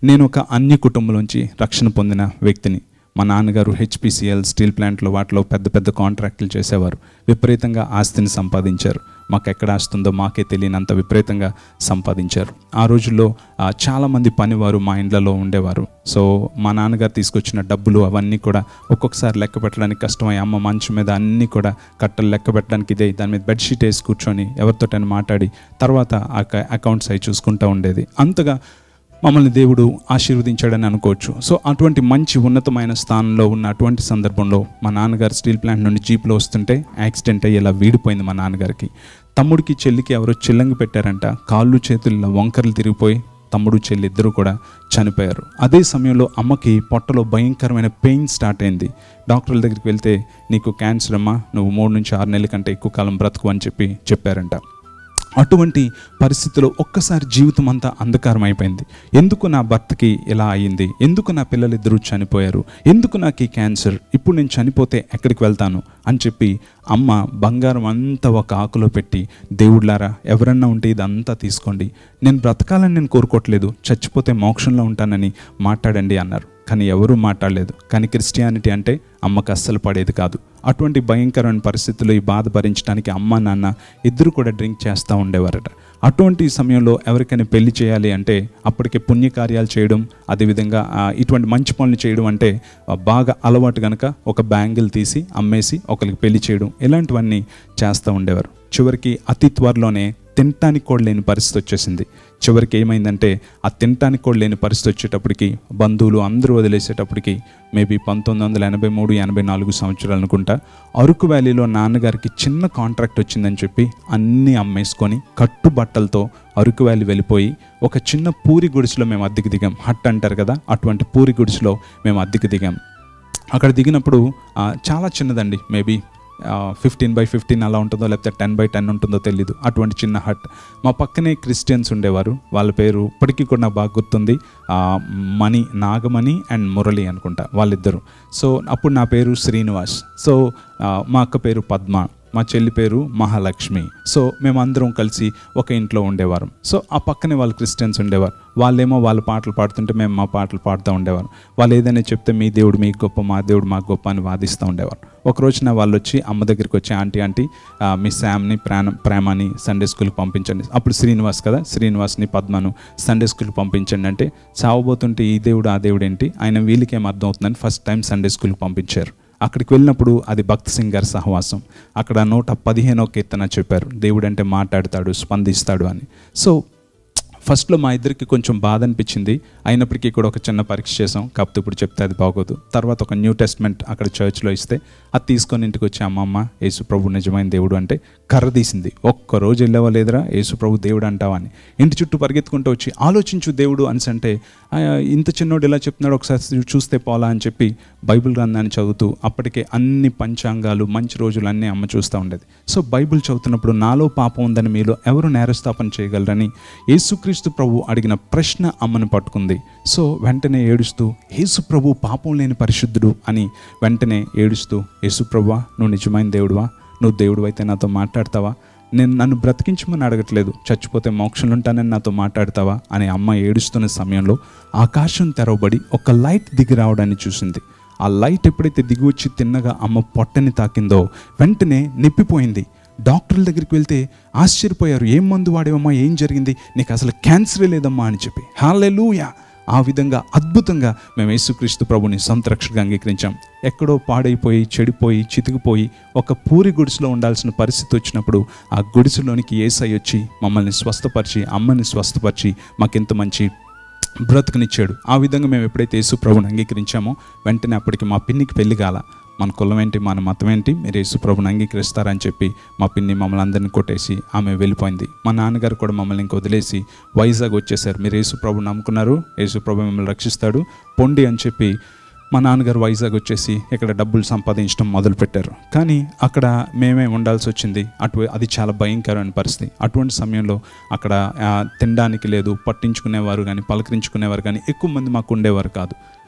నేను ఒక అన్య కుటుంబంలోంచి రక్షణ పొందిన వ్యక్తిని మా నాన్నగారు హెచ్పిసిఎల్ స్టీల్ ప్లాంట్లో వాటిలో పెద్ద పెద్ద కాంట్రాక్టులు చేసేవారు విపరీతంగా ఆస్తిని సంపాదించారు మాకు ఎక్కడ ఆస్తుందో మాకే తెలియనంత విపరీతంగా సంపాదించారు ఆ రోజుల్లో ఆ, చాలామంది పనివారు మా ఇండ్లలో ఉండేవారు సో మా నాన్నగారు తీసుకొచ్చిన డబ్బులు అవన్నీ కూడా ఒక్కొక్కసారి లెక్క పెట్టడానికి కష్టమై అమ్మ మంచం మీద అన్నీ కూడా కట్టలు లెక్క పెట్టడానికి ఇదే దాని మీద బెడ్షీట్ వేసి కూర్చొని ఎవరితోటైనా మాట్లాడి తర్వాత ఆ అకౌంట్స్ అవి చూసుకుంటూ ఉండేది అంతగా మమ్మల్ని దేవుడు ఆశీర్వదించాడని అనుకోవచ్చు సో అటువంటి మంచి ఉన్నతమైన స్థానంలో ఉన్న అటువంటి సందర్భంలో మా నాన్నగారు స్టీల్ ప్లాంట్ నుండి జీప్లో వస్తుంటే యాక్సిడెంట్ అయ్యి ఇలా వీడిపోయింది మా నాన్నగారికి తమ్ముడికి చెల్లికి ఎవరో చిల్లంగి పెట్టారంట కాళ్ళు చేతులు ఇలా వంకరలు తిరిగిపోయి తమ్ముడు చెల్లి ఇద్దరు కూడా చనిపోయారు అదే సమయంలో అమ్మకి పొట్టలో భయంకరమైన పెయిన్ స్టార్ట్ అయింది డాక్టర్ల దగ్గరికి వెళ్తే నీకు క్యాన్సర్ అమ్మా నువ్వు మూడు నుంచి ఆరు నెలల కంటే ఎక్కువ కాలం బ్రతుకు అని చెప్పి చెప్పారంట అటువంటి పరిస్థితిలో ఒక్కసారి జీవితం అంతా అంధకారం అయిపోయింది ఎందుకు నా భర్తకి ఇలా అయ్యింది ఎందుకు నా పిల్లలిద్దరూ చనిపోయారు ఎందుకు నాకు ఈ క్యాన్సర్ ఇప్పుడు నేను చనిపోతే ఎక్కడికి వెళ్తాను అని చెప్పి అమ్మ బంగారం అంతా ఒక ఆకులో పెట్టి దేవుళ్ళారా ఎవరన్నా ఉంటే ఇదంతా తీసుకోండి నేను బ్రతకాలని నేను కోరుకోవట్లేదు చచ్చిపోతే మోక్షంలో ఉంటానని మాట్లాడండి అన్నారు కానీ ఎవరూ మాట్లాడలేదు కానీ క్రిస్టియానిటీ అంటే అమ్మకు అస్సలు పడేది కాదు అటువంటి భయంకరమైన పరిస్థితుల్లో ఈ బాధ భరించడానికి అమ్మ నాన్న ఇద్దరు కూడా డ్రింక్ చేస్తూ ఉండేవారట అటువంటి సమయంలో ఎవరికైనా పెళ్లి చేయాలి అంటే అప్పటికే పుణ్యకార్యాలు చేయడం అదేవిధంగా ఆ, ఇటువంటి మంచి పనులు చేయడం అంటే ఆ, బాగా అలవాటు కనుక ఒక బ్యాంగిల్ తీసి అమ్మేసి ఒకరికి పెళ్లి చేయడం ఇలాంటివన్నీ చేస్తూ ఉండేవారు చివరికి అతి త్వరలోనే తినటానికి కూడా లేని పరిస్థితి వచ్చేసింది చివరికి ఏమైందంటే ఆ తినటానికి కూడా లేని పరిస్థితి వచ్చేటప్పటికి బంధువులు అందరూ వదిలేసేటప్పటికి మేబీ పంతొమ్మిది వందల ఎనభై మూడు ఎనభై నాలుగు సంవత్సరాలు అనుకుంటా అరకు వ్యాలీలో నాన్నగారికి చిన్న కాంట్రాక్ట్ వచ్చిందని చెప్పి అన్నీ అమ్మేసుకొని కట్టుబట్టలతో అరకు వ్యాలీ వెళ్ళిపోయి ఒక చిన్న పూరి గుడిసెలో మేము అద్దెకి దిగాం హట్ అంటారు కదా అటువంటి పూరి గుడిసెలో మేము అద్దెకి దిగాం అక్కడ దిగినప్పుడు ఆ, చాలా చిన్నదండి మేబీ ఫిఫ్టీన్ బై ఫిఫ్టీన్ అలా ఉంటుందో లేకపోతే టెన్ బై టెన్ ఉంటుందో తెలీదు అటువంటి చిన్న హట్ మా పక్కనే క్రిస్టియన్స్ ఉండేవారు వాళ్ళ పేరు ఇప్పటికీ కూడా నాకు బాగా గుర్తుంది ఆ, మణి నాగమణి అండ్ మురళి అనుకుంటా వాళ్ళిద్దరు సో అప్పుడు నా పేరు శ్రీనివాస్ సో ఆ, మా అక్క పేరు పద్మ మా చెల్లి పేరు మహాలక్ష్మి సో మేమందరం కలిసి ఒక ఇంట్లో ఉండేవారు సో ఆ పక్కనే వాళ్ళు క్రిస్టియన్స్ ఉండేవారు వాళ్ళేమో వాళ్ళ పాటలు పాడుతుంటే మేము మా పాటలు పాడుతూ ఉండేవారు వాళ్ళు ఏదైనా చెప్తే మీ దేవుడు మీకు గొప్ప మా దేవుడు మాకు గొప్ప అని వాదిస్తూ ఉండేవారు ఒక రోజున వాళ్ళు వచ్చి అమ్మ దగ్గరికి వచ్చి ఆంటీ ఆంటీ ఆ, మీ శామ్ని ప్రాణ ప్రేమని సండే స్కూల్కి పంపించండి అప్పుడు శ్రీనివాస్ కదా శ్రీనివాస్ని పద్మను సండే స్కూల్కి పంపించండి అంటే చావబోతుంటే ఈ దేవుడు ఆ దేవుడు ఏంటి ఆయన వీళ్ళకి ఏం అర్థం అవుతుందని ఫస్ట్ టైం సండే స్కూల్కి పంపించారు అక్కడికి వెళ్ళినప్పుడు అది భక్త్ సింగ్ గారి సహవాసం అక్కడ నూట పదిహేనో కీర్తన చెప్పారు దేవుడు అంటే మాట్లాడతాడు స్పందిస్తాడు అని సో ఫస్ట్లో మా ఇద్దరికి కొంచెం బాధ అనిపించింది అయినప్పటికీ కూడా ఒక చిన్న పరీక్ష చేసాం కాకపోతే ఇప్పుడు చెప్తే అది బాగోదు తర్వాత ఒక న్యూ టెస్ట్మెంట్ అక్కడ చర్చ్లో ఇస్తే అది తీసుకొని ఇంటికి వచ్చి అమ్మమ్మ యేసు ప్రభు నిజమైన దేవుడు అంటే కర్ర తీసింది ఒక్క రోజు వెళ్ళావా లేదురా యేసు ప్రభు దేవుడు అంటావా అని ఇంటి చుట్టూ పరిగెత్తుకుంటూ వచ్చి ఆలోచించు దేవుడు అని అంటే "ఆ, ఇంత చిన్నోడు ఎలా చెప్తున్నాడు ఒకసారి చూ- చూస్తే పోలా అని చెప్పి బైబిల్ గ్రంథాన్ని చదువుతూ అప్పటికే అన్ని పంచాంగాలు మంచి రోజులు అన్నీ అమ్మ చూస్తూ ఉండేది సో బైబిల్ చదువుతున్నప్పుడు నాలో పాపం ఉందని మీలో ఎవరు నేరస్థాపన చేయగలరని యేసుక్రీస్తు ప్రభు అడిగిన ప్రశ్న అమ్మను పట్టుకుంది సో వెంటనే ఏడుస్తూ యేసు ప్రభు పాపం లేని పరిశుద్ధుడు అని వెంటనే ఏడుస్తూ యేసు ప్రభువా నువ్వు నిజమైన దేవుడువా నువ్వు దేవుడు అయితే నాతో మాట్లాడతావా నేను నన్ను బ్రతికించమని అడగట్లేదు చచ్చిపోతే మోక్షంలో ఉంటానని నాతో మాట్లాడతావా అని అమ్మ ఏడుస్తున్న సమయంలో ఆకాశం తెరవబడి ఒక లైట్ దిగి రావడాన్ని చూసింది ఆ లైట్ ఎప్పుడైతే దిగి వచ్చి తిన్నగా అమ్మ పొట్టని తాకిందో వెంటనే నిప్పిపోయింది డాక్టర్ల దగ్గరికి వెళ్తే ఆశ్చర్యపోయారు ఏం మందు వాడేవమ్మా ఏం జరిగింది నీకు అసలు క్యాన్సరే లేదమ్మా అని చెప్పి హాలెలూయా ఆ విధంగా అద్భుతంగా మేము యేసుక్రీస్తు ప్రభుని సొంత రక్షకుడిగా అంగీకరించాం ఎక్కడో పాడైపోయి చెడిపోయి చితికిపోయి ఒక పూరి గుడిసెలో ఉండాల్సిన పరిస్థితి వచ్చినప్పుడు ఆ గుడిసెలోనికి ఏసై వచ్చి మమ్మల్ని స్వస్థపరిచి అమ్మని స్వస్థపరిచి మాకెంత మంచి బ్రతుకునిచ్చాడు ఆ విధంగా మేము ఎప్పుడైతే యేసు ప్రభుని అంగీకరించామో వెంటనే అప్పటికి మా పిన్నికి పెళ్లి కాల మన కులం ఏంటి మన మతం ఏంటి మీరు యేసు ప్రభుని అంగీకరిస్తారని చెప్పి మా పిన్ని మమ్మల్ని అందరిని కొట్టేసి ఆమె వెళ్ళిపోయింది మా నాన్నగారు కూడా మమ్మల్ని ఇంక వదిలేసి వైజాగ్ వచ్చేసారు మీరు యేసు ప్రభుని నమ్ముకున్నారు యేసు ప్రభు మిమ్మల్ని రక్షిస్తాడు పొండి అని చెప్పి మా నాన్నగారు వైజాగ్ వచ్చేసి ఇక్కడ డబ్బులు సంపాదించడం మొదలుపెట్టారు కానీ అక్కడ మేమే ఉండాల్సి వచ్చింది అటు అది చాలా భయంకరమైన పరిస్థితి అటువంటి సమయంలో అక్కడ ఆ, తినడానికి లేదు పట్టించుకునేవారు కానీ పలకరించుకునేవారు కానీ ఎక్కువ మంది మాకు ఉండేవారు కాదు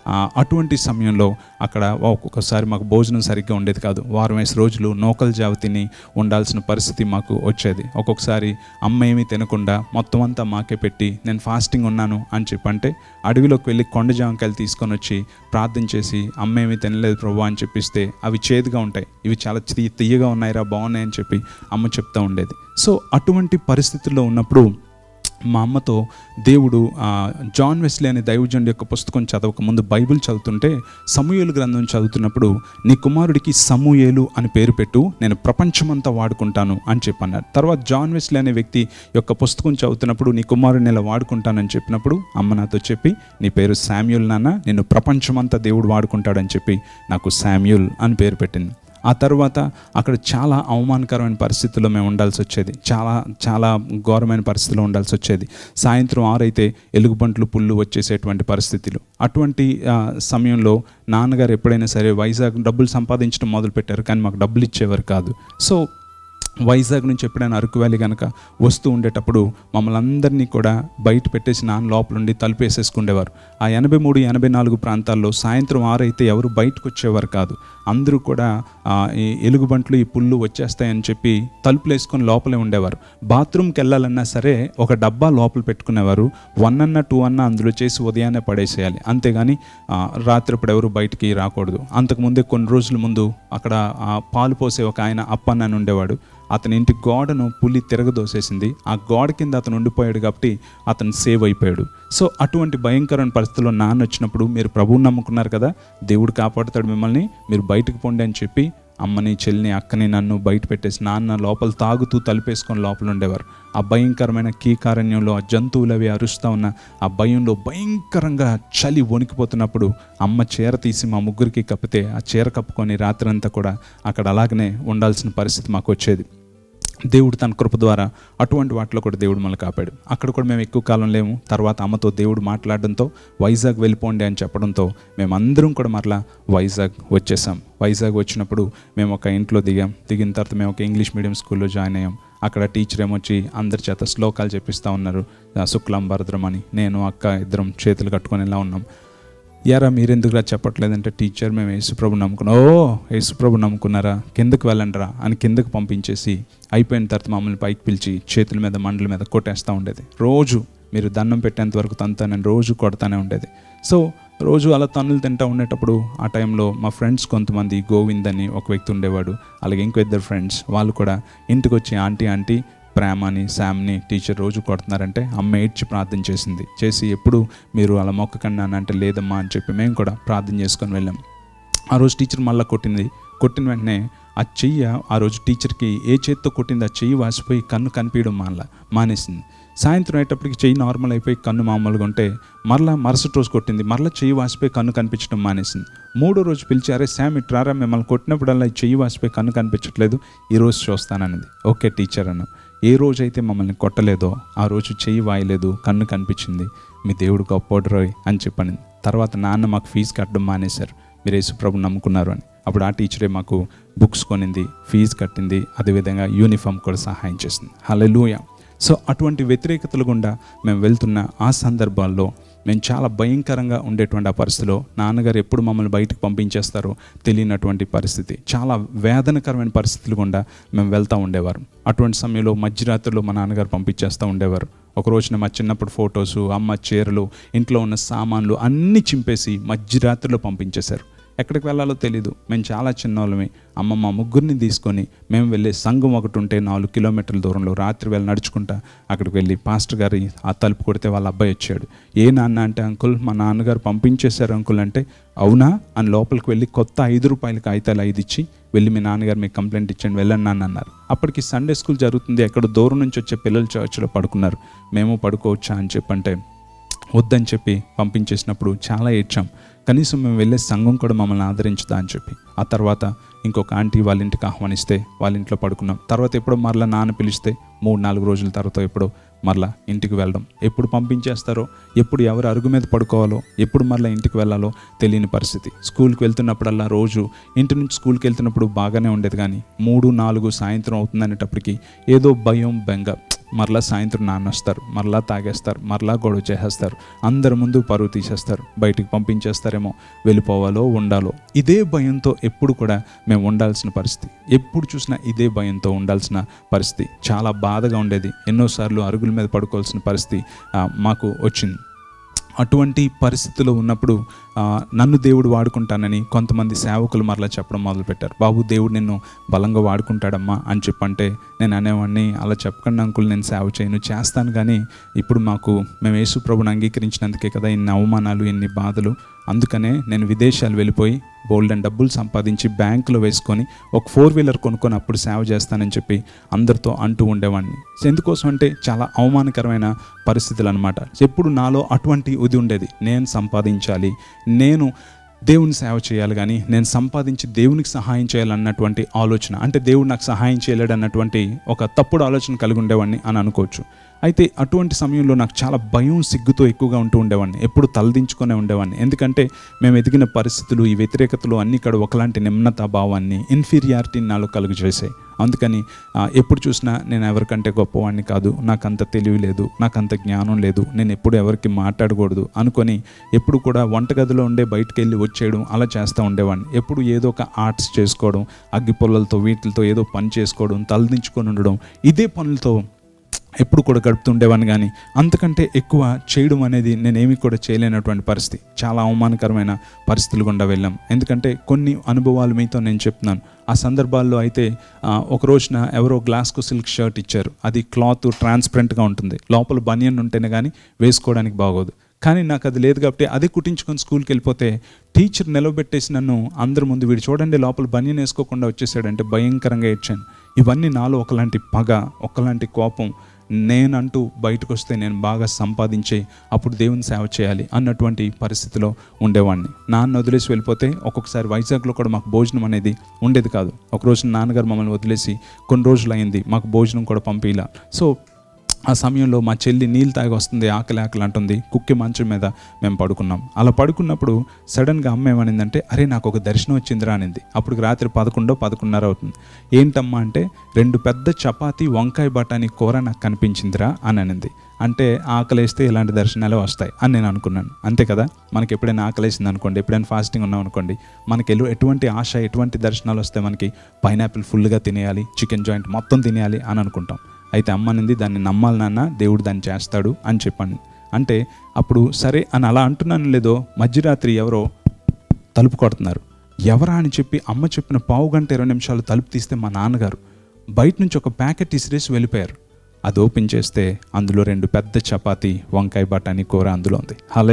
ఆ, అటువంటి సమయంలో అక్కడ ఒక్కొక్కసారి మాకు భోజనం సరిగ్గా ఉండేది కాదు వారం వేసి రోజులు నూకల జావ తిని ఉండాల్సిన పరిస్థితి మాకు వచ్చేది ఒక్కొక్కసారి అమ్మ ఏమీ తినకుండా మొత్తం అంతా మాకే పెట్టి నేను ఫాస్టింగ్ ఉన్నాను అని చెప్పంటే అడవిలోకి వెళ్ళి కొండ జామకాయలు తీసుకొని వచ్చి ప్రార్థన చేసి అమ్మ ఏమీ తినలేదు ప్రభు అని చెప్పిస్తే అవి చేదుగా ఉంటాయి ఇవి చాలా తీ- తీయగా ఉన్నాయిరా బాగున్నాయని చెప్పి అమ్మ చెప్తూ ఉండేది సో అటువంటి పరిస్థితుల్లో ఉన్నప్పుడు మా అమ్మతో దేవుడు ఆ, జాన్ వెస్లీ అనే దైవజనుడి యొక్క పుస్తకం చదవక ముందు బైబిల్ చదువుతుంటే సమూయేలు గ్రంథం చదువుతున్నప్పుడు నీ కుమారుడికి సమూయేలు అని పేరు పెట్టు నేను ప్రపంచమంతా వాడుకుంటాను అని చెప్పన్నారు తర్వాత జాన్ వెస్లీ అనే వ్యక్తి యొక్క పుస్తకం చదువుతున్నప్పుడు నీ కుమారుడిని ఇలా వాడుకుంటానని చెప్పినప్పుడు అమ్మ నాతో చెప్పి నీ పేరు శామ్యుల్ నాన్న నిన్ను ప్రపంచమంతా దేవుడు వాడుకుంటాడని చెప్పి నాకు శామ్యుల్ అని పేరు పెట్టింది ఆ తర్వాత అక్కడ చాలా అవమానకరమైన పరిస్థితుల్లో మేము ఉండాల్సి వచ్చేది చాలా చాలా ఘోరమైన పరిస్థితుల్లో ఉండాల్సి వచ్చేది సాయంత్రం ఆరైతే ఎలుగుబంట్లు పుళ్ళు వచ్చేసేటువంటి పరిస్థితులు అటువంటి ఆ, సమయంలో నాన్నగారు ఎప్పుడైనా సరే వైజాగ్ డబ్బులు సంపాదించడం మొదలుపెట్టారు కానీ మాకు డబ్బులు ఇచ్చేవారు కాదు సో వైజాగ్ నుంచి ఎప్పుడైనా అరకు వ్యాలీ కనుక వస్తూ ఉండేటప్పుడు మమ్మల్ని అందరినీ కూడా బయట పెట్టేసి నాన్న లోపల ఉండి తలుపేసేసుకుండేవారు ఆ ఎనభై మూడు ఎనభై నాలుగు ప్రాంతాల్లో సాయంత్రం ఆరైతే ఎవరు బయటకు వచ్చేవారు కాదు అందరూ కూడా ఆ, ఈ ఎలుగుబంట్లు ఈ పుళ్ళు వచ్చేస్తాయని చెప్పి తలుపులు వేసుకొని లోపలే ఉండేవారు బాత్రూమ్కి వెళ్ళాలన్నా సరే ఒక డబ్బా లోపల పెట్టుకునేవారు వన్ అన్న టూ అన్న అందులో చేసి ఉదయాన్నే పడేసేయాలి అంతేగాని ఆ, రాత్రిప్పుడు ఎవరు బయటికి రాకూడదు అంతకుముందే కొన్ని రోజుల ముందు అక్కడ ఆ, పాలు పోసే ఒక ఆయన అప్పన్న అని ఉండేవాడు అతని ఇంటి గోడను పులి తిరగదోసేసింది ఆ గోడ కింద అతను ఉండిపోయాడు కాబట్టి అతను సేవ్ అయిపోయాడు సో అటువంటి భయంకరమైన పరిస్థితుల్లో నాన్న వచ్చినప్పుడు మీరు ప్రభువుని నమ్ముకున్నారు కదా దేవుడు కాపాడుతాడు మిమ్మల్ని మీరు బయటకు పోండి అని చెప్పి అమ్మని చెల్లిని అక్కని నన్ను బయట పెట్టేసి నాన్న లోపల తాగుతూ తలుపేసుకొని లోపల ఉండేవారు ఆ భయంకరమైన కీకారణ్యంలో ఆ జంతువులు అవి అరుస్తూ ఉన్న ఆ భయంలో భయంకరంగా చలి వణికిపోతున్నప్పుడు అమ్మ చీర తీసి మా ముగ్గురికి కప్పితే ఆ చీర కప్పుకొని రాత్రంతా కూడా అక్కడ అలాగనే ఉండాల్సిన పరిస్థితి మాకు వచ్చేది దేవుడు తన కృప ద్వారా అటువంటి వాటిలో కూడా దేవుడు మనల్ని కాపాడు అక్కడ కూడా మేము ఎక్కువ కాలం లేము తర్వాత అమ్మతో దేవుడు మాట్లాడడంతో వైజాగ్ వెళ్ళిపోండి అని చెప్పడంతో మేమందరం కూడా మరలా వైజాగ్ వచ్చేసాం వైజాగ్ వచ్చినప్పుడు మేము ఒక ఇంట్లో దిగాం దిగిన తర్వాత మేము ఒక ఇంగ్లీష్ మీడియం స్కూల్లో జాయిన్ అయ్యాం అక్కడ టీచర్ ఏమొచ్చి అందరి చేత శ్లోకాలు చెప్పిస్తూ ఉన్నారు ఆ, శుక్లం భరద్రం అని నేను అక్క ఇద్దరం చేతులు కట్టుకొని ఇలా ఉన్నాం యారా మీరెందుకురా చెప్పట్లేదంటే టీచర్ మేము యేసుప్రభు నమ్ముకున్నాం ఓ యేసుప్రభు నమ్ముకున్నారా కిందకు వెళ్ళండిరా అని కిందకు పంపించేసి అయిపోయిన తర్వాత మమ్మల్ని పైకి పిలిచి చేతుల మీద మండల మీద కొట్టేస్తూ ఉండేది రోజు మీరు దండం పెట్టేంత వరకు తంతానని రోజు కొడతానే ఉండేది సో రోజు అలా తన్నులు తింటూ ఉండేటప్పుడు ఆ టైంలో మా ఫ్రెండ్స్ కొంతమంది గోవింద్ అని ఒక వ్యక్తి ఉండేవాడు అలాగే ఇంకో ఇద్దరు ఫ్రెండ్స్ వాళ్ళు కూడా ఇంటికి వచ్చి ఆంటీ ఆంటీ ప్రేమని శామ్ని టీచర్ రోజు కొడుతున్నారంటే అమ్మ ఏడ్చి ప్రార్థన చేసింది చేసి ఎప్పుడు మీరు అలా మొక్కకండి అని అంటే లేదమ్మా అని చెప్పి మేము కూడా ప్రార్థన చేసుకొని వెళ్ళాం ఆ రోజు టీచర్ మళ్ళీ కొట్టింది కొట్టిన వెంటనే ఆ చెయ్య ఆ రోజు టీచర్కి ఏ చేత్తో కొట్టింది ఆ చెయ్యి వాసిపోయి కన్ను కనిపించడం మానలా మానేసింది సాయంత్రం అయ్యేటప్పటికి చెయ్యి నార్మల్ అయిపోయి కన్ను మామూలుగా ఉంటే మరలా మరుసటి రోజు కొట్టింది మరలా చెయ్యి వాసిపోయి కన్ను కనిపించడం మానేసింది మూడో రోజు పిలిచి అరే శామ్ ఇట్రారా మిమ్మల్ని కొట్టినప్పుడల్లా ఈ చెయ్యి వాసిపోయి కన్ను కనిపించట్లేదు ఈ రోజు చూస్తానన్నది ఓకే టీచర్ అన్న ఏ రోజైతే మమ్మల్ని కొట్టలేదో ఆ రోజు చెయ్యి వాయలేదు కన్ను కనిపించింది మీ దేవుడు గొప్పోడు రోయ్ అని చెప్పాను తర్వాత నాన్న మాకు ఫీజు కట్టడం మానేశారు మీరు యేసుప్రభు నమ్ముకున్నారు అని అప్పుడు ఆ టీచరే మాకు బుక్స్ కొనింది ఫీజు కట్టింది అదేవిధంగా యూనిఫామ్ కూడా సహాయం చేసింది హల్లెలూయా సో అటువంటి వ్యతిరేకతలు గుండా మేము వెళ్తున్న ఆ సందర్భాల్లో మేము చాలా భయంకరంగా ఉండేటువంటి ఆ పరిస్థితిలో నాన్నగారు ఎప్పుడు మమ్మల్ని బయటకు పంపించేస్తారో తెలియనటువంటి పరిస్థితి చాలా వేదనకరమైన పరిస్థితులు గుండా మేము వెళ్తూ ఉండేవారు అటువంటి సమయంలో మధ్యరాత్రిలో మా నాన్నగారు పంపించేస్తూ ఉండేవారు ఒక రోజున మా చిన్నప్పుడు ఫొటోసు అమ్మ చీరలు ఇంట్లో ఉన్న సామాన్లు అన్నీ చింపేసి మధ్యరాత్రిలో పంపించేశారు ఎక్కడికి వెళ్ళాలో తెలీదు మేము చాలా చిన్నవాళ్ళమే అమ్మ మా ముగ్గురిని తీసుకొని మేము వెళ్ళే సంఘం ఒకటి ఉంటే నాలుగు కిలోమీటర్ల దూరంలో రాత్రి వెళ్ళి నడుచుకుంటా అక్కడికి వెళ్ళి పాస్టర్ గారి ఆ తలుపు కొడితే వాళ్ళ అబ్బాయి వచ్చాడు ఏ నాన్న అంటే అంకుల్ మా నాన్నగారు పంపించేశారు అంకుల్ అంటే అవునా అని లోపలికి వెళ్ళి కొత్త ఐదు రూపాయల కాగితాలు ఐదు ఇచ్చి వెళ్ళి మీ నాన్నగారు మీకు కంప్లైంట్ ఇచ్చండి వెళ్ళండి నాన్న అన్నారు అప్పటికి సండే స్కూల్ జరుగుతుంది ఎక్కడ దూరం నుంచి వచ్చే పిల్లలు చర్చిలో పడుకున్నారు మేము పడుకోవచ్చా అని చెప్పంటే వద్దని చెప్పి పంపించేసినప్పుడు చాలా ఏడ్చాం కనీసం మేము వెళ్ళే సంఘం కూడా మమ్మల్ని ఆదరించుదా అని చెప్పి ఆ తర్వాత ఇంకొక ఆంటీ వాళ్ళ ఇంటికి ఆహ్వానిస్తే వాళ్ళ ఇంట్లో పడుకున్నాం తర్వాత ఎప్పుడో మరలా నాన్న పిలిస్తే మూడు నాలుగు రోజుల తర్వాత ఎప్పుడో మరలా ఇంటికి వెళ్ళడం ఎప్పుడు పంపించేస్తారో ఎప్పుడు ఎవరు అరుగు మీద పడుకోవాలో ఎప్పుడు మరలా ఇంటికి వెళ్ళాలో తెలియని పరిస్థితి స్కూల్కి వెళ్తున్నప్పుడల్లా రోజు ఇంటి నుంచి స్కూల్కి వెళ్తున్నప్పుడు బాగానే ఉండేది కానీ మూడు నాలుగు సాయంత్రం అవుతుందనేటప్పటికి ఏదో భయం బెంగ మరలా సాయంత్రం నాన్న వస్తారు మరలా తాగేస్తారు మరలా గొడవ చేసేస్తారు అందరి ముందు పరువు తీసేస్తారు బయటికి పంపించేస్తారేమో వెళ్ళిపోవాలో ఉండాలో ఇదే భయంతో ఎప్పుడు కూడా మేము ఉండాల్సిన పరిస్థితి ఎప్పుడు చూసినా ఇదే భయంతో ఉండాల్సిన పరిస్థితి చాలా బాధగా ఉండేది ఎన్నోసార్లు అరుగుల మీద పడుకోవాల్సిన పరిస్థితి ఆ, మాకు వచ్చింది అటువంటి పరిస్థితిలో ఉన్నప్పుడు ఆ, నన్ను దేవుడు వాడుకుంటానని కొంతమంది సేవకులు మరలా చెప్పడం మొదలుపెట్టారు బాబు దేవుడు నిన్ను బలంగా వాడుకుంటాడమ్మా అని చెప్పంటే నేను అనేవాడిని అలా చెప్పకండి అంకుల్ నేను సేవ చేయను చేస్తాను కానీ ఇప్పుడు మాకు మేము యేసు ప్రభుని అంగీకరించినందుకే కదా ఇన్ని అవమానాలు ఎన్ని బాధలు అందుకనే నేను విదేశాలు వెళ్ళిపోయి బోల్డ్ అండ్ డబ్బులు సంపాదించి బ్యాంకులో వేసుకొని ఒక ఫోర్ వీలర్ కొనుక్కొని అప్పుడు సేవ చేస్తానని చెప్పి అందరితో అంటూ ఉండేవాడిని ఎందుకోసం అంటే చాలా అవమానకరమైన పరిస్థితులు అనమాట ఎప్పుడు నాలో అటువంటి ఇది ఉండేది నేను సంపాదించాలి నేను దేవుని సేవ చేయాలి కానీ నేను సంపాదించి దేవునికి సహాయం చేయాలన్నటువంటి ఆలోచన అంటే దేవుడు నాకు సహాయం చేయలేడు అన్నటువంటి ఒక తప్పుడు ఆలోచన కలిగి ఉండేవాడిని అని అనుకోవచ్చు అయితే అటువంటి సమయంలో నాకు చాలా భయం సిగ్గుతో ఎక్కువగా ఉంటూ ఉండేవాడిని ఎప్పుడు తలదించుకునే ఉండేవాడిని ఎందుకంటే మేము ఎదిగిన పరిస్థితులు ఈ వ్యతిరేకతలు అన్ని కూడా ఒకలాంటి నిమ్నత భావాన్ని ఇన్ఫీరియారిటీని నాలో కలుగు చేసాయి అందుకని ఆ, ఎప్పుడు చూసినా నేను ఎవరికంటే గొప్పవాడిని కాదు నాకు అంత తెలివి లేదు నాకు అంత జ్ఞానం లేదు నేను ఎప్పుడు ఎవరికి మాట్లాడకూడదు అనుకొని ఎప్పుడు కూడా వంటగదిలో ఉండే బయటకు వెళ్ళి వచ్చేయడం అలా చేస్తూ ఉండేవాడిని ఎప్పుడు ఏదో ఒక ఆర్ట్స్ చేసుకోవడం అగ్గి పొల్లలతో వీటితో ఏదో పని చేసుకోవడం తలదించుకొని ఉండడం ఇదే పనులతో ఎప్పుడు కూడా గడుపుతుండేవాడిని కానీ అంతకంటే ఎక్కువ చేయడం అనేది నేనేమి కూడా చేయలేనటువంటి పరిస్థితి చాలా అవమానకరమైన పరిస్థితులు గుండా వెళ్ళాం ఎందుకంటే కొన్ని అనుభవాలు మీతో నేను చెప్తున్నాను ఆ సందర్భాల్లో అయితే ఆ, ఒక రోజున ఎవరో గ్లాస్కో సిల్క్ షర్ట్ ఇచ్చారు అది క్లాత్ ట్రాన్స్పరెంట్గా ఉంటుంది లోపల బనియన్ ఉంటేనే కానీ వేసుకోవడానికి బాగోదు కానీ నాకు అది లేదు కాబట్టి అదే కుట్టించుకొని స్కూల్కి వెళ్ళిపోతే టీచర్ నిలబెట్టేసి నన్ను అందరి ముందు వీడు చూడండి లోపల బనియన్ వేసుకోకుండా వచ్చేసాడంటే భయంకరంగా ఏడ్చాను ఇవన్నీ నాలో ఒకలాంటి పగ ఒకలాంటి కోపం నేనంటూ బయటకు వస్తే నేను బాగా సంపాదించే అప్పుడు దేవుని సేవ చేయాలి అన్నటువంటి పరిస్థితిలో ఉండేవాడిని నాన్న వదిలేసి వెళ్ళిపోతే ఒక్కొక్కసారి వైజాగ్లో కూడా మాకు భోజనం అనేది ఉండేది కాదు ఒకరోజు నాన్నగారు మమ్మల్ని వదిలేసి కొన్ని రోజులు అయింది మాకు భోజనం కూడా పంపిలా సో ఆ సమయంలో మా చెల్లి నీళ్ళు తాగి వస్తుంది ఆకలి ఆకలి అంటుంది కుక్కి మంచం మీద మేము పడుకున్నాం అలా పడుకున్నప్పుడు సడన్గా అమ్మ ఏమనిందంటే అరే నాకు ఒక దర్శనం వచ్చిందిరా అనింది అప్పుడు రాత్రి పదకొండో పదకొండున్నర అవుతుంది ఏంటమ్మా అంటే రెండు పెద్ద చపాతి వంకాయ బఠానీ కూర నాకు కనిపించిందిరా అని అనింది అంటే ఆకలేస్తే ఇలాంటి దర్శనాలు వస్తాయి అని నేను అనుకున్నాను అంతే కదా మనకి ఎప్పుడైనా ఆకలేసింది అనుకోండి ఎప్పుడైనా ఫాస్టింగ్ ఉన్నాం అనుకోండి మనకి ఎలు ఎటువంటి ఆశ ఎటువంటి దర్శనాలు వస్తే మనకి పైనాపిల్ ఫుల్గా తినేయాలి చికెన్ జాయింట్ మొత్తం తినేయాలి అని అనుకుంటాం అయితే అమ్మనింది దాన్ని నమ్మాలి నాన్న దేవుడు దాన్ని చేస్తాడు అని చెప్పాను అంటే అప్పుడు సరే అని అలా అంటున్నాను లేదో మధ్యరాత్రి ఎవరో తలుపు కొడుతున్నారు ఎవరా అని చెప్పి అమ్మ చెప్పిన పావు గంట ఇరవై నిమిషాలు తలుపు తీస్తే మా నాన్నగారు బయట నుంచి ఒక ప్యాకెట్ ఇసిరేసి వెళ్ళిపోయారు అది ఓపెన్ చేస్తే అందులో రెండు పెద్ద చపాతీ వంకాయ బఠానీ కూర అందులో ఉంది హలే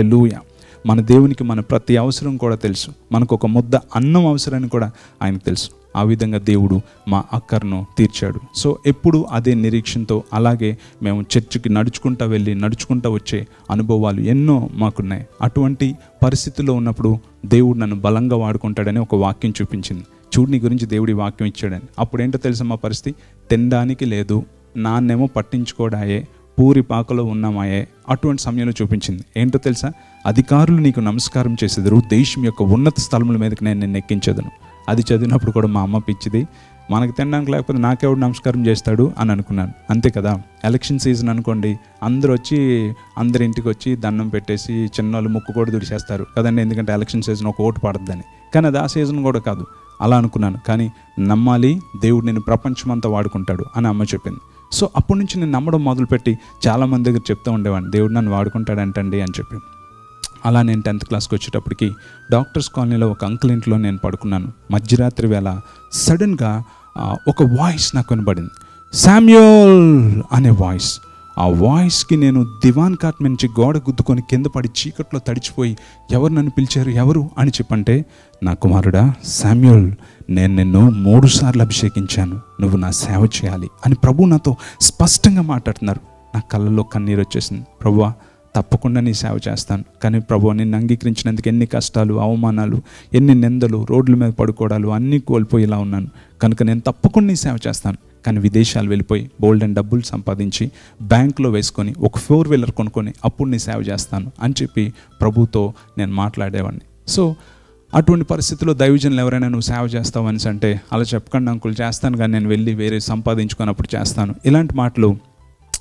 మన దేవునికి మన ప్రతి అవసరం కూడా తెలుసు మనకు ఒక ముద్ద అన్నం అవసరాన్ని కూడా ఆయనకు తెలుసు ఆ విధంగా దేవుడు మా అక్కర్ను తీర్చాడు సో ఎప్పుడు అదే నిరీక్షణతో అలాగే మేము చర్చికి నడుచుకుంటా వెళ్ళి నడుచుకుంటా వచ్చే అనుభవాలు ఎన్నో మాకున్నాయి అటువంటి పరిస్థితుల్లో ఉన్నప్పుడు దేవుడు నన్ను బలంగా వాడుకుంటాడని ఒక వాక్యం చూపించింది చూడు నీ గురించి దేవుడి వాక్యం ఇచ్చాడని అప్పుడు ఏంటో తెలుసా మా పరిస్థితి తినడానికి లేదు నాన్నేమో పట్టించుకోడాయే పూరి పాకలో ఉన్నామాయే అటువంటి సమయంలో చూపించింది ఏంటో తెలుసా అధికారులు నీకు నమస్కారం చేసేదరు దేశం యొక్క ఉన్నత స్థలముల మీదకి నేను నిన్ను ఎక్కించేదను అది చదివినప్పుడు కూడా మా అమ్మ పిచ్చిది మనకు తినడానికి లేకపోతే నాకెవడు నమస్కారం చేస్తాడు అని అనుకున్నాను అంతే కదా ఎలక్షన్ సీజన్ అనుకోండి అందరూ వచ్చి అందరి ఇంటికి వచ్చి దండం పెట్టేసి చిన్నోళ్ళు ముక్కు కూడా దుడిచేస్తారు కదండి ఎందుకంటే ఎలక్షన్ సీజన్ ఒక ఓటు పడద్దని కానీ అది ఆ సీజన్ కూడా కాదు అలా అనుకున్నాను కానీ నమ్మాలి దేవుడు నేను ప్రపంచమంతా వాడుకుంటాడు అని అమ్మ చెప్పింది సో అప్పటి నుంచి నేను నమ్మడం మొదలుపెట్టి చాలామంది దగ్గర చెప్తూ ఉండేవాడిని దేవుడు నన్ను వాడుకుంటాడంటండి అని చెప్పి అలా నేను టెన్త్ క్లాస్కి వచ్చేటప్పటికి డాక్టర్స్ కాలనీలో ఒక అంకుల్ ఇంట్లో నేను పడుకున్నాను మధ్యరాత్రి వేళ సడన్గా ఆ, ఒక వాయిస్ నాకు వినబడింది శామ్యూల్ అనే వాయిస్ ఆ వాయిస్కి నేను దివాన్ కాట్ నుంచి గోడ గుద్దుకొని కింద పడి చీకట్లో తడిచిపోయి ఎవరు నన్ను పిలిచారు ఎవరు అని చెప్పంటే నా కుమారుడా శామ్యూల్ నేను నిన్ను మూడు సార్లు అభిషేకించాను నువ్వు నా సేవ చేయాలి అని ప్రభు నాతో స్పష్టంగా మాట్లాడుతున్నారు నా కళ్ళల్లో కన్నీరు వచ్చేసింది ప్రభువా తప్పకుండా నీ సేవ చేస్తాను కానీ ప్రభు నిన్ను అంగీకరించినందుకు ఎన్ని కష్టాలు అవమానాలు ఎన్ని నిందలు రోడ్ల మీద పడుకోవడాలు అన్నీ కోల్పోయేలా ఉన్నాను కనుక నేను తప్పకుండా నీ సేవ చేస్తాను కానీ విదేశాలు వెళ్ళిపోయి బోల్డ్ అండ్ డబ్బులు సంపాదించి బ్యాంకులో వేసుకొని ఒక ఫోర్ వీలర్ కొనుక్కొని అప్పుడు నీ సేవ చేస్తాను అని చెప్పి ప్రభుతో నేను మాట్లాడేవాడిని సో అటువంటి పరిస్థితుల్లో దైవజనులు ఎవరైనా నువ్వు సేవ చేస్తావు అనేసి అంటే అలా చెప్పకండి అంకుల్ చేస్తాను కానీ నేను వెళ్ళి వేరే సంపాదించుకొని అప్పుడు చేస్తాను ఇలాంటి మాటలు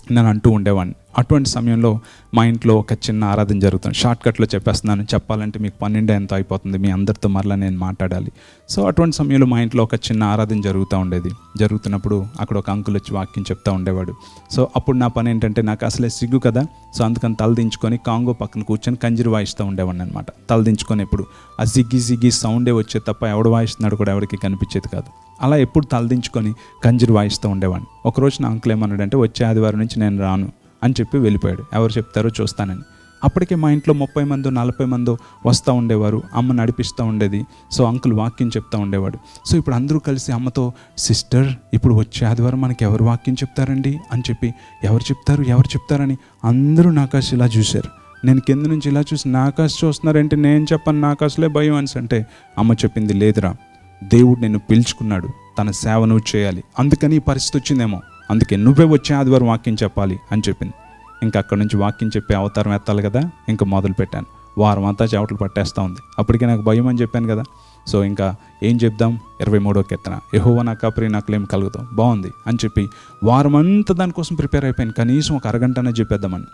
నేను అంటూ ఉండేవాడిని అటువంటి సమయంలో మా ఇంట్లో ఒక చిన్న ఆరాధన జరుగుతుంది షార్ట్ కట్లో చెప్పేస్తున్నాను చెప్పాలంటే మీకు పన్నెండు ఎంత అయిపోతుంది మీ అందరితో మరలా నేను మాట్లాడాలి సో అటువంటి సమయంలో మా ఇంట్లో ఒక చిన్న ఆరాధన జరుగుతూ ఉండేది జరుగుతున్నప్పుడు అక్కడ ఒక అంకుల్ వచ్చి వాక్యం చెప్తూ ఉండేవాడు సో అప్పుడు నా పని ఏంటంటే నాకు అసలే సిగ్గు కదా సో అందుకని తలదించుకొని కాంగో పక్కన కూర్చొని కంజిరి వాయిస్తూ ఉండేవాడిని అనమాట తలదించుకొని ఎప్పుడు ఆ సిగ్గి సిగ్గి సౌండే వచ్చేది తప్ప ఎవడు వాయిస్తున్నాడు కూడా ఎవరికి కనిపించేది కాదు అలా ఎప్పుడు తలదించుకొని కంజిరి వాయిస్తూ ఉండేవాడిని ఒకరోజు నా అంకుల్ ఏమన్నాడంటే వచ్చే ఆదివారం నుంచి నేను రాను అని చెప్పి వెళ్ళిపోయాడు ఎవరు చెప్తారో చూస్తానని అప్పటికే మా ఇంట్లో ముప్పై మందో నలభై మందో వస్తూ ఉండేవారు అమ్మ నడిపిస్తూ ఉండేది సో అంకుల్ వాక్యం చెప్తూ ఉండేవాడు సో ఇప్పుడు అందరూ కలిసి అమ్మతో సిస్టర్ ఇప్పుడు వచ్చే ఆదివారం మనకి ఎవరు వాక్యం చెప్తారండి అని చెప్పి ఎవరు చెప్తారు ఎవరు చెప్తారని అందరూ నాకాశ ఇలా చూశారు నేను కింద నుంచి ఇలా చూసి నాకాశ చూస్తున్నారంటే నేను చెప్పను నాకాశలే భయం అని అంటే అమ్మ చెప్పింది లేదురా దేవుడు నిన్ను పిలుచుకున్నాడు తన సేవ నువ్వు చేయాలి అందుకని ఈ పరిస్థితి వచ్చిందేమో అందుకే నువ్వే వచ్చే ఆదివారం వాక్యం చెప్పాలి అని చెప్పింది ఇంకా అక్కడ నుంచి వాక్యం చెప్పే అవతారం ఎత్తాలి కదా ఇంకా మొదలు పెట్టాను వారం అంతా చెవటలు పట్టేస్తూ ఉంది అప్పటికే నాకు భయం అని చెప్పాను కదా సో ఇంకా ఏం చెప్దాం ఇరవై మూడో కెత్తన ఎహోవ నా కాపరి నాకు ఏం కలుగుతాం బాగుంది అని చెప్పి వారం అంతా దానికోసం ప్రిపేర్ అయిపోయాను కనీసం ఒక అరగంటనే చెప్పేద్దామని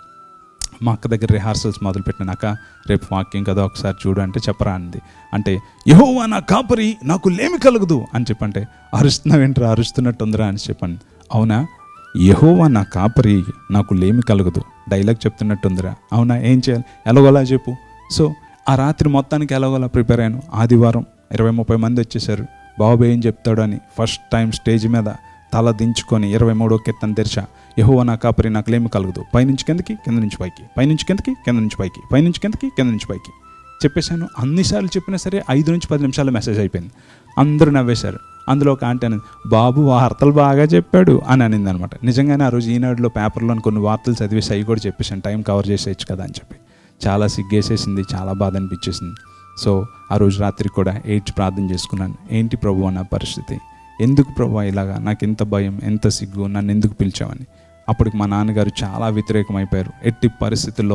మా అక్క దగ్గర రిహార్సల్స్ మొదలు పెట్టినాక రేపు వాక్యం కదా ఒకసారి చూడు అంటే చెప్పరా అంది అంటే యహోవా నా కాపరి నాకు లేమి కలగదు అని చెప్పంటే అరుస్తున్నావేంట్రా అరుస్తున్నట్టు ఉందిరా అని చెప్పండి అవునా యహోవా నా కాపరి నాకు లేమి కలగదు డైలాగ్ చెప్తున్నట్టుందిరా అవునా ఏం చేయాలి ఎలాగోలా చెప్పు సో ఆ రాత్రి మొత్తానికి ఎలాగోలా ప్రిపేర్ అయ్యాను ఆదివారం ఇరవై ముప్పై మంది వచ్చేసారు బాబు ఏం చెప్తాడు అని ఫస్ట్ టైం స్టేజ్ మీద తల దించుకొని ఇరవై మూడో కీర్తన తెరిచా యహోవా నా కాపరి నాకు లేమి కలగదు పైనుంచి కిందకి కింద నుంచి పైకి పైనుంచి కిందకి కింద నుంచి పైకి పైనుంచి కిందకి కింద నుంచి పైకి చెప్పేశాను అన్నిసార్లు చెప్పినా సరే ఐదు నుంచి పది నిమిషాలు మెసేజ్ అయిపోయింది అందరూ నవ్వేశారు అందులో ఒక ఆంటీ అనేది బాబు వార్తలు బాగా చెప్పాడు అని అనింది అనమాట నిజంగానే ఆ రోజు ఈనాడులో పేపర్లో కొన్ని వార్తలు చదివేసి అవి కూడా చెప్పేసాను టైం కవర్ చేసేయచ్చు కదా అని చెప్పి చాలా సిగ్గేసేసింది చాలా బాధ అనిపించేసింది సో ఆ రోజు రాత్రి కూడా ఏడ్చి ప్రార్థన చేసుకున్నాను ఏంటి ప్రభు అన్న పరిస్థితి ఎందుకు ప్రభు ఇలాగా నాకు ఎంత భయం ఎంత సిగ్గు నన్ను ఎందుకు పిలిచావని అప్పటికి మా నాన్నగారు చాలా వ్యతిరేకమైపోయారు ఎట్టి పరిస్థితుల్లో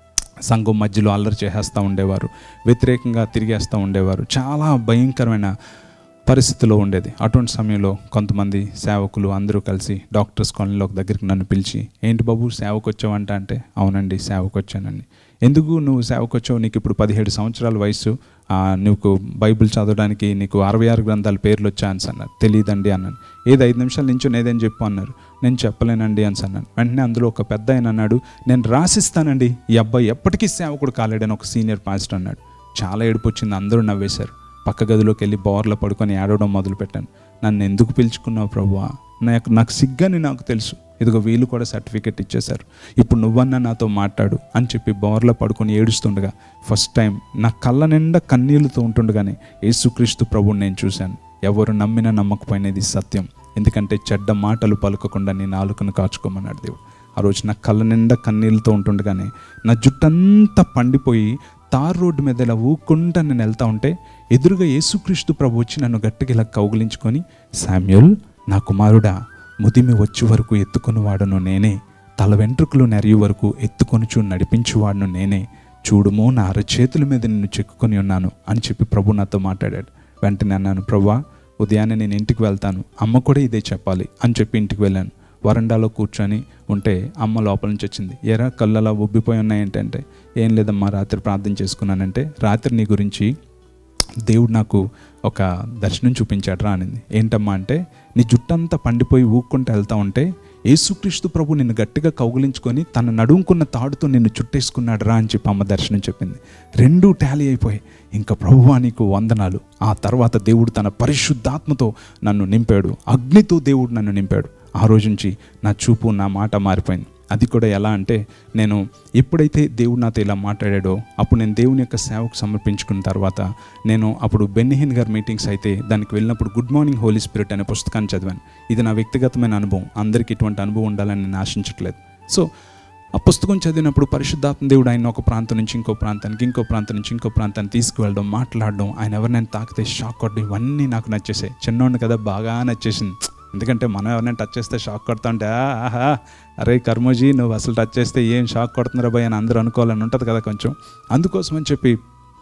సంఘం మధ్యలో అల్లరి చేసేస్తూ ఉండేవారు వ్యతిరేకంగా తిరిగేస్తూ ఉండేవారు చాలా భయంకరమైన పరిస్థితిలో ఉండేది అటువంటి సమయంలో కొంతమంది సేవకులు అందరూ కలిసి డాక్టర్స్ కాలనీలో ఒక దగ్గరికి నన్ను పిలిచి ఏంటి బాబు సేవకు వచ్చావంట అంటే అవునండి సేవకు వచ్చానండి ఎందుకు నువ్వు సేవకు వచ్చావు నీకు ఇప్పుడు పదిహేడు సంవత్సరాల వయసు ఆ, నీకు బైబిల్ చదవడానికి నీకు అరవై ఆరు గ్రంథాల పేర్లు వచ్చా అని అన్నారు తెలియదండి అన్నాను ఏది ఐదు నిమిషాల నుంచి ఏదని చెప్పు అన్నారు నేను చెప్పలేనండి అని అన్నాను వెంటనే అందులో ఒక పెద్ద ఆయన అన్నాడు నేను రాసిస్తానండి ఈ అబ్బాయి ఎప్పటికీ సేవకుడు కాలేడని ఒక సీనియర్ పాస్టర్ అన్నాడు చాలా ఏడుపు వచ్చింది అందరూ నవ్వేశారు పక్క గదిలోకి వెళ్ళి బోర్లో పడుకొని ఏడవడం మొదలుపెట్టాను నన్ను ఎందుకు పిలుచుకున్నావు ప్రభువా నాకు నాకు సిగ్గని నాకు తెలుసు ఇదిగో వీళ్ళు కూడా సర్టిఫికెట్ ఇచ్చేశారు ఇప్పుడు నువ్వన్నా నాతో మాట్లాడు అని చెప్పి బోర్లో పడుకొని ఏడుస్తుండగా ఫస్ట్ టైం నా కళ్ళ నిండా కన్నీళ్లతో ఉంటుండగానే యేసుక్రీస్తు ప్రభువుని నేను చూశాను ఎవరు నమ్మినా నమ్మకపోయినది సత్యం ఎందుకంటే చెడ్డ మాటలు పలుకకుండా నీ నాలుకను కాచుకోమన్నాడు దేవుడు ఆ రోజు నా కళ్ళ నిండా కన్నీళ్ళతో ఉంటుండగానే నా జుట్టంతా పండిపోయి తార్ రోడ్డు మీద ఇలా ఊక్కుంటా నేను వెళ్తా ఉంటే ఎదురుగా యేసుక్రీస్తు ప్రభు వచ్చి నన్ను గట్టిగా ఇలా కౌగిలించుకొని శామ్యుల్ నా కుమారుడా ముదిమి వచ్చి వరకు ఎత్తుకునివాడును నేనే తల వెంట్రుకలు నెరయి వరకు ఎత్తుకొనుచు నడిపించువాడును నేనే చూడుమో నా అరచేతుల మీద నిన్ను చెక్కుకొని ఉన్నాను అని చెప్పి ప్రభు నాతో మాట్లాడాడు వెంటనే అన్నాను ప్రభా ఉదయాన్నే నేను ఇంటికి వెళ్తాను అమ్మ కూడా ఇదే చెప్పాలి అని చెప్పి ఇంటికి వెళ్ళాను వరండాలో కూర్చొని ఉంటే అమ్మ లోపల నుంచి వచ్చింది ఎరా కళ్ళు అలా ఉబ్బిపోయి ఉన్నాయంటే ఏం లేదమ్మా రాత్రి ప్రార్థన చేసుకున్నానంటే రాత్రి నీ గురించి దేవుడు నాకు ఒక దర్శనం చూపించాడు రా అనింది ఏంటమ్మా అంటే నీ జుట్టంతా పండిపోయి ఊక్కుంటూ వెళ్తా ఉంటే యేసుక్రీస్తు ప్రభు నిన్ను గట్టిగా కౌగిలించుకొని తన నడుముకున్న తాడుతో నిన్ను చుట్టేసుకున్నాడు రా అని చెప్పి అమ్మ దర్శనం చెప్పింది రెండూ టాలీ అయిపోయి ఇంకా ప్రభువా నీకు వందనాలు ఆ తర్వాత దేవుడు తన పరిశుద్ధాత్మతో నన్ను నింపాడు అగ్నితో దేవుడు నన్ను నింపాడు ఆ రోజు నుంచి నా చూపు నా మాట మారిపోయింది అది కూడా ఎలా అంటే నేను ఎప్పుడైతే దేవుడు నాతో ఇలా మాట్లాడాడో అప్పుడు నేను దేవుని యొక్క సేవకు సమర్పించుకున్న తర్వాత నేను అప్పుడు బెన్నిహిన్ గారి మీటింగ్స్ అయితే దానికి వెళ్ళినప్పుడు గుడ్ మార్నింగ్ హోలీ స్పిరిట్ అనే పుస్తకాన్ని చదివాను ఇది నా వ్యక్తిగతమైన అనుభవం అందరికీ ఇటువంటి అనుభవం ఉండాలని నేను ఆశించట్లేదు సో ఆ పుస్తకం చదివినప్పుడు పరిశుద్ధాత్మ దేవుడు ఆయన ఒక ప్రాంతం నుంచి ఇంకో ప్రాంతానికి ఇంకో ప్రాంతం నుంచి ఇంకో ప్రాంతానికి తీసుకువెళ్ళడం మాట్లాడడం ఆయన ఎవరినైనా తాకితే షాక్ కొట్టడం ఇవన్నీ నాకు నచ్చేసాయి చిన్నోడిని కదా బాగా నచ్చేసింది ఎందుకంటే మనం ఎవరైనా టచ్ చేస్తే షాక్ కొడతా ఉంటే "ఆ, ఆహా అరే కర్మోజీ నువ్వు అసలు టచ్ చేస్తే ఏం షాక్ కొడుతున్నారా భయ్ అని అందరూ అనుకోవాలని ఉంటుంది కదా కొంచెం అందుకోసం అని చెప్పి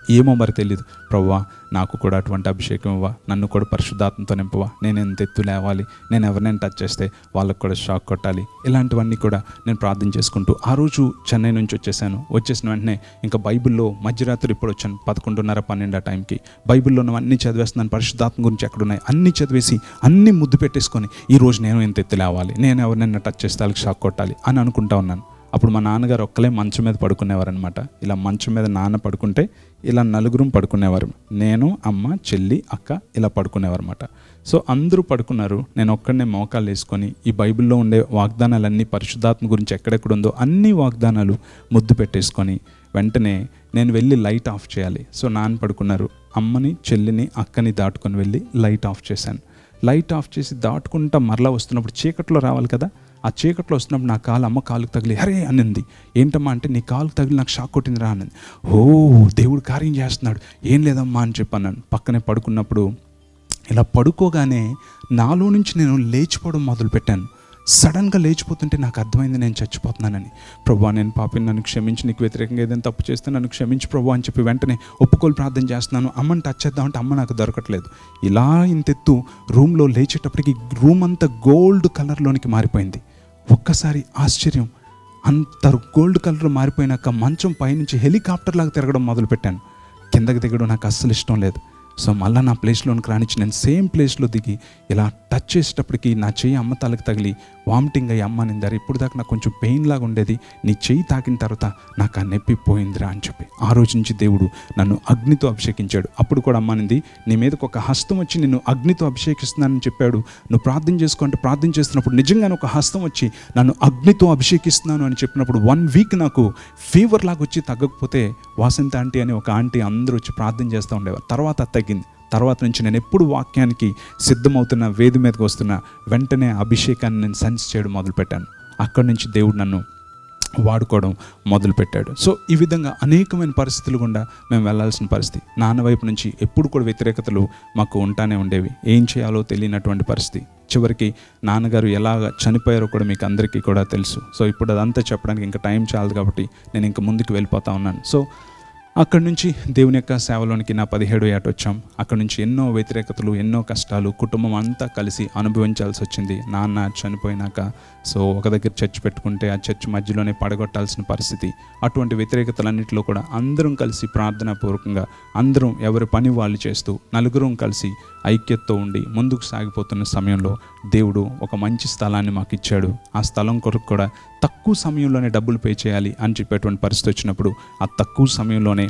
ఏమో మరి తెలియదు ప్రవ్వా నాకు కూడా అటువంటి అభిషేకం ఇవ్వ నన్ను కూడా పరిశుద్ధాత్మతో నింపవా నేను ఎంత ఎత్తు లేవాలి నేను ఎవరినైనా టచ్ చేస్తే వాళ్ళకు కూడా షాక్ కొట్టాలి ఇలాంటివన్నీ కూడా నేను ప్రార్థన చేసుకుంటూ ఆ రోజు చెన్నై నుంచి వచ్చేసాను వచ్చేసిన వెంటనే ఇంకా బైబిల్లో మధ్యరాత్రి ఇప్పుడు వచ్చాను పదకొండున్నర పన్నెండు ఆ టైంకి బైబిల్లో అన్ని చదివేస్తున్నాను పరిశుద్ధాత్మ గురించి ఎక్కడున్నాయి అన్ని చదివేసి అన్ని ముద్దు పెట్టేసుకొని ఈ రోజు నేను ఎంత ఎత్తు లేవాలి నేను ఎవరినైనా టచ్ చేస్తే వాళ్ళకి షాక్ కొట్టాలి అని అనుకుంటా ఉన్నాను అప్పుడు మా నాన్నగారు ఒక్కలే మంచం మీద పడుకునేవారనమాట ఇలా మంచం మీద నాన్న పడుకుంటే ఇలా నలుగురం పడుకునేవారు నేను అమ్మ చెల్లి అక్క ఇలా పడుకునేవారన్నమాట సో అందరూ పడుకున్నారు నేను ఒక్కడనే మోకాలు వేసుకొని ఈ బైబిల్లో ఉండే వాగ్దానాలన్నీ పరిశుద్ధాత్మ గురించి ఎక్కడెక్కడ ఉందో అన్ని వాగ్దానాలు ముద్దు పెట్టేసుకొని వెంటనే నేను వెళ్ళి లైట్ ఆఫ్ చేయాలి సో నాన్న పడుకున్నారు అమ్మని చెల్లిని అక్కని దాటుకొని వెళ్ళి లైట్ ఆఫ్ చేశాను లైట్ ఆఫ్ చేసి దాటుకుంటా మరలా వస్తున్నప్పుడు చీకట్లో రావాలి కదా ఆ చీకట్లో వస్తున్నప్పుడు నా కాలు అమ్మ కాలుకు తగిలి హరే అనింది ఏంటమ్మా అంటే నీ కాలుకు తగిలి నాకు షాక్ కొట్టింది రా అన్నది ఓ దేవుడు కార్యం చేస్తున్నాడు ఏం లేదమ్మా అని చెప్పన్నాను పక్కనే పడుకున్నప్పుడు ఇలా పడుకోగానే నాలో నుంచి నేను లేచిపోవడం మొదలుపెట్టాను సడన్గా లేచిపోతుంటే నాకు అర్థమైంది నేను చచ్చిపోతున్నానని ప్రభా నేను పాపిని నన్ను క్షమించి నీకు వ్యతిరేకంగా ఏదైనా తప్పు చేస్తే నన్ను క్షమించి ప్రభు అని చెప్పి వెంటనే ఒప్పుకోలు ప్రార్థన చేస్తున్నాను అమ్మని టచ్ చేద్దామంటే అమ్మ నాకు దొరకట్లేదు ఇలా ఇంతెత్తు రూమ్లో లేచేటప్పటికి రూమ్ అంతా గోల్డ్ కలర్లోనికి మారిపోయింది ఒక్కసారి ఆశ్చర్యం అంత గోల్డ్ కలర్ మారిపోయినాక మంచం పైనుంచి హెలికాప్టర్ లాగా తిరగడం మొదలుపెట్టాను కిందకి దిగడం నాకు అస్సలు ఇష్టం లేదు సో మళ్ళీ నా ప్లేస్లోనికి రానిచ్చి నేను సేమ్ ప్లేస్లో దిగి ఇలా టచ్ చేసేటప్పటికి నా చెయ్యి అమ్మ తలకి తగిలి వామిటింగ్ అయ్యి అమ్మ నిందారు ఇప్పుడు దాకా నాకు కొంచెం పెయిన్ లాగా ఉండేది నీ చెయ్యి తాకిన తర్వాత నాకు ఆ నొప్పి పోయిందిరా అని చెప్పి ఆ రోజు నుంచి దేవుడు నన్ను అగ్నితో అభిషేకించాడు అప్పుడు కూడా అమ్మ నింది నీ మీదకి ఒక హస్తం వచ్చి నిన్ను అగ్నితో అభిషేకిస్తున్నానని చెప్పాడు నువ్వు ప్రార్థన చేసుకుంటే ప్రార్థన చేస్తున్నప్పుడు నిజంగానే ఒక హస్తం వచ్చి నన్ను అగ్నితో అభిషేకిస్తున్నాను అని చెప్పినప్పుడు వన్ వీక్ నాకు ఫీవర్ లాగా వచ్చి తగ్గకపోతే వాసంత ఆంటీ అని ఒక ఆంటీ అందరూ వచ్చి ప్రార్థన చేస్తూ ఉండేవారు తర్వాత అది తగ్గింది తర్వాత నుంచి నేను ఎప్పుడు వాక్యానికి సిద్ధమవుతున్న వేది మీదకి వస్తున్న వెంటనే అభిషేకాన్ని నేను సెన్స్ చేయడం మొదలుపెట్టాను అక్కడి నుంచి దేవుడు నన్ను వాడుకోవడం మొదలుపెట్టాడు సో ఈ విధంగా అనేకమైన పరిస్థితులు గుండా మేము వెళ్ళాల్సిన పరిస్థితి నాన్న వైపు నుంచి ఎప్పుడు కూడా వ్యతిరేకతలు మాకు ఉంటానే ఉండేవి ఏం చేయాలో తెలియనటువంటి పరిస్థితి చివరికి నాన్నగారు ఎలాగ చనిపోయారో కూడా మీకు అందరికీ కూడా తెలుసు సో ఇప్పుడు అదంతా చెప్పడానికి ఇంకా టైం చాలదు కాబట్టి నేను ఇంకా ముందుకు వెళ్ళిపోతా ఉన్నాను సో అక్కడి నుంచి దేవుని యొక్క సేవలోనికి నా పదిహేడు ఏట వచ్చాం అక్కడి నుంచి ఎన్నో వ్యతిరేకతలు ఎన్నో కష్టాలు కుటుంబం అంతా కలిసి అనుభవించాల్సి వచ్చింది నాన్న చనిపోయినాక సో ఒక దగ్గర చర్చ్ పెట్టుకుంటే ఆ చర్చ్ మధ్యలోనే పడగొట్టాల్సిన పరిస్థితి అటువంటి వ్యతిరేకతలన్నింటిలో కూడా అందరం కలిసి ప్రార్థనాపూర్వకంగా అందరం ఎవరి పని వాళ్ళు చేస్తూ నలుగురం కలిసి ఐక్యతతో ఉండి ముందుకు సాగిపోతున్న సమయంలో దేవుడు ఒక మంచి స్థలాన్ని మాకు ఇచ్చాడు ఆ స్థలం కొరకు కూడా తక్కువ సమయంలోనే డబ్బులు పే చేయాలి అని చెప్పేటువంటి పరిస్థితి వచ్చినప్పుడు ఆ తక్కువ సమయంలోనే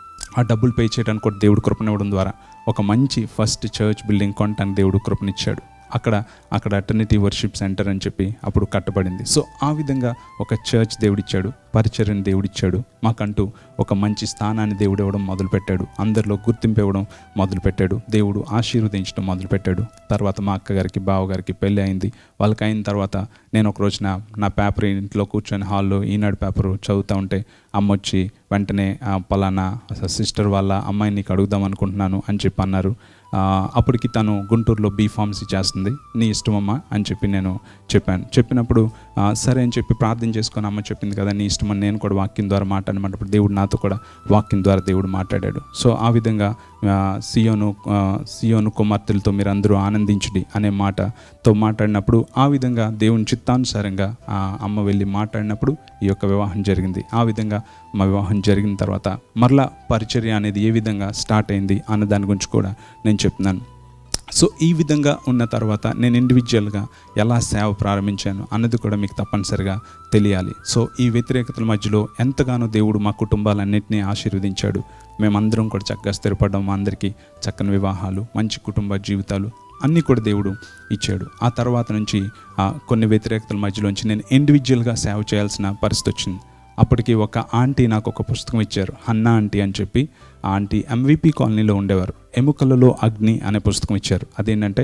ఆ డబ్బులు పే చేయడానికి కూడా దేవుడు కృపనివ్వడం ద్వారా ఒక మంచి ఫస్ట్ చర్చ్ బిల్డింగ్ కొనటానికి దేవుడు కృపనిచ్చాడు అక్కడ అక్కడ అటర్నిటీ వర్షిప్ సెంటర్ అని చెప్పి అప్పుడు కట్టబడింది సో ఆ విధంగా ఒక చర్చ్ దేవుడిచ్చాడు పరిచర్యని దేవుడిచ్చాడు మాకంటూ ఒక మంచి స్థానాన్ని దేవుడు ఇవ్వడం మొదలుపెట్టాడు అందరిలో గుర్తింపు ఇవ్వడం మొదలుపెట్టాడు దేవుడు ఆశీర్వదించడం మొదలుపెట్టాడు తర్వాత మా అక్కగారికి బావగారికి పెళ్ళి అయింది వాళ్ళకి అయిన తర్వాత నేను ఒక రోజు నా నా పేపర్ ఇంట్లో కూర్చొని హాల్లో ఈనాడు పేపర్ చదువుతూ ఉంటే అమ్మ వచ్చి వెంటనే "ఆ, పలానా సిస్టర్ వాళ్ళ అమ్మాయిని నీకు అడుగుదాం అనుకుంటున్నాను అని చెప్పి అన్నారు ఆ, అప్పటికి తను గుంటూరులో బీ ఫార్మసీ చేస్తుంది నీ ఇష్టమమ్మా అని చెప్పి నేను చెప్పాను చెప్పినప్పుడు ఆ, సరే అని చెప్పి ప్రార్థన చేసుకొని అమ్మ చెప్పింది కదా నీ ఇష్టమని నేను కూడా వాక్యం ద్వారా మాట్లాడమంటప్పుడు దేవుడు నాతో కూడా వాక్యం ద్వారా దేవుడు మాట్లాడాడు సో ఆ విధంగా ఆ, సియోను ఆ, సియోను కుమార్తెలతో మీరు అందరూ ఆనందించుడి అనే మాటతో మాట్లాడినప్పుడు ఆ విధంగా దేవుని చిత్తానుసారంగా ఆ అమ్మ వెళ్ళి మాట్లాడినప్పుడు ఈ యొక్క వివాహం జరిగింది ఆ విధంగా మా వివాహం జరిగిన తర్వాత మరలా పరిచర్య అనేది ఏ విధంగా స్టార్ట్ అయింది అన్న దాని గురించి కూడా నేను చెప్తున్నాను సో ఈ విధంగా ఉన్న తర్వాత నేను ఇండివిజువల్గా ఎలా సేవ ప్రారంభించాను అన్నది కూడా మీకు తప్పనిసరిగా తెలియాలి సో ఈ వ్యతిరేకతల మధ్యలో ఎంతగానో దేవుడు మా కుటుంబాలన్నింటినీ ఆశీర్వదించాడు మేమందరం కూడా చక్కగా స్థిరపడడం మా అందరికీ చక్కని వివాహాలు మంచి కుటుంబ జీవితాలు అన్నీ కూడా దేవుడు ఇచ్చాడు ఆ తర్వాత నుంచి ఆ కొన్ని వ్యతిరేకతల మధ్యలోంచి నేను ఇండివిజువల్గా సేవ చేయాల్సిన పరిస్థితి వచ్చింది అప్పటికి ఒక ఆంటీ నాకు ఒక పుస్తకం ఇచ్చారు హన్నా ఆంటీ అని చెప్పి ఆ ఆంటీ ఎంవిపి కాలనీలో ఉండేవారు ఎముకలలో అగ్ని అనే పుస్తకం ఇచ్చారు అదేంటంటే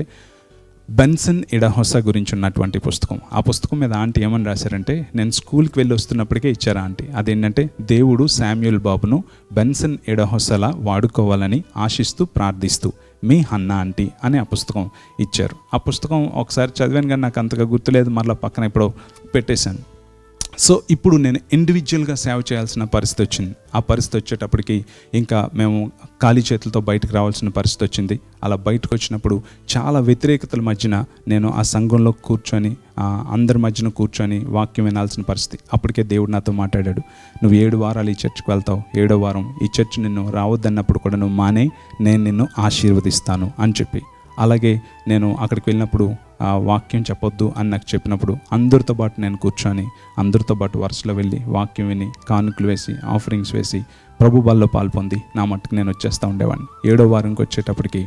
బెన్సన్ ఇడహొస గురించి ఉన్నటువంటి పుస్తకం ఆ పుస్తకం మీద ఆంటీ ఏమని రాశారంటే నేను స్కూల్కి వెళ్ళి వస్తున్నప్పటికే ఇచ్చారు ఆంటీ అదేంటంటే దేవుడు శామ్యుల్ బాబును బెన్సన్ ఇడహొసలా వాడుకోవాలని ఆశిస్తూ ప్రార్థిస్తూ మీ హన్నా ఆంటీ అనే ఆ పుస్తకం ఇచ్చారు ఆ పుస్తకం ఒకసారి చదివాను కానీ నాకు అంతగా గుర్తులేదు మరలా పక్కన ఎప్పుడో పెట్టేశాను సో ఇప్పుడు నేను ఇండివిజువల్గా సేవ చేయాల్సిన పరిస్థితి వచ్చింది ఆ పరిస్థితి వచ్చేటప్పటికి ఇంకా మేము ఖాళీ చేతులతో బయటకు రావాల్సిన పరిస్థితి వచ్చింది అలా బయటకు వచ్చినప్పుడు చాలా వ్యతిరేకతల మధ్యన నేను ఆ సంఘంలో కూర్చొని ఆ, అందరి మధ్యన కూర్చొని వాక్యం వినాల్సిన పరిస్థితి అప్పటికే దేవుడు నాతో మాట్లాడాడు నువ్వు ఏడు వారాలు ఈ చర్చ్కి వెళ్తావు ఏడో వారం ఈ చర్చ్ నిన్ను రావద్దన్నప్పుడు కూడా నువ్వు మానే నేను నిన్ను ఆశీర్వదిస్తాను అని చెప్పి అలాగే నేను అక్కడికి వెళ్ళినప్పుడు ఆ వాక్యం చెప్పొద్దు అని నాకు చెప్పినప్పుడు అందరితో పాటు నేను కూర్చొని అందరితో పాటు వరుసలో వెళ్ళి వాక్యం విని కానుకలు వేసి ఆఫరింగ్స్ వేసి ప్రభు బల్లో పాల్పొంది నా మట్టుకు నేను వచ్చేస్తూ ఉండేవాడిని ఏడో వారంకి వచ్చేటప్పటికి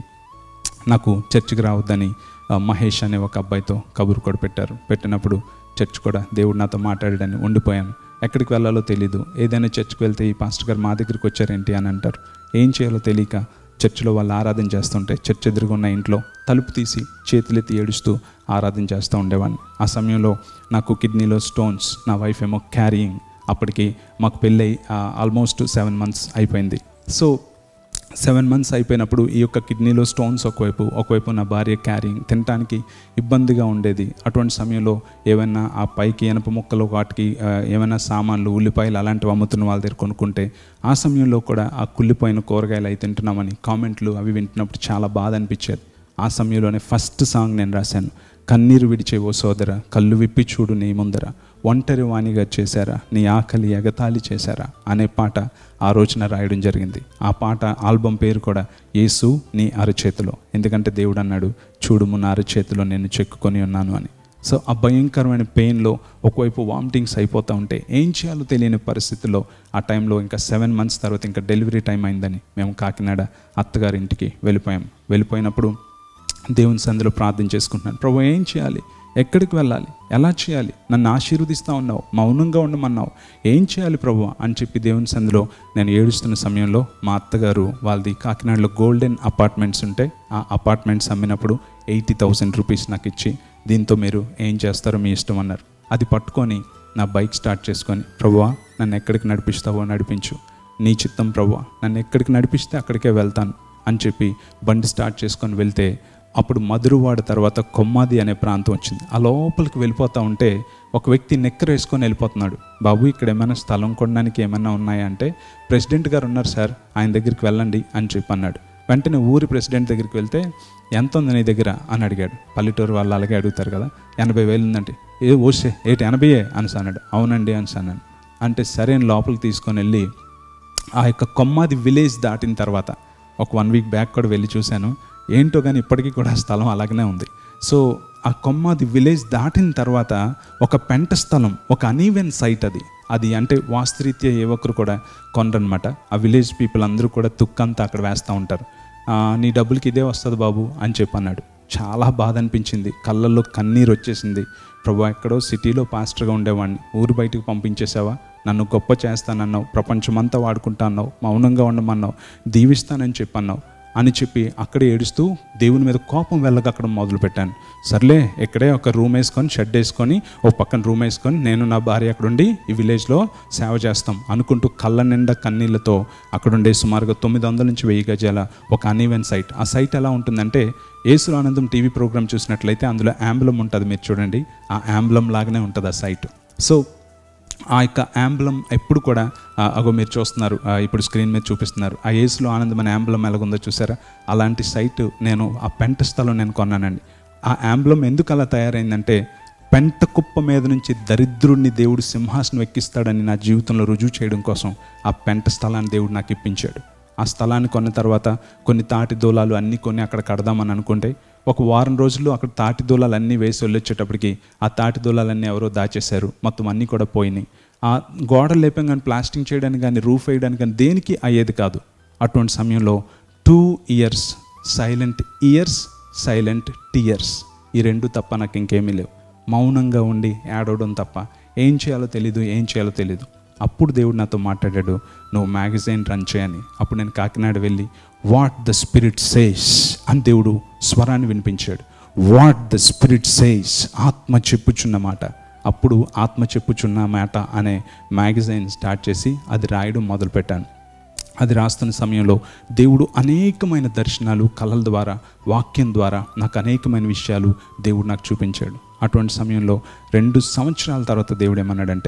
నాకు చర్చికి రావద్దని ఆ, మహేష్ అనే ఒక అబ్బాయితో కబురు కూడా పెట్టారు పెట్టినప్పుడు చర్చ్ కూడా దేవుడు నాతో మాట్లాడాడని ఉండిపోయాను ఎక్కడికి వెళ్ళాలో తెలీదు ఏదైనా చర్చ్కి వెళ్తే ఈ పాస్టర్ గారు మా దగ్గరికి వచ్చారేంటి అని అంటారు ఏం చేయాలో తెలియక చర్చిలో వాళ్ళు ఆరాధన చేస్తుంటే చర్చ్ ఎదురుగున్న ఇంట్లో తలుపు తీసి చేతులెత్తి ఏడుస్తూ ఆరాధన చేస్తూ ఉండేవాడిని ఆ సమయంలో నాకు కిడ్నీలో స్టోన్స్ నా వైఫ్ ఏమో క్యారియింగ్ అప్పటికి మాకు పెళ్ళై ఆల్మోస్ట్ సెవెన్ మంత్స్ అయిపోయింది సో సెవెన్ మంత్స్ అయిపోయినప్పుడు ఈ యొక్క కిడ్నీలో స్టోన్స్ ఒకవైపు ఒకవైపు నా భార్య క్యారింగ్ తినడానికి ఇబ్బందిగా ఉండేది అటువంటి సమయంలో ఏమైనా ఆ పైకి ఎనప ముక్కలు వాటికి ఆ, ఏమైనా సామాన్లు ఉల్లిపాయలు అలాంటివి అమ్ముతున్న వాళ్ళ దగ్గర కొనుక్కుంటే ఆ సమయంలో కూడా ఆ కుళ్ళిపోయిన కూరగాయలు అవి తింటున్నామని కామెంట్లు అవి వింటున్నప్పుడు చాలా బాధ అనిపించేది ఆ సమయంలోనే ఫస్ట్ సాంగ్ నేను రాశాను కన్నీరు విడిచే ఓ సోదర కళ్ళు విప్పి చూడు నీ ముందర ఒంటరి వాణిగా చేశారా నీ ఆకలి ఎగతాళి చేశారా అనే పాట ఆ రోజున రాయడం జరిగింది ఆ పాట ఆల్బమ్ పేరు కూడా యేసు నీ అరచేతిలో ఎందుకంటే దేవుడు అన్నాడు చూడుము నా అరచేతిలో నేను చెక్కుకొని ఉన్నాను అని సో ఆ భయంకరమైన పెయిన్లో ఒకవైపు వామిటింగ్స్ అయిపోతూ ఉంటే ఏం చేయాలో తెలియని పరిస్థితిలో ఆ టైంలో ఇంకా సెవెన్ మంత్స్ తర్వాత ఇంకా డెలివరీ టైం అయిందని మేము కాకినాడ అత్తగారింటికి వెళ్ళిపోయాం వెళ్ళిపోయినప్పుడు దేవుని సందులో ప్రార్థన చేసుకుంటున్నాను ప్రభు ఏం చేయాలి ఎక్కడికి వెళ్ళాలి ఎలా చేయాలి నన్ను ఆశీర్వదిస్తూ ఉన్నావు మౌనంగా ఉండమన్నావు ఏం చేయాలి ప్రభు అని చెప్పి దేవుని సందులో నేను ఏడుస్తున్న సమయంలో మా అత్తగారు వాళ్ళది కాకినాడలో గోల్డెన్ అపార్ట్మెంట్స్ ఉంటే ఆ అపార్ట్మెంట్స్ అమ్మినప్పుడు ఎయిటీ థౌసండ్ రూపీస్ నాకు ఇచ్చి దీంతో మీరు ఏం చేస్తారో మీ ఇష్టం అన్నారు అది పట్టుకొని నా బైక్ స్టార్ట్ చేసుకొని ప్రభువా నన్ను ఎక్కడికి నడిపిస్తావో నడిపించు నీ చిత్తం ప్రభువా నన్ను ఎక్కడికి నడిపిస్తే అక్కడికే వెళ్తాను అని చెప్పి బండి స్టార్ట్ చేసుకొని వెళ్తే అప్పుడు మధురవాడ తర్వాత కొమ్మాది అనే ప్రాంతం వచ్చింది ఆ లోపలికి వెళ్ళిపోతూ ఉంటే ఒక వ్యక్తి నెక్కర వేసుకొని వెళ్ళిపోతున్నాడు బాబు ఇక్కడ ఏమైనా స్థలం కొనడానికి ఏమైనా ఉన్నాయా అంటే ప్రెసిడెంట్ గారు ఉన్నారు సార్ ఆయన దగ్గరికి వెళ్ళండి అని చెప్పి అన్నాడు వెంటనే ఊరి ప్రెసిడెంట్ దగ్గరికి వెళ్తే ఎంత ఉంది నీ దగ్గర అని అడిగాడు పల్లెటూరు వాళ్ళు అలాగే అడుగుతారు కదా ఎనభై వేలు ఉందంటే ఏ ఓసే ఏటి ఎనభైయే అని అన్నాడు అవునండి అని అన్నాను అంటే సరే అని లోపలికి తీసుకొని వెళ్ళి ఆ యొక్క కొమ్మాది విలేజ్ దాటిన తర్వాత ఒక వన్ వీక్ బ్యాక్ కూడా వెళ్ళి చూశాను ఏంటో కానీ ఇప్పటికీ కూడా ఆ స్థలం అలాగనే ఉంది సో ఆ కొమ్మాది విలేజ్ దాటిన తర్వాత ఒక పెంట స్థలం ఒక అనీవెన్ సైట్ అది అది అంటే వాస్తురీత్యా ఏ ఒక్కరు కూడా కొనరనమాట ఆ విలేజ్ పీపుల్ అందరూ కూడా తుక్కంతా అక్కడ వేస్తూ ఉంటారు "ఆ, నీ డబ్బులకి ఇదే వస్తుంది బాబు అని చెప్పి అన్నాడు చాలా బాధ అనిపించింది కళ్ళల్లో కన్నీరు వచ్చేసింది ప్రభు ఎక్కడో సిటీలో పాస్టర్గా ఉండేవాడిని ఊరు బయటకు పంపించేసావా నన్ను గొప్ప చేస్తానన్నావు ప్రపంచమంతా వాడుకుంటా అన్నావు మౌనంగా ఉండమన్నావు దీవిస్తానని చెప్పన్నావు అని చెప్పి అక్కడే ఏడుస్తూ దేవుని మీద కోపం వెళ్ళగక్కడం మొదలుపెట్టాను సర్లే ఇక్కడే ఒక రూమ్ వేసుకొని షెడ్ వేసుకొని ఒక పక్కన రూమ్ వేసుకొని నేను నా భార్య అక్కడుండి ఈ విలేజ్లో సేవ చేస్తాం అనుకుంటూ కళ్ళ నిండా కన్నీళ్ళతో అక్కడుండే సుమారుగా తొమ్మిది వందల నుంచి వెయ్యి గజాల ఒక అనీవెన్ సైట్ ఆ సైట్ ఎలా ఉంటుందంటే ఏసు ఆనందం టీవీ ప్రోగ్రామ్ చూసినట్లయితే అందులో యాంబులం ఉంటుంది మీరు చూడండి ఆ యాంబులం లాగానే ఉంటుంది ఆ సైట్ సో ఆ యొక్క యాంబులం ఎప్పుడు కూడా ఆ, అగో మీరు చూస్తున్నారు ఆ, ఇప్పుడు స్క్రీన్ మీద చూపిస్తున్నారు ఆ ఏసులో ఆనందం అనే యాంబులం ఎలాగుందో చూసారా అలాంటి సైట్ నేను ఆ పెంట స్థలం నేను కొన్నానండి ఆ యాంబులం ఎందుకు అలా తయారైందంటే పెంట కుప్ప మీద నుంచి దరిద్రుడిని దేవుడు సింహాసనం ఎక్కిస్తాడని నా జీవితంలో రుజువు చేయడం కోసం ఆ పెంట స్థలాన్ని దేవుడు నాకు ఇప్పించాడు ఆ స్థలాన్ని కొన్న తర్వాత కొన్ని తాటి దూలాలు అన్నీ కొని అక్కడ కడదామని అనుకుంటే ఒక వారం రోజుల్లో అక్కడ తాటి దూలాలు అన్నీ వేసి వెళ్ళొచ్చేటప్పటికి ఆ తాటి దూలాలన్నీ ఎవరో దాచేశారు మొత్తం అన్నీ కూడా పోయినాయి ఆ గోడలు లేపం కానీ ప్లాస్టింగ్ చేయడానికి కానీ రూఫ్ వేయడానికి కానీ దేనికి అయ్యేది కాదు అటువంటి సమయంలో two years silent years silent tears ఈ రెండు తప్ప నాకు ఇంకేమీ లేవు మౌనంగా ఉండి ఏడవడం తప్ప ఏం చేయాలో తెలీదు ఏం చేయాలో తెలీదు అప్పుడు దేవుడు నాతో మాట్లాడాడు నువ్వు మ్యాగజైన్ రన్ చేయని అప్పుడు నేను కాకినాడ వెళ్ళి వాట్ ద స్పిరిట్ సేస్ అని దేవుడు స్వరాన్ని వినిపించాడు వాట్ ద స్పిరిట్ సేస్ ఆత్మ చెప్పుచున్న మాట అప్పుడు ఆత్మ చెప్పుచున్న మాట అనే మ్యాగజైన్ స్టార్ట్ చేసి అది రాయడం మొదలుపెట్టాను అది రాస్తున్న సమయంలో దేవుడు అనేకమైన దర్శనాలు కళల ద్వారా వాక్యం ద్వారా నాకు అనేకమైన విషయాలు దేవుడు నాకు చూపించాడు అటువంటి సమయంలో రెండు సంవత్సరాల తర్వాత దేవుడు ఏమన్నాడంటే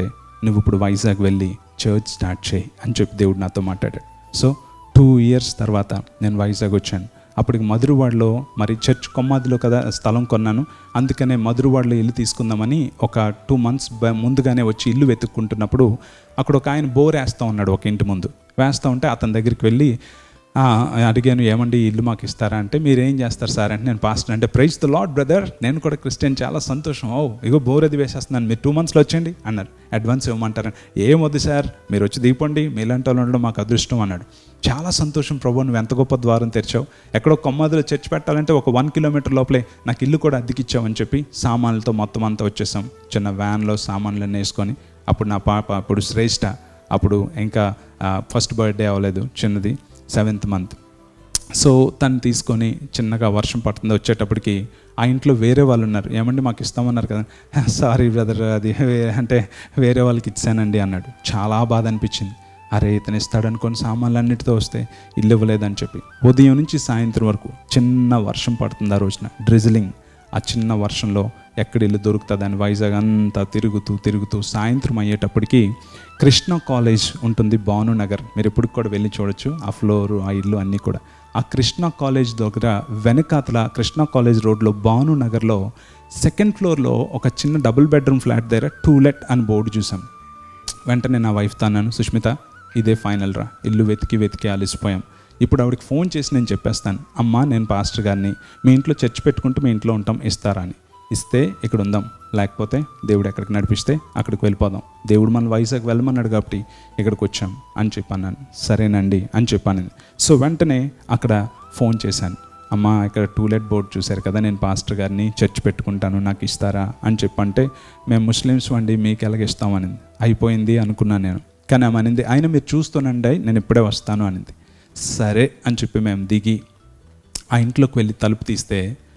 నువ్వు ఇప్పుడు వైజాగ్ వెళ్ళి చర్చ్ స్టార్ట్ చేయి అని చెప్పి దేవుడు నాతో మాట్లాడాడు సో టూ ఇయర్స్ తర్వాత నేను వైజాగ్ వచ్చాను అప్పటికి మధురవాడలో మరి చర్చ్ కొమ్మాదిలో కదా స్థలం కొన్నాను అందుకనే మధురవాడలో ఇల్లు తీసుకుందామని ఒక టూ మంత్స్ ముందుగానే వచ్చి ఇల్లు వెతుక్కుంటున్నప్పుడు అక్కడ ఒక ఆయన బోర్ వేస్తూ ఉన్నాడు ఒక ఇంటి ముందు వేస్తూ ఉంటే అతని దగ్గరికి వెళ్ళి "ఆ, అడిగాను ఏమండి ఈ ఇల్లు మాకు ఇస్తారా అంటే మీరు ఏం చేస్తారు సార్ అంటే నేను పాస్టర్ అంటే ప్రైజ్ ద లాడ్ బ్రదర్ నేను కూడా క్రిస్టియన్ చాలా సంతోషం ఓ ఇగో బోర్ అది వేసేస్తున్నాను మీరు టూ మంత్స్లో వచ్చేయండి అన్నారు అడ్వాన్స్ ఇవ్వమంటారు ఏం వద్దు సార్ మీరు వచ్చి దీపండి మీలాంటి వాళ్ళు ఉండడం మాకు అదృష్టం అన్నాడు చాలా సంతోషం ప్రభు నువ్వు ఎంత గొప్ప ద్వారం తెరిచావు ఎక్కడో కొమ్మదిలో చర్చ్ పెట్టాలంటే ఒక వన్ కిలోమీటర్ లోపలే నాకు ఇల్లు కూడా అద్దెకిచ్చావని చెప్పి సామాన్లతో మొత్తం అంతా వచ్చేసాం చిన్న వ్యాన్లో సామాన్లన్నీ వేసుకొని అప్పుడు నా పాప అప్పుడు శ్రేష్ఠ అప్పుడు ఇంకా ఫస్ట్ బర్త్డే అవ్వలేదు చిన్నది సెవెంత్ మంత్ సో తను తీసుకొని చిన్నగా వర్షం పడుతుంది వచ్చేటప్పటికి ఆ ఇంట్లో వేరే వాళ్ళు ఉన్నారు ఏమండి మాకు ఇస్తామన్నారు కదా సారీ బ్రదర్ అది వే- అంటే వేరే వాళ్ళకి ఇచ్చానండి అన్నాడు చాలా బాధ అనిపించింది అరే ఇతను ఇస్తాడు అనుకొని సామాన్లు అన్నిటితో వస్తే ఇల్లు ఇవ్వలేదని చెప్పి ఉదయం నుంచి సాయంత్రం వరకు చిన్న వర్షం పడుతుంది ఆ రోజున డ్రిజిలింగ్ ఆ చిన్న వర్షంలో ఎక్కడ ఇల్లు దొరుకుతుందని వైజాగ్ అంతా తిరుగుతూ తిరుగుతూ సాయంత్రం అయ్యేటప్పటికి కృష్ణ కాలేజ్ ఉంటుంది భానునగర్ మీరు ఇప్పుడు కూడా వెళ్ళి చూడొచ్చు ఆ ఫ్లోరు ఆ ఇల్లు అన్నీ కూడా ఆ కృష్ణ కాలేజ్ దగ్గర వెనకాతల కృష్ణ కాలేజ్ రోడ్లో భానునగర్లో సెకండ్ ఫ్లోర్లో ఒక చిన్న డబుల్ బెడ్రూమ్ ఫ్లాట్ దగ్గర టూలెట్ అని బోర్డు చూసాం వెంటనే నా వైఫ్తో అన్నాను సుష్మిత ఇదే ఫైనల్ రా ఇల్లు వెతికి వెతికి అలసిపోయాం ఇప్పుడు ఆవిడకి ఫోన్ చేసి నేను చెప్పేస్తాను అమ్మా నేను పాస్టర్ గారిని మీ ఇంట్లో చర్చ్ పెట్టుకుంటూ మీ ఇంట్లో ఉంటాం ఇస్తారా అని ఇస్తే ఇక్కడ ఉందాం లేకపోతే దేవుడు ఎక్కడికి నడిపిస్తే అక్కడికి వెళ్ళిపోదాం దేవుడు మన వైజాగ్ వెళ్ళమన్నాడు కాబట్టి ఇక్కడికి వచ్చాం అని చెప్పన్నాను సరేనండి అని చెప్పాను సో వెంటనే అక్కడ ఫోన్ చేశాను అమ్మ ఇక్కడ టూలెట్ బోర్డ్ చూశారు కదా నేను పాస్టర్ గారిని చర్చ్ పెట్టుకుంటాను నాకు ఇస్తారా అని చెప్పంటే మేము ముస్లిమ్స్ వండి మీకు ఎలాగ ఇస్తామనింది అయిపోయింది అనుకున్నాను నేను కానీ ఆమె అనింది ఆయన మీరు చూస్తూనండి నేను ఇప్పుడే వస్తాను అనింది సరే అని చెప్పి మేము దిగి ఆ ఇంట్లోకి వెళ్ళి తలుపు తీస్తే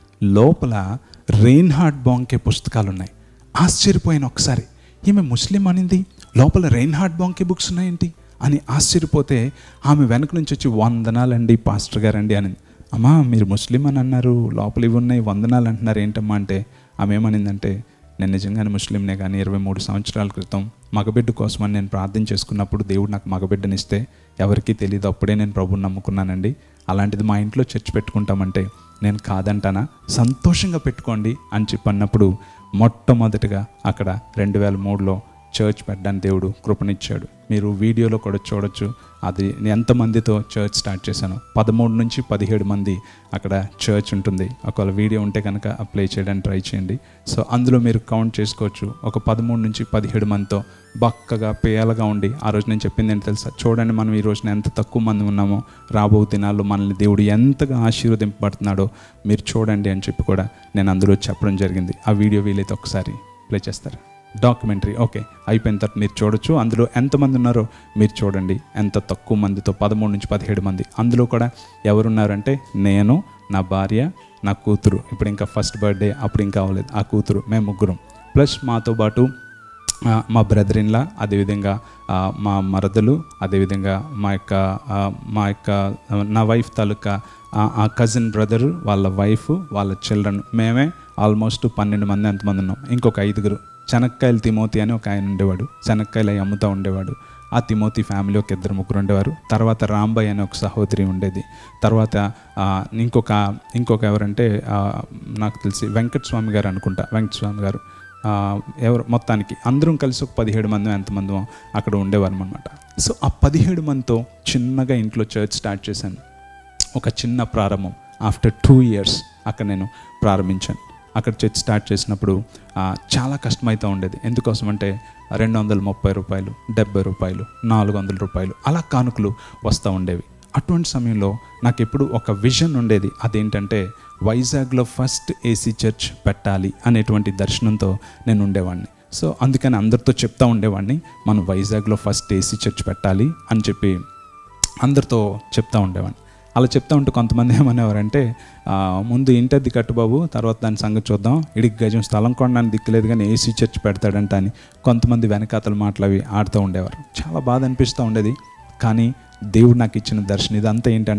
లోపల రెయిన్ హార్ట్ బాంకే పుస్తకాలు ఉన్నాయి ఆశ్చర్యపోయిన ఒకసారి ఈమె ముస్లిం అనింది లోపల రెయిన్ హార్ట్ బాంకే బుక్స్ ఉన్నాయేంటి అని ఆశ్చర్యపోతే ఆమె వెనక నుంచి వచ్చి వందనాలండి పాస్టర్ గారండి అనింది అమ్మా మీరు ముస్లిం అని అన్నారు లోపల ఇవి ఉన్నాయి వందనాలు అంటున్నారు ఏంటమ్మా అంటే ఆమె ఏమనిందంటే నేను నిజంగానే ముస్లింనే కానీ ఇరవై మూడు సంవత్సరాల క్రితం మగబిడ్డ కోసమని నేను ప్రార్థన చేసుకున్నప్పుడు దేవుడు నాకు మగబిడ్డనిస్తే ఎవరికీ తెలియదు అప్పుడే నేను ప్రభుని నమ్ముకున్నానండి అలాంటిది మా ఇంట్లో చర్చ్ పెట్టుకుంటామంటే నేను కాదంటానా సంతోషంగా పెట్టుకోండి అని చెప్పి అన్నప్పుడు మొట్టమొదటిగా అక్కడ రెండు వేల మూడులో చర్చ్ పెట్టడానికి దేవుడు కృపనిచ్చాడు మీరు వీడియోలో కూడా చూడొచ్చు అది నేను ఎంతమందితో చర్చ్ స్టార్ట్ చేశాను పదమూడు నుంచి పదిహేడు మంది అక్కడ చర్చ్ ఉంటుంది ఒకవేళ వీడియో ఉంటే కనుక ప్లే చేయడానికి ట్రై చేయండి సో అందులో మీరు కౌంట్ చేసుకోవచ్చు ఒక పదమూడు నుంచి పదిహేడు మందితో బక్కగా పేలగా ఉండి ఆ రోజు నేను చెప్పింది ఏంటి తెలుసా చూడండి మనం ఈ రోజున ఎంత తక్కువ మంది ఉన్నామో రాబో దినాల్లో మనల్ని దేవుడు ఎంతగా ఆశీర్వదింపబడుతున్నాడో మీరు చూడండి అని చెప్పి కూడా నేను అందులో చెప్పడం జరిగింది ఆ వీడియో వీలైతే ఒకసారి ప్లే చేస్తారు డాక్యుమెంటరీ ఓకే అయిపోయిన తర్వాత మీరు చూడొచ్చు అందులో ఎంతమంది ఉన్నారో మీరు చూడండి ఎంత తక్కువ మందితో పదమూడు నుంచి పదిహేడు మంది అందులో కూడా ఎవరున్నారంటే నేను నా భార్య నా కూతురు ఇప్పుడు ఇంకా ఫస్ట్ బర్త్డే అప్పుడు ఇంకా అవ్వలేదు ఆ కూతురు మేము ముగ్గురం ప్లస్ మాతో పాటు ఆ, మా బ్రదర్ ఇన్లా అదేవిధంగా ఆ, మా మరదలు అదేవిధంగా మా యొక్క ఆ, మా యొక్క ఆ, నా వైఫ్ తాలూకా ఆ- ఆ కజిన్ బ్రదరు వాళ్ళ వైఫ్ వాళ్ళ చిల్డ్రన్ మేమే ఆల్మోస్ట్ పన్నెండు మంది ఎంతమంది ఉన్నాం ఇంకొక ఐదుగురు శనక్కాయలు తిమోతి అని ఒక ఆయన ఉండేవాడు శనక్కాయలు అవి అమ్ముతూ ఉండేవాడు ఆ తిమోతి ఫ్యామిలీ ఒక ఇద్దరు ముగ్గురు ఉండేవారు తర్వాత రాంబాయ్ అనే ఒక సహోదరి ఉండేది తర్వాత ఆ, ఇంకొక ఇంకొక ఎవరంటే ఆ, నాకు తెలిసి వెంకట స్వామి గారు అనుకుంటా వెంకట స్వామి గారు ఆ, ఎవరు మొత్తానికి అందరం కలిసి ఒక పదిహేడు మంది ఎంతమంది అక్కడ ఉండేవారు అనమాట సో ఆ పదిహేడు మందితో చిన్నగా ఇంట్లో చర్చ్ స్టార్ట్ చేశాను ఒక చిన్న ప్రారంభం ఆఫ్టర్ టూ ఇయర్స్ అక్కడ నేను ప్రారంభించాను అక్కడ చర్చ్ స్టార్ట్ చేసినప్పుడు ఆ, చాలా కష్టమైతే ఉండేది ఎందుకోసం అంటే రెండు వందల ముప్పై రూపాయలు డెబ్బై రూపాయలు నాలుగు వందల రూపాయలు అలా కానుకలు వస్తూ ఉండేవి అటువంటి సమయంలో నాకు ఎప్పుడు ఒక విజన్ ఉండేది అదేంటంటే వైజాగ్లో ఫస్ట్ ఏసీ చర్చ్ పెట్టాలి అనేటువంటి దర్శనంతో నేను ఉండేవాడిని సో అందుకని అందరితో చెప్తా ఉండేవాడిని మనం వైజాగ్లో ఫస్ట్ ఏసీ చర్చ్ పెట్టాలి అని చెప్పి అందరితో చెప్తా ఉండేవాడిని అలా చెప్తా ఉంటే కొంతమంది ఏమనేవారంటే ఆ, ముందు ఇంటద్ది కట్టుబాబు తర్వాత దాని సంగతి చూద్దాం ఇడికి గజం స్థలం కొనడానికి దిక్కులేదు కానీ ఏసీ చర్చ్ పెడతాడంట అని కొంతమంది వెనకాతల మాటలు అవి ఆడుతూ ఉండేవారు చాలా బాధ అనిపిస్తూ ఉండేది కానీ దేవుడు నాకు ఇచ్చిన దర్శనం ఇదంతా ఏంటంటే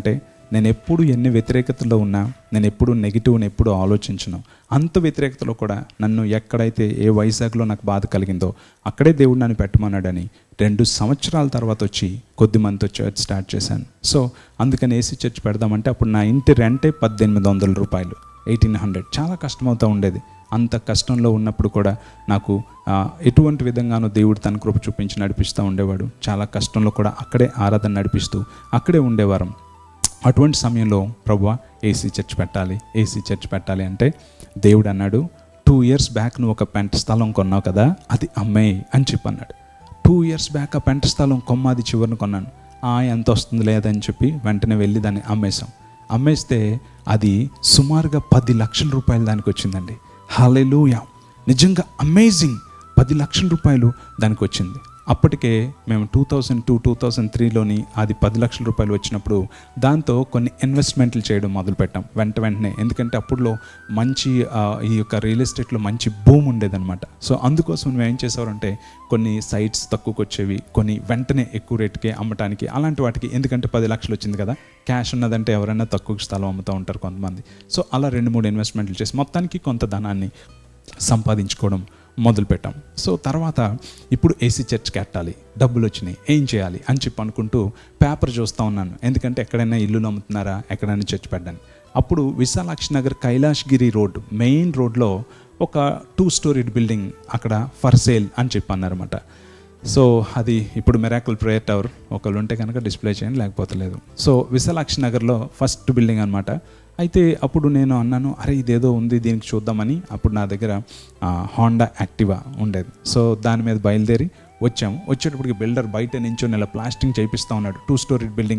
నేను ఎప్పుడు ఎన్ని వ్యతిరేకతలో ఉన్నా నేను ఎప్పుడు నెగిటివ్ని ఎప్పుడు ఆలోచించను అంత వ్యతిరేకతలో కూడా నన్ను ఎక్కడైతే ఏ వైజాగ్లో నాకు బాధ కలిగిందో అక్కడే దేవుడు నన్ను పెట్టమన్నాడని రెండు సంవత్సరాల తర్వాత వచ్చి కొద్ది మందితో చర్చ్ స్టార్ట్ చేశాను సో అందుకని ఏసీ చర్చ్ పెడదామంటే అప్పుడు నా ఇంటి రెంటే పద్దెనిమిది వందల రూపాయలు ఎయిటీన్ హండ్రెడ్ చాలా కష్టమవుతూ ఉండేది అంత కష్టంలో ఉన్నప్పుడు కూడా నాకు ఆ, ఎటువంటి విధంగానూ దేవుడు తన కృప చూపించి నడిపిస్తూ ఉండేవాడు చాలా కష్టంలో కూడా అక్కడే ఆరాధన నడిపిస్తూ అక్కడే ఉండేవారం అటువంటి సమయంలో ప్రభువా ఏసీ చర్చ్ పెట్టాలి ఏసీ చర్చ్ పెట్టాలి అంటే దేవుడు అన్నాడు టూ ఇయర్స్ బ్యాక్ నువ్వు ఒక పెంట స్థలం కొన్నావు కదా అది అమ్మేయి అని చెప్పి అన్నాడు టూ ఇయర్స్ బ్యాక్ ఆ పెంట స్థలం కొమ్మాది చివరిని కొన్నాను ఆ ఎంత వస్తుంది లేదని చెప్పి వెంటనే వెళ్ళి దాన్ని అమ్మేశాం అమ్మేస్తే అది సుమారుగా పది లక్షల రూపాయలు దానికి వచ్చిందండి హాలెలూయా నిజంగా అమేజింగ్ పది లక్షల రూపాయలు దానికి వచ్చింది అప్పటికే మేము two thousand two two thousand త్రీలోని అది పది లక్షల రూపాయలు వచ్చినప్పుడు దాంతో కొన్ని ఇన్వెస్ట్మెంట్లు చేయడం మొదలుపెట్టాం వెంట వెంటనే ఎందుకంటే అప్పుడులో మంచి ఆ, ఈ యొక్క రియల్ ఎస్టేట్లో మంచి భూమి ఉండేదన్నమాట సో అందుకోసం మేము ఏం చేసేవారంటే కొన్ని సైట్స్ తక్కువకి వచ్చేవి కొన్ని వెంటనే ఎక్కువ రేటుకే అమ్మటానికి అలాంటి వాటికి ఎందుకంటే పది లక్షలు వచ్చింది కదా క్యాష్ ఉన్నదంటే ఎవరైనా తక్కువ స్థలం అమ్ముతూ ఉంటారు కొంతమంది సో అలా రెండు మూడు ఇన్వెస్ట్మెంట్లు చేసి మొత్తానికి కొంత ధనాన్ని సంపాదించుకోవడం మొదలుపెట్టాం సో తర్వాత ఇప్పుడు ఏసీ చర్చ్ కట్టాలి డబ్బులు వచ్చినాయి ఏం చేయాలి అని చెప్పి అనుకుంటూ పేపర్ చూస్తూ ఉన్నాను ఎందుకంటే ఎక్కడైనా ఇల్లు అమ్ముతున్నారా ఎక్కడైనా చర్చ్ పెట్టాను అప్పుడు విశాలాక్షి నగర్ కైలాష్గిరి రోడ్ మెయిన్ రోడ్లో ఒక టూ స్టోరీడ్ బిల్డింగ్ అక్కడ ఫర్ సేల్ అని చెప్పి అన్నారన్నమాట సో అది ఇప్పుడు మెరాకుల్ ప్రేయర్ టవర్ ఒకళ్ళు ఉంటే కనుక డిస్ప్లే చేయండి లేకపోతే లేదు సో విశాలాక్షి నగర్లో ఫస్ట్ బిల్డింగ్ అనమాట అయితే అప్పుడు నేను అన్నాను అరే ఇదేదో ఉంది దీనికి చూద్దామని అప్పుడు నా దగ్గర హోండా యాక్టివా ఉండేది సో దాని మీద బయలుదేరి వచ్చాము వచ్చేటప్పటికి బిల్డర్ బయట నించొని ఇలా ప్లాస్టింగ్ చేపిస్తూ ఉన్నాడు two storey building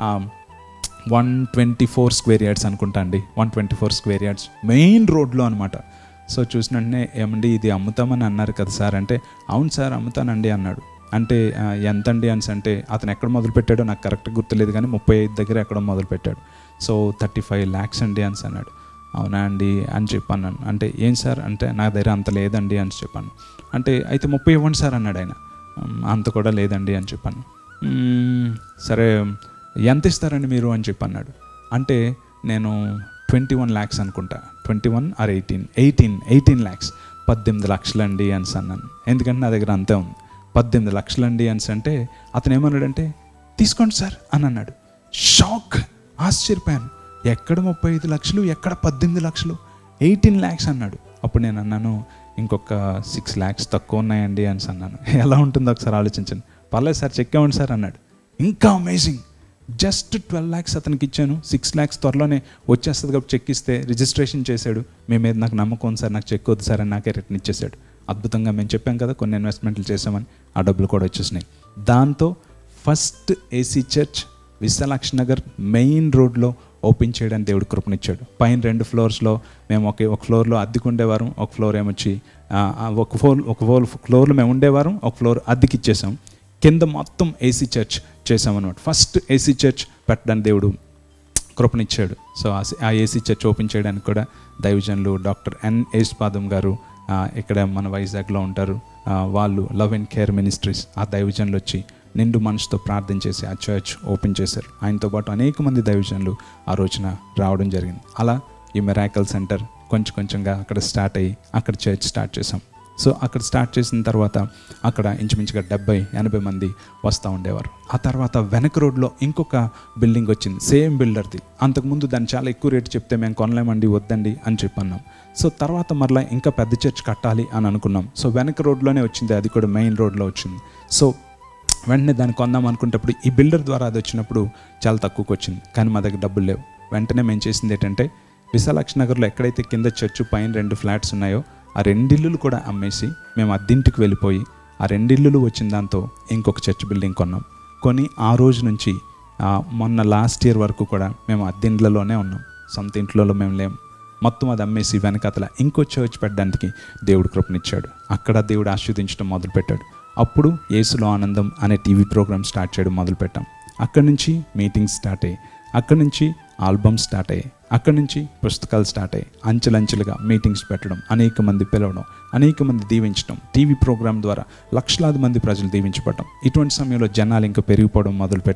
one twenty four square yards అనుకుంటా అండి one twenty four square yards main రోడ్లో అనమాట సో చూసిన వెంటనే ఏమండి ఇది అమ్ముతామని అన్నారు కదా సార్ అంటే అవును సార్ అమ్ముతానండి అన్నాడు అంటే "ఆ, ఎంతండి అని అంటే అతను ఎక్కడ మొదలు పెట్టాడో నాకు కరెక్ట్గా గుర్తులేదు కానీ ముప్పై ఐదు దగ్గర ఎక్కడ మొదలు పెట్టాడు సో థర్టీ ఫైవ్ ల్యాక్స్ అండి అని అన్నాడు అవునా అండి అని చెప్పాను అంటే ఏం సార్ అంటే నా దగ్గర అంత లేదండి అని చెప్పాను అంటే అయితే ముప్పై ఇవ్వండి సార్ అన్నాడు ఆయన "ఉమ్, అంత కూడా లేదండి అని చెప్పాను "మ్మ్, సరే ఎంత ఇస్తారండి మీరు అని చెప్పి అన్నాడు అంటే నేను ట్వంటీ వన్ ల్యాక్స్ అనుకుంటా twenty one or eighteen eighteen eighteen lakhs పద్దెనిమిది లక్షలండి అని అన్నాను ఎందుకంటే నా దగ్గర అంతే ఉంది పద్దెనిమిది లక్షలండి అని అంటే అతను ఏమన్నాడంటే తీసుకోండి సార్ అని అన్నాడు షాక్ ఆశ్చర్యపోయాను ఎక్కడ ముప్పై ఐదు లక్షలు ఎక్కడ పద్దెనిమిది లక్షలు ఎయిటీన్ ల్యాక్స్ అన్నాడు అప్పుడు నేను అన్నాను ఇంకొక సిక్స్ ల్యాక్స్ తక్కువ ఉన్నాయండి అని అన్నాను ఎలా ఉంటుందో ఒకసారి ఆలోచించండి పర్లేదు సార్ చెక్ ఇవ్వండి సార్ అన్నాడు ఇంకా అమేజింగ్ జస్ట్ ట్వెల్వ్ ల్యాక్స్ అతనికి ఇచ్చాను సిక్స్ ల్యాక్స్ త్వరలోనే వచ్చేస్తుంది కాబట్టి చెక్ ఇస్తే రిజిస్ట్రేషన్ చేశాడు మీ మీద నాకు నమ్మకం ఉంది సార్ నాకు చెక్ వద్దు సార్ అని నాకే రిటర్న్ ఇచ్చేసాడు అద్భుతంగా మేము చెప్పాం కదా కొన్ని ఇన్వెస్ట్మెంట్లు చేసామని ఆ డబ్బులు కూడా వచ్చేసినాయి దాంతో first AC church Visalakshi Nagar main రోడ్లో ఓపెన్ చేయడానికి దేవుడు కృపనిచ్చాడు పైన రెండు ఫ్లోర్స్లో మేము ఒకే ఒక ఫ్లోర్లో అద్దెకు ఉండేవారం ఒక ఫ్లోర్ ఏమొచ్చి ఆ, ఆ, ఒక ఫ్లోర్ ఒక ఫ్లోర్ ఫ్లోర్లో మేము ఉండేవారం ఒక ఫ్లోర్ అద్దెకి ఇచ్చేసాం కింద మొత్తం ఏసీ చర్చ్ చేసామన్నమాట ఫస్ట్ ఏసీ చర్చ్ పెట్టడానికి దేవుడు కృపనిచ్చాడు సో ఆ సి- ఆ ఏసీ చర్చ్ ఓపెన్ చేయడానికి కూడా దైవజనులు డాక్టర్ ఎన్ ఏస్పాదం గారు ఆ, ఇక్కడ మన వైజాగ్లో ఉంటారు ఆ, వాళ్ళు లవ్ అండ్ కేర్ మినిస్ట్రీస్ ఆ దైవజనులు వచ్చి నిండు మనసుతో ప్రార్థన చేసి ఆ చర్చ్ ఓపెన్ చేశారు ఆయనతో పాటు అనేక మంది దైవజనులు ఆ రోజున రావడం జరిగింది అలా ఈ మెరాకల్ సెంటర్ కొంచెం కొంచెంగా అక్కడ స్టార్ట్ అయ్యి అక్కడ చర్చ్ స్టార్ట్ చేసాం సో అక్కడ స్టార్ట్ చేసిన తర్వాత అక్కడ ఇంచుమించుగా డెబ్బై ఎనభై మంది వస్తూ ఉండేవారు ఆ తర్వాత వెనక రోడ్లో ఇంకొక బిల్డింగ్ వచ్చింది సేమ్ బిల్డర్ది అంతకుముందు దాన్ని చాలా ఎక్కువ రేటు చెప్తే మేము కొనలేమండి వద్దండి అని చెప్పన్నాం సో తర్వాత మరలా ఇంకా పెద్ద చర్చ్ కట్టాలి అని అనుకున్నాం సో వెనక రోడ్లోనే వచ్చింది అది కూడా మెయిన్ రోడ్లో వచ్చింది సో వెంటనే దాన్ని కొందాం అనుకునేటప్పుడు ఈ బిల్డర్ ద్వారా అది వచ్చినప్పుడు చాలా తక్కువకి వచ్చింది కానీ మా దగ్గర డబ్బులు లేవు వెంటనే మేము చేసింది ఏంటంటే విశాలాక్షి నగర్లో ఎక్కడైతే కింద చర్చ్ పైన రెండు ఫ్లాట్స్ ఉన్నాయో ఆ రెండిల్లులు కూడా అమ్మేసి మేము అద్దెంటికి వెళ్ళిపోయి ఆ రెండిల్లులు వచ్చిన దాంతో ఇంకొక చర్చ్ బిల్డింగ్ కొన్నాం కొని ఆ రోజు నుంచి ఆ, మొన్న లాస్ట్ ఇయర్ వరకు కూడా మేము అద్దెంట్లలోనే ఉన్నాం సొంత ఇంట్లో మేము లేము మొత్తం అది అమ్మేసి వెనకతల ఇంకో చర్చ్ పెట్టడానికి దేవుడు కృపనిచ్చాడు అక్కడ దేవుడు ఆస్వాదించడం మొదలుపెట్టాడు అప్పుడు యేసులో ఆనందం అనే టీవీ ప్రోగ్రామ్ స్టార్ట్ చేయడం మొదలుపెట్టాం అక్కడి నుంచి మీటింగ్స్ స్టార్ట్ అయ్యాయి అక్కడి నుంచి ఆల్బమ్స్ స్టార్ట్ అయ్యాయి అక్కడి నుంచి పుస్తకాలు స్టార్ట్ అయ్యాయి అంచెలంచెలుగా మీటింగ్స్ పెట్టడం అనేక మంది పిలవడం అనేక మంది దీవించడం టీవీ ప్రోగ్రామ్ ద్వారా లక్షలాది మంది ప్రజలు దీవించబడటం ఇటువంటి సమయంలో జనాలు ఇంకా పెరిగిపోవడం మొదలుపెట్టారు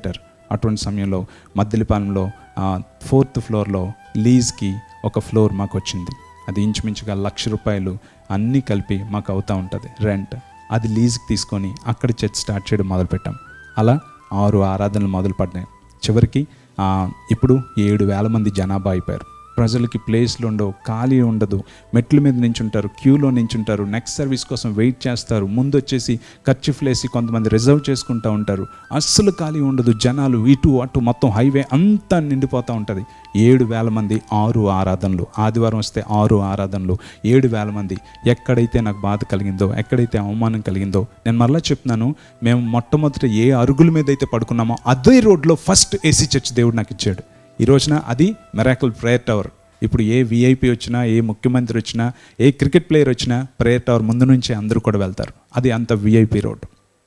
అటువంటి సమయంలో మద్దిలిపాలెంలో ఫోర్త్ ఫ్లోర్లో లీజ్కి ఒక ఫ్లోర్ మాకు వచ్చింది అది ఇంచుమించుగా లక్ష రూపాయలు అన్నీ కలిపి మాకు అవుతూ ఉంటుంది రెంట్ అది లీజ్కి తీసుకొని అక్కడ చర్చ్ స్టార్ట్ చేయడం మొదలుపెట్టాం అలా ఆరు ఆరాధనలు మొదలు పడ్డాయి చివరికి ఆ, ఇప్పుడు ఏడు వేల మంది జనాభా అయిపోయారు ప్రజలకి ప్లేస్లు ఉండవు ఖాళీ ఉండదు మెట్ల మీద నించుంటారు క్యూలో నించుంటారు నెక్స్ట్ సర్వీస్ కోసం వెయిట్ చేస్తారు ముందు వచ్చేసి ఖర్చుఫ్లు వేసి కొంతమంది రిజర్వ్ చేసుకుంటూ ఉంటారు అస్సలు ఖాళీ ఉండదు జనాలు ఇటు అటు మొత్తం హైవే అంతా నిండిపోతూ ఉంటుంది ఏడు వేల మంది ఆరు ఆరాధనలు ఆదివారం వస్తే ఆరు ఆరాధనలు ఏడు వేల మంది ఎక్కడైతే నాకు బాధ కలిగిందో ఎక్కడైతే అవమానం కలిగిందో నేను మరలా చెప్తున్నాను మేము మొట్టమొదట ఏ అరుగుల మీద అయితే పడుకున్నామో అదే రోడ్లో ఫస్ట్ ఏసీ చర్చ్ దేవుడు నాకు ఇచ్చాడు ఈ రోజున అది మెరాకల్ ప్రేయర్ టవర్ ఇప్పుడు ఏ విఐపి వచ్చినా ఏ ముఖ్యమంత్రి వచ్చినా ఏ క్రికెట్ ప్లేయర్ వచ్చినా ప్రేయర్ టవర్ ముందు నుంచి అందరూ కూడా వెళ్తారు అది అంత విఐపి రోడ్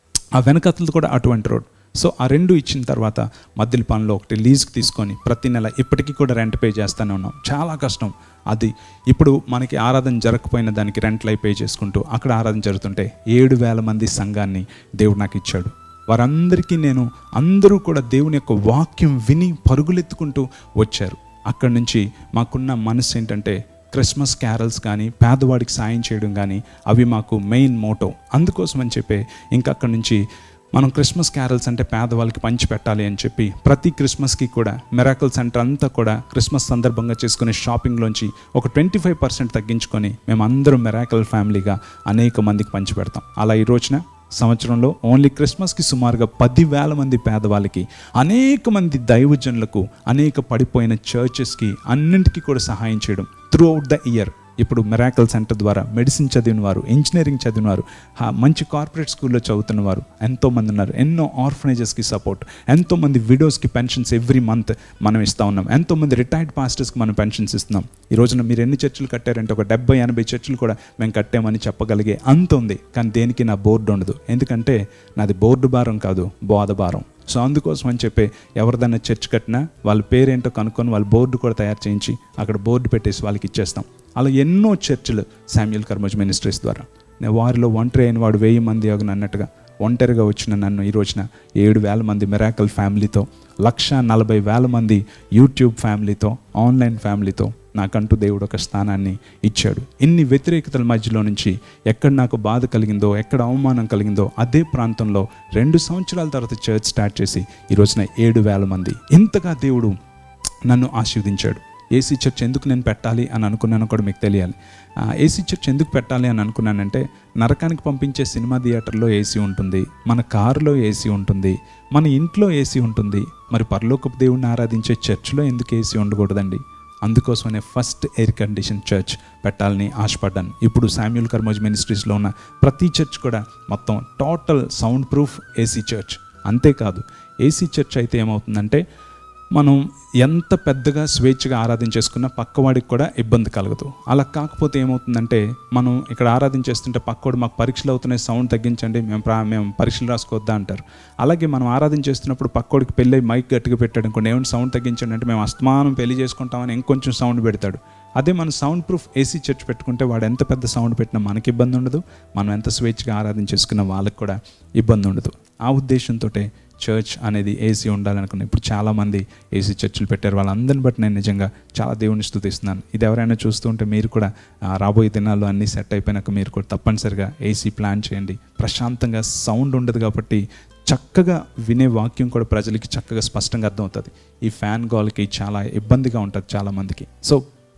ఆ వెనకతలది కూడా అటువంటి రోడ్ సో ఆ రెండు ఇచ్చిన తర్వాత మధ్యల పనిలో ఒకటి లీజ్కి తీసుకొని ప్రతి నెల ఇప్పటికీ కూడా రెంట్ పే చేస్తూనే ఉన్నాం చాలా కష్టం అది ఇప్పుడు మనకి ఆరాధన జరగకపోయిన దానికి రెంట్లు అయి పే చేసుకుంటూ అక్కడ ఆరాధన జరుగుతుంటే ఏడు వేల మంది సంఘాన్ని దేవుడు నాకు ఇచ్చాడు వారందరికీ నేను అందరూ కూడా దేవుని యొక్క వాక్యం విని పరుగులెత్తుకుంటూ వచ్చారు అక్కడి నుంచి మాకున్న మనసు ఏంటంటే క్రిస్మస్ క్యారల్స్ కానీ పేదవాడికి సాయం చేయడం కానీ అవి మాకు మెయిన్ మోటో అందుకోసం అని చెప్పి ఇంకా అక్కడి నుంచి మనం క్రిస్మస్ క్యారల్స్ అంటే పేదవాళ్ళకి పంచి పెట్టాలి అని చెప్పి ప్రతి క్రిస్మస్కి కూడా మెరాకల్ సెంటర్ అంతా కూడా క్రిస్మస్ సందర్భంగా చేసుకునే షాపింగ్లోంచి ఒక ట్వంటీ ఫైవ్ పర్సెంట్ తగ్గించుకొని మేము అందరం మెరాకల్ ఫ్యామిలీగా అనేక మందికి పంచి పెడతాం అలా ఈ రోజున సంవత్సరంలో ఓన్లీ క్రిస్మస్కి సుమారుగా పదివేల మంది పేదవాళ్ళకి అనేక మంది దైవజనులకు అనేక పడిపోయిన చర్చెస్కి అన్నింటికీ కూడా సహాయం చేయడం త్రూ అవుట్ ద ఇయర్ ఇప్పుడు మెరాకల్ సెంటర్ ద్వారా మెడిసిన్ చదివిన వారు ఇంజనీరింగ్ చదివిన వారు హా, మంచి కార్పొరేట్ స్కూల్లో చదువుతున్న వారు ఎంతోమంది ఉన్నారు ఎన్నో ఆర్ఫనైజెస్కి సపోర్ట్ ఎంతోమంది విడోస్కి పెన్షన్స్ ఎవ్రీ మంత్ మనం ఇస్తూ ఉన్నాం ఎంతోమంది రిటైర్డ్ పాస్టర్స్కి మనం పెన్షన్స్ ఇస్తున్నాం ఈ రోజున మీరు ఎన్ని చర్చిలు కట్టారంటే ఒక డెబ్బై ఎనభై చర్చిలు కూడా మేము కట్టామని చెప్పగలిగే అంత ఉంది కానీ దేనికి నా బోర్డు ఉండదు ఎందుకంటే నాది బోర్డు భారం కాదు బోధ భారం సో అందుకోసం అని చెప్పి ఎవరిదైనా చర్చ్ కట్టినా వాళ్ళ పేరేంటో కనుక్కొని వాళ్ళ బోర్డు కూడా తయారు చేయించి అక్కడ బోర్డు పెట్టేసి వాళ్ళకి ఇచ్చేస్తాం అలా ఎన్నో చర్చిలు శామ్యుల్ కర్మజ్ మినిస్ట్రీస్ ద్వారా నేను వారిలో ఒంటరి అయిన వాడు వెయ్యి మంది అగును అన్నట్టుగా ఒంటరిగా వచ్చిన నన్ను ఈ రోజున ఏడు వేల మంది మెరాకల్ ఫ్యామిలీతో లక్ష నలభై వేల మంది యూట్యూబ్ ఫ్యామిలీతో ఆన్లైన్ ఫ్యామిలీతో నాకంటూ దేవుడు ఒక స్థానాన్ని ఇచ్చాడు ఇన్ని వ్యతిరేకతల మధ్యలో నుంచి ఎక్కడ నాకు బాధ కలిగిందో ఎక్కడ అవమానం కలిగిందో అదే ప్రాంతంలో రెండు సంవత్సరాల తర్వాత చర్చ్ స్టార్ట్ చేసి ఈ రోజున ఏడు వేల మంది ఇంతగా దేవుడు నన్ను ఆశీర్వదించాడు ఏసీ చర్చ్ ఎందుకు నేను పెట్టాలి అని అనుకున్నానో కూడా మీకు తెలియాలి ఆ, ఏసీ చర్చ్ ఎందుకు పెట్టాలి అని అనుకున్నానంటే నరకానికి పంపించే సినిమా థియేటర్లో ఏసీ ఉంటుంది మన కారులో ఏసీ ఉంటుంది మన ఇంట్లో ఏసీ ఉంటుంది మరి పరలోకపు దేవుడిని ఆరాధించే చర్చ్లో ఎందుకు ఏసీ ఉండకూడదండి అందుకోసమనే ఫస్ట్ ఎయిర్ కండిషన్ చర్చ్ పెట్టాలని ఆశపడ్డాను ఇప్పుడు శామ్యుల్ కర్మోజ్ మినిస్ట్రీస్లో ఉన్న ప్రతి చర్చ్ కూడా మొత్తం total sound proof AC church అంతేకాదు ఏసీ చర్చ్ అయితే ఏమవుతుందంటే మనం ఎంత పెద్దగా స్వేచ్ఛగా ఆరాధించేసుకున్నా పక్కవాడికి కూడా ఇబ్బంది కలగదు అలా కాకపోతే ఏమవుతుందంటే మనం ఇక్కడ ఆరాధించేస్తుంటే పక్కవాడు మాకు పరీక్షలు అవుతున్నాయి సౌండ్ తగ్గించండి మేము ప్రా మేము పరీక్షలు రాసుకోవద్దా అంటారు అలాగే మనం ఆరాధించేస్తున్నప్పుడు పక్కోడికి పెళ్ళి మైక్ గట్టిగా పెట్టాడు అనుకోండి ఏమైనా సౌండ్ తగ్గించండి అంటే మేము అస్తమానం పెళ్లి చేసుకుంటామని ఇంకొంచెం సౌండ్ పెడతాడు అదే మనం సౌండ్ ప్రూఫ్ ఏసీ చర్చ్ పెట్టుకుంటే వాడు ఎంత పెద్ద సౌండ్ పెట్టినా మనకి ఇబ్బంది ఉండదు మనం ఎంత స్వేచ్ఛగా ఆరాధించేసుకున్న వాళ్ళకి కూడా ఇబ్బంది ఉండదు ఆ ఉద్దేశంతో చర్చ్ అనేది ఏసీ ఉండాలనుకున్నాను ఇప్పుడు చాలామంది ఏసీ చర్చిలు పెట్టారు వాళ్ళందరిని బట్టి నేను నిజంగా చాలా దేవుని స్థుతిస్తున్నాను ఇది ఎవరైనా చూస్తూ ఉంటే మీరు కూడా ఆ, రాబోయే దినాల్లో అన్నీ సెట్ అయిపోయినాక మీరు కూడా తప్పనిసరిగా ఏసీ ప్లాన్ చేయండి ప్రశాంతంగా సౌండ్ ఉండదు కాబట్టి చక్కగా వినే వాక్యం కూడా ప్రజలకి చక్కగా స్పష్టంగా అర్థమవుతుంది ఈ ఫ్యాన్ గోల్కి చాలా ఇబ్బందిగా ఉంటుంది చాలామందికి సో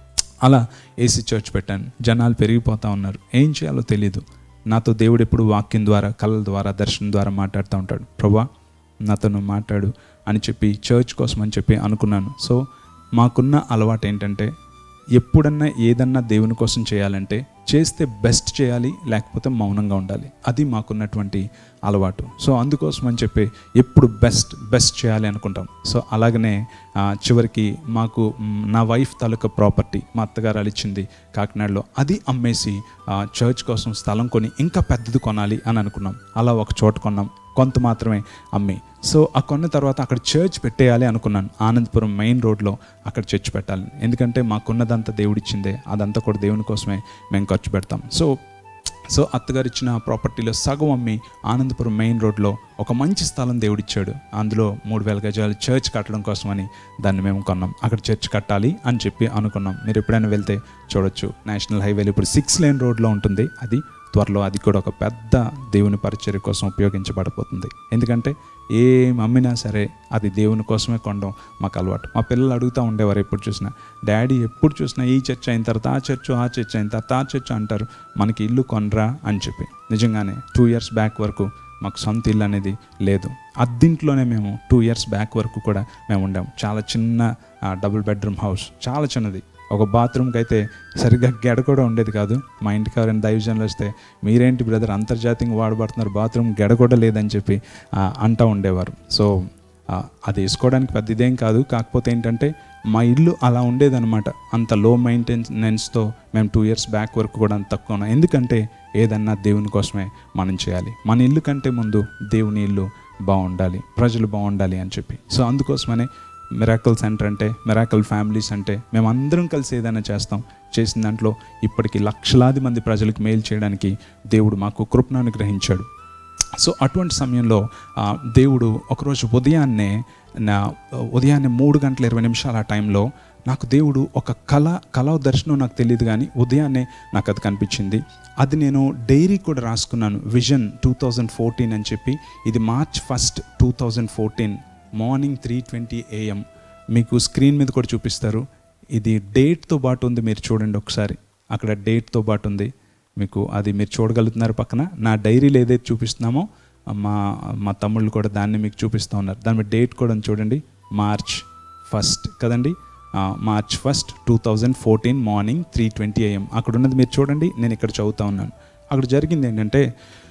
అలా ఏసీ చర్చ్ పెట్టాను జనాలు పెరిగిపోతూ ఉన్నారు ఏం చేయాలో తెలియదు నాతో దేవుడు ఎప్పుడు వాక్యం ద్వారా కళ్ళ ద్వారా దర్శనం ద్వారా మాట్లాడుతూ ఉంటాడు ప్రభా నాతో నువ్వు మాట్లాడు అని చెప్పి చర్చ్ కోసం అని చెప్పి అనుకున్నాను సో మాకున్న అలవాటు ఏంటంటే ఎప్పుడన్నా ఏదన్నా దేవుని కోసం చేయాలంటే చేస్తే బెస్ట్ చేయాలి లేకపోతే మౌనంగా ఉండాలి అది మాకున్నటువంటి అలవాటు సో అందుకోసం అని చెప్పి ఎప్పుడు బెస్ట్ బెస్ట్ చేయాలి అనుకుంటాం సో అలాగనే ఆ, చివరికి మాకు మ్, నా వైఫ్ తాలూకా ప్రాపర్టీ మా అత్తగారు అలిచ్చింది కాకినాడలో అది అమ్మేసి ఆ, చర్చ్ కోసం స్థలం కొని ఇంకా పెద్దది కొనాలి అని అనుకున్నాం అలా ఒక చోట కొన్నాం కొంత మాత్రమే అమ్మి సో ఆ కొన్న తర్వాత అక్కడ చర్చ్ పెట్టేయాలి అనుకున్నాను ఆనందపురం మెయిన్ రోడ్లో అక్కడ చర్చ్ పెట్టాలి ఎందుకంటే మాకున్నదంతా దేవుడిచ్చిందే అదంతా కూడా దేవుని కోసమే మేము ఖర్చు పెడతాం సో సో అత్తగారు ఇచ్చిన ప్రాపర్టీలో సగం అమ్మి ఆనందపురం మెయిన్ రోడ్లో ఒక మంచి స్థలం దేవుడిచ్చాడు అందులో మూడు వేల గజాలు చర్చ్ కట్టడం కోసమని దాన్ని మేము కొన్నాం అక్కడ చర్చ్ కట్టాలి అని చెప్పి అనుకున్నాం మీరు ఎప్పుడైనా వెళ్తే చూడొచ్చు నేషనల్ హైవేలో ఇప్పుడు సిక్స్ లేన్ రోడ్లో ఉంటుంది అది త్వరలో అది కూడా ఒక పెద్ద దేవుని పరిచర్య కోసం ఉపయోగించబడబోతుంది ఎందుకంటే ఏం అమ్మినా సరే అది దేవుని కోసమే కొనడం మాకు అలవాటు మా పిల్లలు అడుగుతూ ఉండేవారు ఎప్పుడు చూసినా డాడీ ఎప్పుడు చూసినా ఈ చర్చ్ అయిన తర్వాత ఆ చర్చ్ ఆ చర్చ్ అయిన తర్వాత ఆ చర్చ్ అంటారు మనకి ఇల్లు కొనరా అని చెప్పి నిజంగానే టూ ఇయర్స్ బ్యాక్ వరకు మాకు సొంత ఇల్లు అనేది లేదు అద్దింట్లోనే మేము టూ ఇయర్స్ బ్యాక్ వరకు కూడా మేము ఉండాము చాలా చిన్న డబుల్ బెడ్రూమ్ హౌస్ చాలా చిన్నది ఒక బాత్రూమ్కి అయితే సరిగ్గా గెడ కూడా ఉండేది కాదు మా ఇంటికి ఎవరైనా దైవజనులు వస్తే మీరేంటి బ్రదర్ అంతర్జాతీయంగా వాడబడుతున్నారు బాత్రూమ్ గెడ కూడా లేదని చెప్పి ఆ, అంటూ ఉండేవారు సో ఆ, అది వేసుకోవడానికి పెద్ద ఇదేం కాదు కాకపోతే ఏంటంటే మా ఇల్లు అలా ఉండేదన్నమాట అంత లో మెయింటెనెన్స్తో మేము టూ ఇయర్స్ బ్యాక్ వరకు కూడా అంత తక్కువ ఉన్నాం ఎందుకంటే ఏదన్నా దేవుని కోసమే మనం చేయాలి మన ఇల్లు కంటే ముందు దేవుని ఇల్లు బాగుండాలి ప్రజలు బాగుండాలి అని చెప్పి సో అందుకోసమనే మిరాకల్ సెంటర్ అంటే మిరాకల్ ఫ్యామిలీస్ అంటే మేము అందరం కలిసి ఏదైనా చేస్తాం చేసిన దాంట్లో ఇప్పటికి లక్షలాది మంది ప్రజలకు మేలు చేయడానికి దేవుడు మాకు కృపను అనుగ్రహించాడు సో అటువంటి సమయంలో ఆ, దేవుడు ఒకరోజు ఉదయాన్నే నా ఉదయాన్నే మూడు గంటల ఇరవై నిమిషాల ఆ టైంలో నాకు దేవుడు ఒక కళ కళ దర్శనం నాకు తెలియదు కానీ ఉదయాన్నే నాకు అది కనిపించింది అది నేను డైరీ కూడా రాసుకున్నాను విజన్ టూ థౌజండ్ ఫోర్టీన్ అని చెప్పి ఇది March first two thousand fourteen morning three twenty AM మీకు స్క్రీన్ మీద కూడా చూపిస్తారు ఇది డేట్తో పాటు ఉంది మీరు చూడండి ఒకసారి అక్కడ డేట్తో పాటు ఉంది మీకు అది మీరు చూడగలుగుతున్నారు పక్కన నా డైరీలో ఏదైతే చూపిస్తున్నామో మా మా తమ్ముళ్ళు కూడా దాన్ని మీకు చూపిస్తూ ఉన్నారు దాని మీద డేట్ కూడా ఉంది చూడండి మార్చ్ ఫస్ట్ కదండి ఆ, March first two thousand fourteen morning three twenty AM అక్కడ ఉన్నది మీరు చూడండి నేను ఇక్కడ చదువుతా ఉన్నాను అక్కడ జరిగింది ఏంటంటే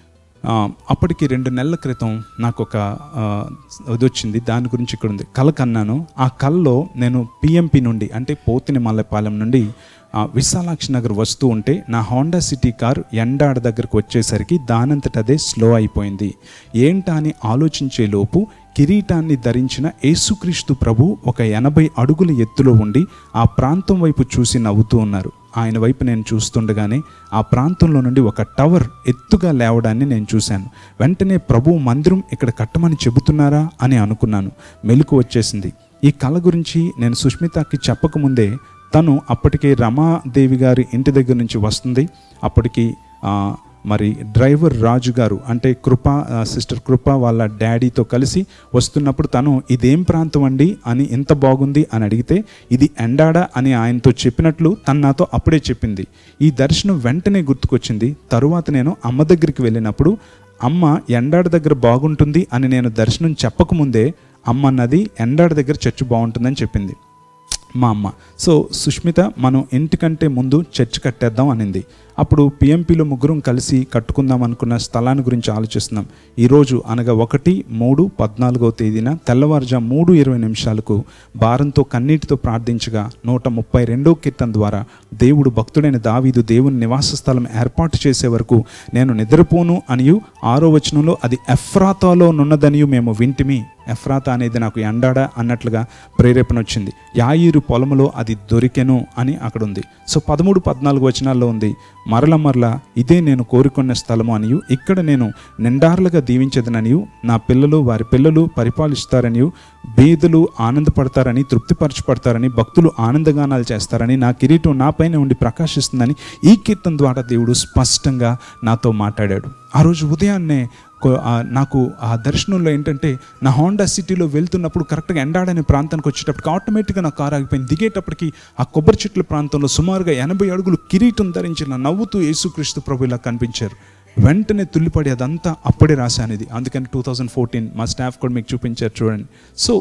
ఆ, అప్పటికి రెండు నెలల క్రితం నాకు ఒక ఆ, ఇది వచ్చింది దాని గురించి ఇక్కడ ఉంది కళ కన్నాను ఆ కళలో నేను పిఎంపి నుండి అంటే పోతిని మల్లెపాలెం నుండి ఆ, విశాలాక్షి నగర్ వస్తూ ఉంటే నా హోండా సిటీ కార్ ఎండాడ దగ్గరకు వచ్చేసరికి దానంతట అదే స్లో అయిపోయింది ఏంటా అని ఆలోచించే లోపు కిరీటాన్ని ధరించిన యేసుక్రీస్తు ప్రభు ఒక ఎనభై అడుగుల ఎత్తులో ఉండి ఆ ప్రాంతం వైపు చూసి నవ్వుతూ ఉన్నారు ఆయన వైపు నేను చూస్తుండగానే ఆ ప్రాంతంలో నుండి ఒక టవర్ ఎత్తుగా లేవడాన్ని నేను చూశాను వెంటనే ప్రభు మందిరం ఇక్కడ కట్టమని చెబుతున్నారా అని అనుకున్నాను మెలకు వచ్చేసింది ఈ కళ గురించి నేను సుష్మితకి చెప్పకముందే తను అప్పటికే రమాదేవి గారి ఇంటి దగ్గర నుంచి వస్తుంది అప్పటికి ఆ, మరి డ్రైవర్ రాజు గారు అంటే కృప ఆ, సిస్టర్ కృప వాళ్ళ డాడీతో కలిసి వస్తున్నప్పుడు తను ఇదేం ప్రాంతం అండి అని ఎంత బాగుంది అని అడిగితే ఇది ఎండాడ అని ఆయనతో చెప్పినట్లు తను నాతో అప్పుడే చెప్పింది ఈ దర్శనం వెంటనే గుర్తుకొచ్చింది తరువాత నేను అమ్మ దగ్గరికి వెళ్ళినప్పుడు అమ్మ ఎండాడ దగ్గర బాగుంటుంది అని నేను దర్శనం చెప్పకముందే అమ్మ అన్నది ఎండాడ దగ్గర చర్చ్ బాగుంటుందని చెప్పింది మా అమ్మ సో సుష్మిత మనం ఇంటికంటే ముందు చర్చ్ కట్టేద్దాం అనింది అప్పుడు పిఎంపిలో ముగ్గురం కలిసి కట్టుకుందాం అనుకున్న స్థలాన్ని గురించి ఆలోచిస్తున్నాం ఈరోజు అనగా ఒకటి మూడు పద్నాలుగవ తేదీన తెల్లవారుజాము మూడు ఇరవై నిమిషాలకు భారంతో కన్నీటితో ప్రార్థించగా నూట ముప్పై రెండో కీర్తన ద్వారా దేవుడు భక్తుడైన దావీదు దేవుని నివాస స్థలం ఏర్పాటు చేసే వరకు నేను నిద్రపోను అనియు ఆరో వచనంలో అది ఎఫ్రాతాలో నున్నదనియు మేము వింటిమి ఎఫ్రాతా అనేది నాకు ఎండాడ అన్నట్లుగా ప్రేరేపణ వచ్చింది యాయిరు పొలములో అది దొరికెను అని అక్కడ ఉంది సో పదమూడు పద్నాలుగు వచనాల్లో ఉంది మరల మరల ఇదే నేను కోరుకున్న స్థలము అనియు ఇక్కడ నేను నిండార్లుగా దీవించదననియు నా పిల్లలు వారి పిల్లలు పరిపాలిస్తారనియు బీదలు ఆనందపడతారని తృప్తిపరచబడతారని భక్తులు ఆనందగానాలు చేస్తారని నా కిరీటం నాపైన ఉండి ప్రకాశిస్తుందని ఈ కీర్తన ద్వారా దేవుడు స్పష్టంగా నాతో మాట్లాడాడు ఆ రోజు ఉదయాన్నే కొ- ఆ నాకు ఆ దర్శనంలో ఏంటంటే నా హోండా సిటీలో వెళ్తున్నప్పుడు కరెక్ట్గా ఎండాడనే ప్రాంతానికి వచ్చేటప్పటికి ఆటోమేటిక్గా నా కారు ఆగిపోయింది దిగేటప్పటికి ఆ కొబ్బరి చెట్ల ప్రాంతంలో సుమారుగా ఎనభై అడుగులు కిరీటం ధరించిన నవ్వుతూ యేసుక్రీస్తు ప్రభు ఇలా కనిపించారు వెంటనే తుల్లిపడి అదంతా అప్పుడే రాశాను ఇది అందుకని టూ థౌజండ్ ఫోర్టీన్ మా స్టాఫ్ కూడా మీకు చూపించారు చూడండి సో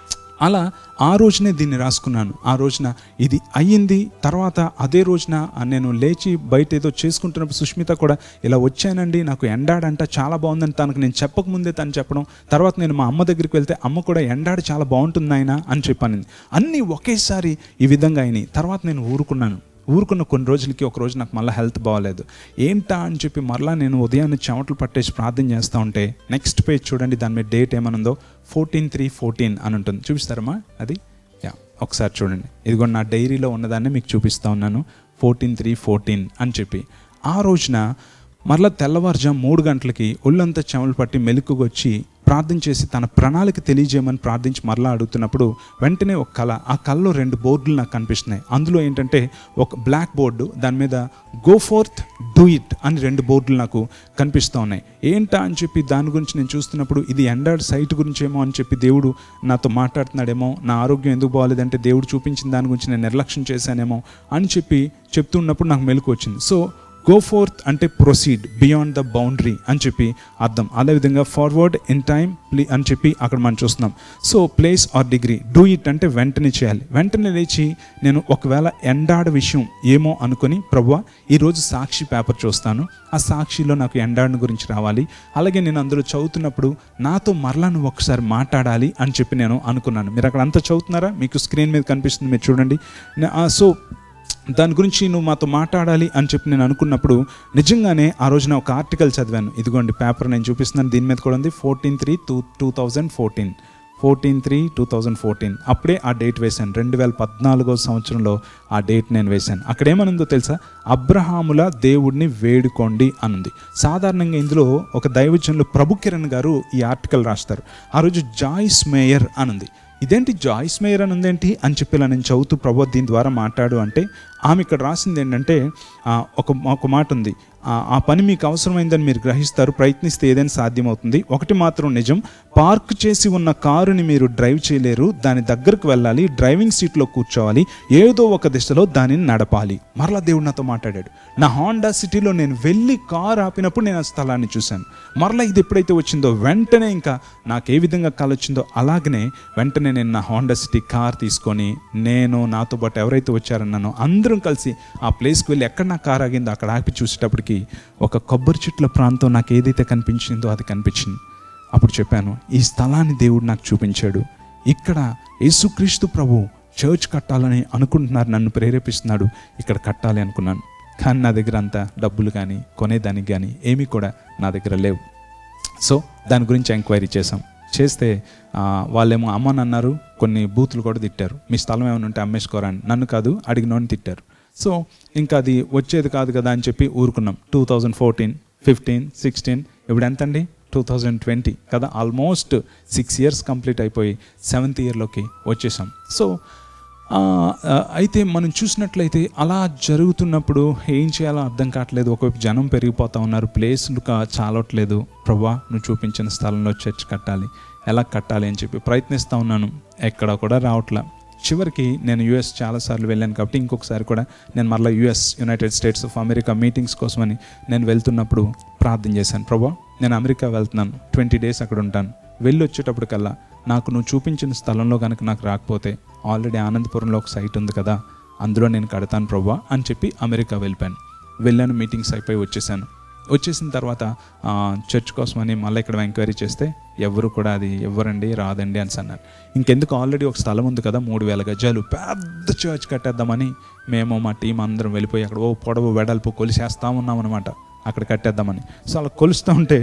అలా ఆ రోజునే దీన్ని రాసుకున్నాను ఆ రోజున ఇది అయ్యింది తర్వాత అదే రోజున నేను లేచి బయట ఏదో చేసుకుంటున్నప్పుడు సుష్మిత కూడా ఇలా వచ్చానండి నాకు ఎండాడంట చాలా బాగుందని తనకు నేను చెప్పకముందే తను చెప్పడం తర్వాత నేను మా అమ్మ దగ్గరికి వెళ్తే అమ్మ కూడా ఎండాడు చాలా బాగుంటుంది ఆయన అని చెప్పాను అన్నీ ఒకేసారి ఈ విధంగా అయినాయి తర్వాత నేను ఊరుకున్నాను ఊరుకున్న కొన్ని రోజులకి ఒక రోజు నాకు మళ్ళీ హెల్త్ బాగాలేదు ఏంటా అని చెప్పి మరలా నేను ఉదయాన్నే చెమటలు పట్టేసి ప్రార్థన చేస్తూ ఉంటే నెక్స్ట్ పేజ్ చూడండి దాని మీద డేట్ ఏమనుందో ఫోర్టీన్ త్రీ ఫోర్టీన్ అని ఉంటుంది చూపిస్తారమ్మా అది యా ఒకసారి చూడండి ఇదిగో నా డైరీలో ఉన్నదాన్ని మీకు చూపిస్తూ ఉన్నాను ఫోర్టీన్ త్రీ ఫోర్టీన్ అని చెప్పి ఆ రోజున మరలా తెల్లవారుజాము మూడు గంటలకి ఒళ్ళంతా చెమలు పట్టి మెలుకుగొచ్చి ప్రార్థన చేసి తన ప్రణాళిక తెలియజేయమని ప్రార్థించి మరలా అడుగుతున్నప్పుడు వెంటనే ఒక కళ ఆ కళలో రెండు బోర్డులు నాకు కనిపిస్తున్నాయి అందులో ఏంటంటే ఒక బ్లాక్ బోర్డు దాని మీద గో ఫోర్త్ డూ ఇట్ అని రెండు బోర్డులు నాకు కనిపిస్తూ ఉన్నాయి ఏంటా అని చెప్పి దాని గురించి నేను చూస్తున్నప్పుడు ఇది ఎండార్డ్ సైట్ గురించి ఏమో అని చెప్పి దేవుడు నాతో మాట్లాడుతున్నాడేమో నా ఆరోగ్యం ఎందుకు బాగాలేదంటే దేవుడు చూపించిన దాని గురించి నేను నిర్లక్ష్యం చేశానేమో అని చెప్పి చెప్తున్నప్పుడు నాకు మెలకు వచ్చింది సో గో ఫోర్త్ అంటే ప్రొసీడ్ బియాండ్ ద బౌండరీ అని చెప్పి అర్థం అదేవిధంగా ఫార్వర్డ్ ఇన్ టైం ప్లీ అని చెప్పి అక్కడ మనం చూస్తున్నాం so place or degree do it అంటే వెంటనే చేయాలి వెంటనే లేచి నేను ఒకవేళ ఎండాడ విషయం ఏమో అనుకుని ప్రభు ఈరోజు సాక్షి పేపర్ చూస్తాను ఆ సాక్షిలో నాకు ఎండాడిన గురించి రావాలి అలాగే నేను అందులో చదువుతున్నప్పుడు నాతో మరలా నువ్వు ఒకసారి మాట్లాడాలి అని చెప్పి నేను అనుకున్నాను మీరు అక్కడ అంతా చదువుతున్నారా మీకు స్క్రీన్ మీద కనిపిస్తుంది మీరు చూడండి నే- ఆ, సో దాని గురించి నువ్వు మాతో మాట్లాడాలి అని చెప్పి నేను అనుకున్నప్పుడు నిజంగానే ఆ రోజున ఒక ఆర్టికల్ చదివాను ఇదిగోండి పేపర్ నేను చూపిస్తున్నాను దీని మీద కూడా ఉంది fourteen three two two thousand fourteen fourteen three two thousand fourteen అప్పుడే ఆ డేట్ వేశాను రెండు వేల పద్నాలుగో సంవత్సరంలో ఆ డేట్ నేను వేశాను అక్కడ ఏమనుందో తెలుసా అబ్రహాముల దేవుడిని వేడుకోండి అనుంది సాధారణంగా ఇందులో ఒక దైవజనులు ప్రభు కిరణ్ గారు ఈ ఆర్టికల్ రాస్తారు ఆ రోజు జాయిస్ మేయర్ అనుంది ఇదేంటి జాయిస్ మేయర్ అని ఉందేంటి అని చెప్పి ఇలా నేను చదువుతూ ప్రభు దీని ద్వారా మాట్లాడు అంటే ఆమె ఇక్కడ రాసింది ఏంటంటే ఆ, ఒక ఒక మాట ఉంది ఆ, ఆ పని మీకు అవసరమైందని మీరు గ్రహిస్తారు ప్రయత్నిస్తే ఏదైనా సాధ్యమవుతుంది ఒకటి మాత్రం నిజం పార్క్ చేసి ఉన్న కారుని మీరు డ్రైవ్ చేయలేరు దాని దగ్గరకు వెళ్ళాలి డ్రైవింగ్ సీట్లో కూర్చోవాలి ఏదో ఒక దిశలో దానిని నడపాలి మరలా దేవుడు నాతో మాట్లాడాడు నా హాండా సిటీలో నేను వెళ్ళి కారు ఆపినప్పుడు నేను ఆ స్థలాన్ని చూశాను మరలా ఇది ఎప్పుడైతే వచ్చిందో వెంటనే ఇంకా నాకు ఏ విధంగా కాల్ వచ్చిందో అలాగనే వెంటనే నేను నా హోండా సిటీ కార్ తీసుకొని నేను నాతో పాటు ఎవరైతే వచ్చారన్నానో అందరం కలిసి ఆ ప్లేస్కి వెళ్ళి ఎక్కడ నా కార్ ఆగిందో అక్కడ ఆపి చూసేటప్పటికి ఒక కొబ్బరి చెట్ల ప్రాంతం నాకు ఏదైతే కనిపించిందో అది కనిపించింది అప్పుడు చెప్పాను ఈ స్థలాన్ని దేవుడు నాకు చూపించాడు ఇక్కడ యేసుక్రీస్తు ప్రభు చర్చ్ కట్టాలని అనుకుంటున్నారు నన్ను ప్రేరేపిస్తున్నాడు ఇక్కడ కట్టాలి అనుకున్నాను కానీ నా దగ్గర అంత డబ్బులు కానీ కొనేదానికి కానీ ఏమీ కూడా నా దగ్గర లేవు సో దాని గురించి ఎంక్వైరీ చేసాం చేస్తే ఆ, వాళ్ళేమో అమ్మని అన్నారు కొన్ని బూతులు కూడా తిట్టారు మీ స్థలం ఏమైనా ఉంటే అమ్మేసుకోరా అని నన్ను కాదు అడిగినోని తిట్టారు సో ఇంకా అది వచ్చేది కాదు కదా అని చెప్పి ఊరుకున్నాం two thousand fourteen fifteen sixteen ఇప్పుడు ఎంత అండి టూ థౌజండ్ ట్వంటీ కదా ఆల్మోస్ట్ సిక్స్ ఇయర్స్ కంప్లీట్ అయిపోయి సెవెంత్ ఇయర్లోకి వచ్చేసాం సో ఆ, ఆ, అయితే మనం చూసినట్లయితే అలా జరుగుతున్నప్పుడు ఏం చేయాలో అర్థం కావట్లేదు ఒకవైపు జనం పెరిగిపోతా ఉన్నారు ప్లేస్లు కా చాలట్లేదు ప్రభా నువ్వు చూపించిన స్థలంలో చర్చ్ కట్టాలి ఎలా కట్టాలి అని చెప్పి ప్రయత్నిస్తూ ఉన్నాను ఎక్కడ కూడా రావట్లా చివరికి నేను యూఎస్ చాలాసార్లు వెళ్ళాను కాబట్టి ఇంకొకసారి కూడా నేను మరలా US United States of America meetings కోసమని నేను వెళ్తున్నప్పుడు ప్రార్థన చేశాను ప్రభా నేను అమెరికా వెళ్తున్నాను ట్వంటీ డేస్ అక్కడ ఉంటాను వెళ్ళి వచ్చేటప్పటికల్లా నాకు నువ్వు చూపించిన స్థలంలో కనుక నాకు రాకపోతే ఆల్రెడీ ఆనందపురంలో ఒక సైట్ ఉంది కదా అందులో నేను కడతాను ప్రభా అని చెప్పి అమెరికా వెళ్ళిపోయాను వెళ్ళాను మీటింగ్స్ అయిపోయి వచ్చేసాను వచ్చేసిన తర్వాత ఆ, చర్చ్ కోసమని మళ్ళీ ఇక్కడ ఎంక్వైరీ చేస్తే ఎవరు కూడా అది ఎవరండి రాదండి అని అన్నారు ఇంకెందుకు ఆల్రెడీ ఒక స్థలం ఉంది కదా మూడు వేల గజాలు పెద్ద చర్చ్ కట్టేద్దామని మేము మా టీం అందరం వెళ్ళిపోయి అక్కడ ఓ పొడవు వెడల్పు కొలిసేస్తా ఉన్నాం అనమాట అక్కడ కట్టేద్దామని సో అలా కొలుస్తూ ఉంటే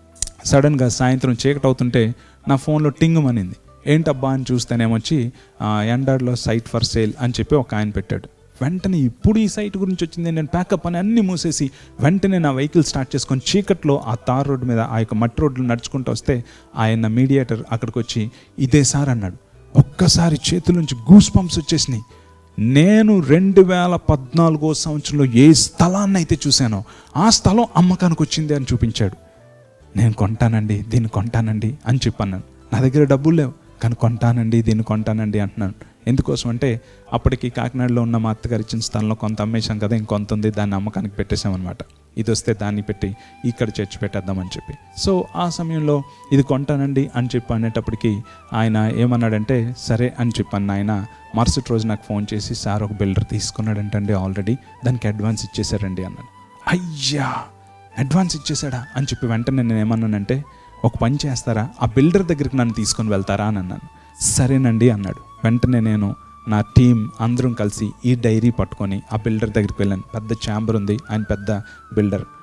సడన్గా సాయంత్రం చీకటి అవుతుంటే నా ఫోన్లో టింగ్ అనింది ఏంటబ్బా అని చూస్తేనేమొచ్చి ఎండాడ్లో సైట్ ఫర్ సేల్ అని చెప్పి ఒక ఆయన పెట్టాడు వెంటనే ఇప్పుడు ఈ సైట్ గురించి వచ్చింది నేను ప్యాకప్ అని అన్ని మూసేసి వెంటనే నా వెహికల్ స్టార్ట్ చేసుకొని చీకట్లో ఆ తార్ రోడ్డు మీద ఆ యొక్క మట్టి రోడ్లు నడుచుకుంటూ వస్తే ఆయన మీడియేటర్ అక్కడికి వచ్చి ఇదే సార్ అన్నాడు ఒక్కసారి చేతుల నుంచి గూస్ పంప్స్ వచ్చేసినాయి నేను రెండు వేల పద్నాలుగో సంవత్సరంలో ఏ స్థలాన్ని అయితే చూశానో ఆ స్థలం అమ్మకానికి వచ్చింది అని చూపించాడు నేను కొంటానండి దీన్ని కొంటానండి అని చెప్పన్నాను నా దగ్గర డబ్బులు లేవు కానీ కొంటానండి దీన్ని కొంటానండి అంటున్నాను ఎందుకోసం అంటే అప్పటికి కాకినాడలో ఉన్న మా అత్తగారు ఇచ్చిన స్థలంలో కొంత అమ్మేశాం కదా ఇంకొంత ఉంది దాన్ని అమ్మకానికి పెట్టేశామన్నమాట ఇది వస్తే దాన్ని పెట్టి ఇక్కడ చర్చి పెట్టేద్దామని చెప్పి సో ఆ సమయంలో ఇది కొంటానండి అని చెప్పి అనేటప్పటికి ఆయన ఏమన్నాడంటే సరే అని చెప్పాను ఆయన మరుసటి రోజు నాకు ఫోన్ చేసి సార్ ఒక బిల్డర్ తీసుకున్నాడంటండి ఆల్రెడీ దానికి అడ్వాన్స్ ఇచ్చేసారండి అన్నాడు అయ్యా అడ్వాన్స్ ఇచ్చేసాడా అని చెప్పి వెంటనే నేను ఏమన్నానంటే ఒక పని చేస్తారా ఆ బిల్డర్ దగ్గరికి నన్ను తీసుకొని వెళ్తారా అని అన్నాను సరేనండి అన్నాడు వెంటనే నేను నా టీం అందరం కలిసి ఈ డైరీ పట్టుకొని ఆ బిల్డర్ దగ్గరికి వెళ్ళాను పెద్ద ఛాంబర్ ఉంది ఆయన పెద్ద బిల్డర్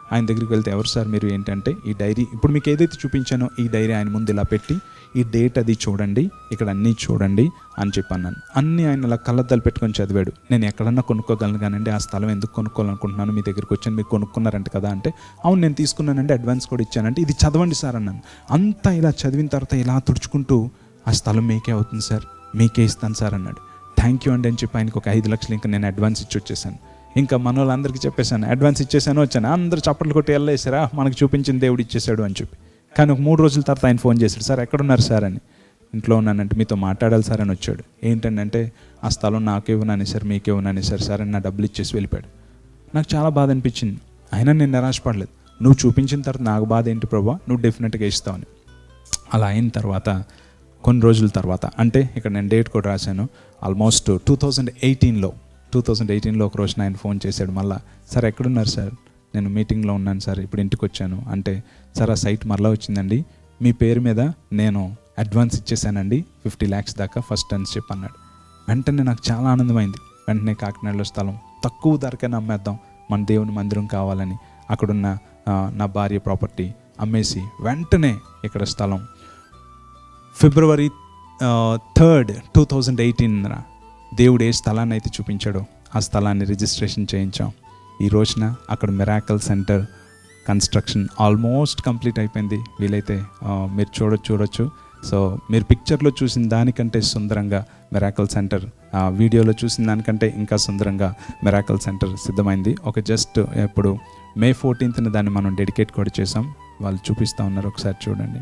ఆయన దగ్గరికి వెళ్తే ఎవరు సార్ మీరు ఏంటంటే ఈ డైరీ ఇప్పుడు మీకు ఏదైతే చూపించానో ఈ డైరీ ఆయన ముందు ఇలా పెట్టి ఈ డేట్ అది చూడండి ఇక్కడ అన్నీ చూడండి అని చెప్పి అన్నాను అన్నీ ఆయన అలా కళ్ళద్దాలు పెట్టుకొని చదివాడు నేను ఎక్కడన్నా కొనుక్కోగలను కానండి ఆ స్థలం ఎందుకు కొనుక్కోవాలనుకుంటున్నాను మీ దగ్గరికి వచ్చాను మీరు కొనుక్కున్నారంట కదా అంటే అవును నేను తీసుకున్నానంటే అడ్వాన్స్ కూడా ఇచ్చానంటే ఇది చదవండి సార్ అన్నాను అంతా ఇలా చదివిన తర్వాత ఇలా తుడుచుకుంటూ ఆ స్థలం మీకే అవుతుంది సార్ మీకే ఇస్తాను సార్ అన్నాడు థ్యాంక్ యూ అండి అని చెప్పి ఆయనకు ఒక ఐదు లక్షలు ఇంకా నేను అడ్వాన్స్ ఇచ్చి వచ్చేసాను ఇంకా మన వాళ్ళందరికీ చెప్పేశాను అడ్వాన్స్ ఇచ్చేసాను వచ్చాను అందరూ చప్పట్లు కొట్టి వెళ్ళేసారా మనకు చూపించిన దేవుడు ఇచ్చేసాడు అని చెప్పి కానీ ఒక మూడు రోజుల తర్వాత ఆయన ఫోన్ చేశాడు సార్ ఎక్కడున్నారు సార్ అని ఇంట్లో ఉన్నానంటే మీతో మాట్లాడాలి సార్ అని వచ్చాడు ఏంటంటే ఆ స్థలం నాకే ఇవ్వనని సార్ మీకే ఇవ్వనని సార్ సార్ అని నా డబ్బులు ఇచ్చేసి వెళ్ళిపోయాడు నాకు చాలా బాధ అనిపించింది అయినా నేను నిరాశపడలేదు నువ్వు చూపించిన తర్వాత నాకు బాధ ఏంటి ప్రభా నువ్వు డెఫినెట్గా ఇస్తావని అలా అయిన తర్వాత కొన్ని రోజుల తర్వాత అంటే ఇక్కడ నేను డేట్ కూడా రాశాను ఆల్మోస్ట్ టూ థౌజండ్ ఎయిటీన్లో టూ థౌజండ్ ఎయిటీన్లో ఒక రోజున ఆయన ఫోన్ చేశాడు మళ్ళా సార్ ఎక్కడున్నారు సార్ నేను మీటింగ్లో ఉన్నాను సార్ ఇప్పుడు ఇంటికి వచ్చాను అంటే సార్ ఆ సైట్ మరలా వచ్చిందండి మీ పేరు మీద నేను అడ్వాన్స్ ఇచ్చేసానండి ఫిఫ్టీ ల్యాక్స్ దాకా ఫస్ట్ అని చెప్పి అన్నాడు వెంటనే నాకు చాలా ఆనందమైంది వెంటనే కాకినాడలో స్థలం తక్కువ ధరకే అమ్మేద్దాం మన దేవుని మందిరం కావాలని అక్కడున్న ఆ, నా భార్య ప్రాపర్టీ అమ్మేసి వెంటనే ఇక్కడ స్థలం ఫిబ్రవరి థర్డ్ టూ థౌజండ్ ఎయిటీన్న దేవుడు ఏ స్థలాన్ని అయితే చూపించాడో ఆ స్థలాన్ని రిజిస్ట్రేషన్ చేయించాం ఈ రోజున అక్కడ miracle center construction almost complete అయిపోయింది వీలైతే ఆ, మీరు చూడొచ్చు చూడొచ్చు సో మీరు పిక్చర్లో చూసిన దానికంటే సుందరంగా మెరాకల్ సెంటర్ ఆ, వీడియోలో చూసిన దానికంటే ఇంకా సుందరంగా మెరాకల్ సెంటర్ సిద్ధమైంది ఒక జస్ట్ ఇప్పుడు మే ఫోర్టీన్త్న దాన్ని మనం డెడికేట్ కూడా చేసాం వాళ్ళు చూపిస్తూ ఉన్నారు ఒకసారి చూడండి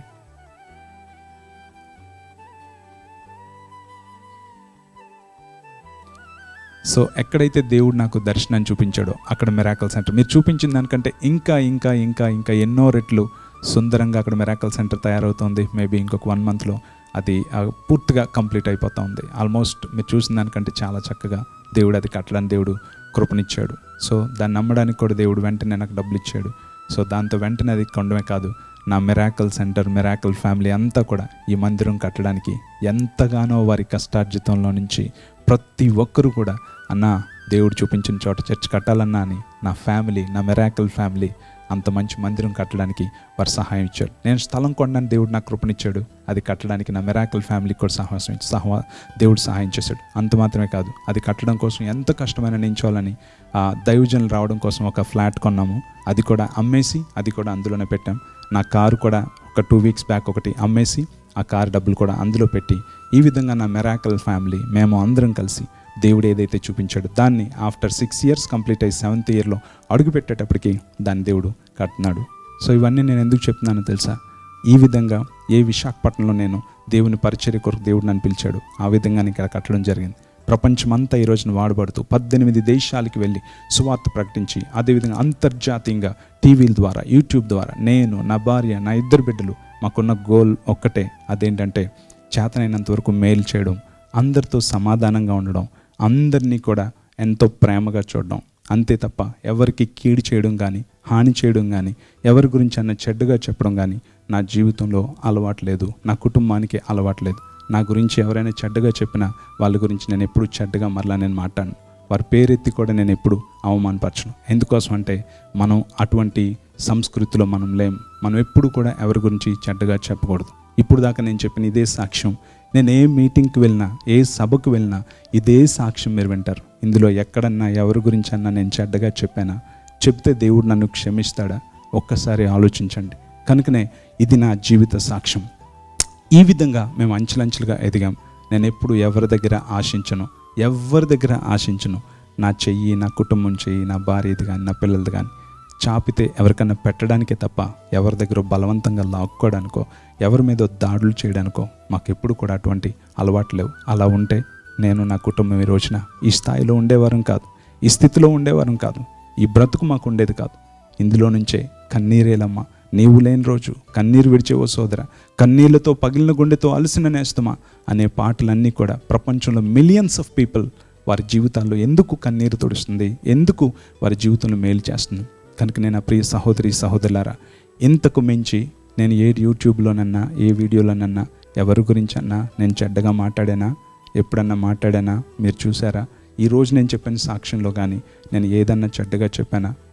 సో ఎక్కడైతే దేవుడు నాకు దర్శనం చూపించాడో అక్కడ మెరాకల్ సెంటర్ మీరు చూపించిన దానికంటే ఇంకా ఇంకా ఇంకా ఇంకా ఎన్నో రెట్లు సుందరంగా అక్కడ మెరాకల్ సెంటర్ తయారవుతుంది మేబీ ఇంకొక వన్ మంత్లో అది ఆ, పూర్తిగా కంప్లీట్ అయిపోతూ ఉంది ఆల్మోస్ట్ మీరు చూసిన దానికంటే చాలా చక్కగా దేవుడు అది కట్టడానికి దేవుడు కృపనిచ్చాడు సో దాన్ని నమ్మడానికి కూడా దేవుడు వెంటనే నాకు డబ్బులు ఇచ్చాడు సో దాంతో వెంటనే అది కొండమే కాదు నా మెరాకల్ సెంటర్ మెరాకల్ ఫ్యామిలీ అంతా కూడా ఈ మందిరం కట్టడానికి ఎంతగానో వారి కష్టార్జితంలో నుంచి ప్రతి ఒక్కరూ కూడా అన్న దేవుడు చూపించిన చోట చర్చ్ కట్టాలన్నా అని నా ఫ్యామిలీ నా మెరాకల్ ఫ్యామిలీ అంత మంచి మందిరం కట్టడానికి వారు సహాయం ఇచ్చారు నేను స్థలం కొనడానికి దేవుడు నాకు కృపనిచ్చాడు అది కట్టడానికి నా మెరాకల్ ఫ్యామిలీకి కూడా సహాయం సహా దేవుడు సహాయం చేశాడు అంత మాత్రమే కాదు అది కట్టడం కోసం ఎంత కష్టమైన నించోవాలని ఆ దైవజనులు రావడం కోసం ఒక ఫ్లాట్ కొన్నాము అది కూడా అమ్మేసి అది కూడా అందులోనే పెట్టాం నా కారు కూడా ఒక టూ వీక్స్ బ్యాక్ ఒకటి అమ్మేసి ఆ కారు డబ్బులు కూడా అందులో పెట్టి ఈ విధంగా నా మెరాకల్ ఫ్యామిలీ మేము అందరం కలిసి దేవుడు ఏదైతే చూపించాడో దాన్ని ఆఫ్టర్ సిక్స్ ఇయర్స్ కంప్లీట్ అయ్యి సెవెంత్ ఇయర్లో అడుగు పెట్టేటప్పటికి దాన్ని దేవుడు కట్టినాడు సో ఇవన్నీ నేను ఎందుకు చెప్తున్నానో తెలుసా ఈ విధంగా ఏ విశాఖపట్నంలో నేను దేవుని పరిచర్య కొరకు దేవుడు నన్ను పిలిచాడు ఆ విధంగా నేను ఇక్కడ కట్టడం జరిగింది ప్రపంచమంతా ఈ రోజున వాడబడుతూ పద్దెనిమిది దేశాలకు వెళ్ళి సువార్త ప్రకటించి అదేవిధంగా అంతర్జాతీయంగా టీవీల ద్వారా యూట్యూబ్ ద్వారా నేను నా భార్య నా ఇద్దరు బిడ్డలు మాకున్న గోల్ ఒక్కటే అదేంటంటే చేతనైనంత వరకు మేలు చేయడం అందరితో సమాధానంగా ఉండడం అందరినీ కూడా ఎంతో ప్రేమగా చూడడం అంతే తప్ప ఎవరికి కీడు చేయడం కానీ హాని చేయడం కానీ ఎవరి గురించి అన్న చెడ్డగా చెప్పడం కానీ నా జీవితంలో అలవాటు లేదు నా కుటుంబానికి అలవాటు లేదు నా గురించి ఎవరైనా చెడ్డగా చెప్పినా వాళ్ళ గురించి నేను ఎప్పుడు చెడ్డగా మరలా నేను మాట్లాడను వారి పేరెత్తి కూడా నేను ఎప్పుడు అవమానపరచను ఎందుకోసం అంటే మనం అటువంటి సంస్కృతిలో మనం లేం మనం ఎప్పుడు కూడా ఎవరి గురించి చెడ్డగా చెప్పకూడదు ఇప్పుడు దాకా నేను చెప్పిన ఇదే సాక్ష్యం నేను ఏ మీటింగ్కి వెళ్ళినా ఏ సభకు వెళ్ళినా ఇదే సాక్ష్యం మీరు వింటారు ఇందులో ఎక్కడన్నా ఎవరి గురించి అన్నా నేను చెడ్డగా చెప్పానా చెప్తే దేవుడు నన్ను క్షమిస్తాడా ఒక్కసారి ఆలోచించండి కనుకనే ఇది నా జీవిత సాక్ష్యం ఈ విధంగా మేము అంచెలంచెలుగా ఎదిగాం నేను ఎప్పుడు ఎవరి దగ్గర ఆశించను ఎవరి దగ్గర ఆశించను నా చెయ్యి నా కుటుంబం చెయ్యి నా భార్యది కానీ నా పిల్లలది కానీ చాపితే ఎవరికన్నా పెట్టడానికే తప్ప ఎవరి దగ్గర బలవంతంగా లాక్కోవడానికో ఎవరి మీద దాడులు చేయడానికో మాకు ఎప్పుడు కూడా అటువంటి అలవాటు లేవు అలా ఉంటే నేను నా కుటుంబం ఈ రోజున ఈ స్థాయిలో ఉండేవారం కాదు ఈ స్థితిలో ఉండేవారం కాదు ఈ బ్రతుకు మాకు ఉండేది కాదు ఇందులో నుంచే కన్నీరేలమ్మ నీవు లేని రోజు కన్నీరు విడిచేవో సోదర కన్నీళ్లతో పగిలిన గుండెతో అలసిన నేస్తమా అనే పాటలన్నీ కూడా ప్రపంచంలో మిలియన్స్ ఆఫ్ పీపుల్ వారి జీవితాల్లో ఎందుకు కన్నీరు తుడుస్తుంది ఎందుకు వారి జీవితంలో మేలు చేస్తుంది కనుక నేను ఆ ప్రియ సహోదరి సహోదరులారా ఇంతకు మించి నేను ఏ యూట్యూబ్లోనన్నా ఏ వీడియోలోనన్నా ఎవరి గురించి అన్నా నేను చెడ్డగా మాట్లాడానా ఎప్పుడన్నా మాట్లాడానా మీరు చూసారా ఈ రోజు నేను చెప్పిన సాక్ష్యంలో కానీ నేను ఏదన్నా చెడ్డగా చెప్పానా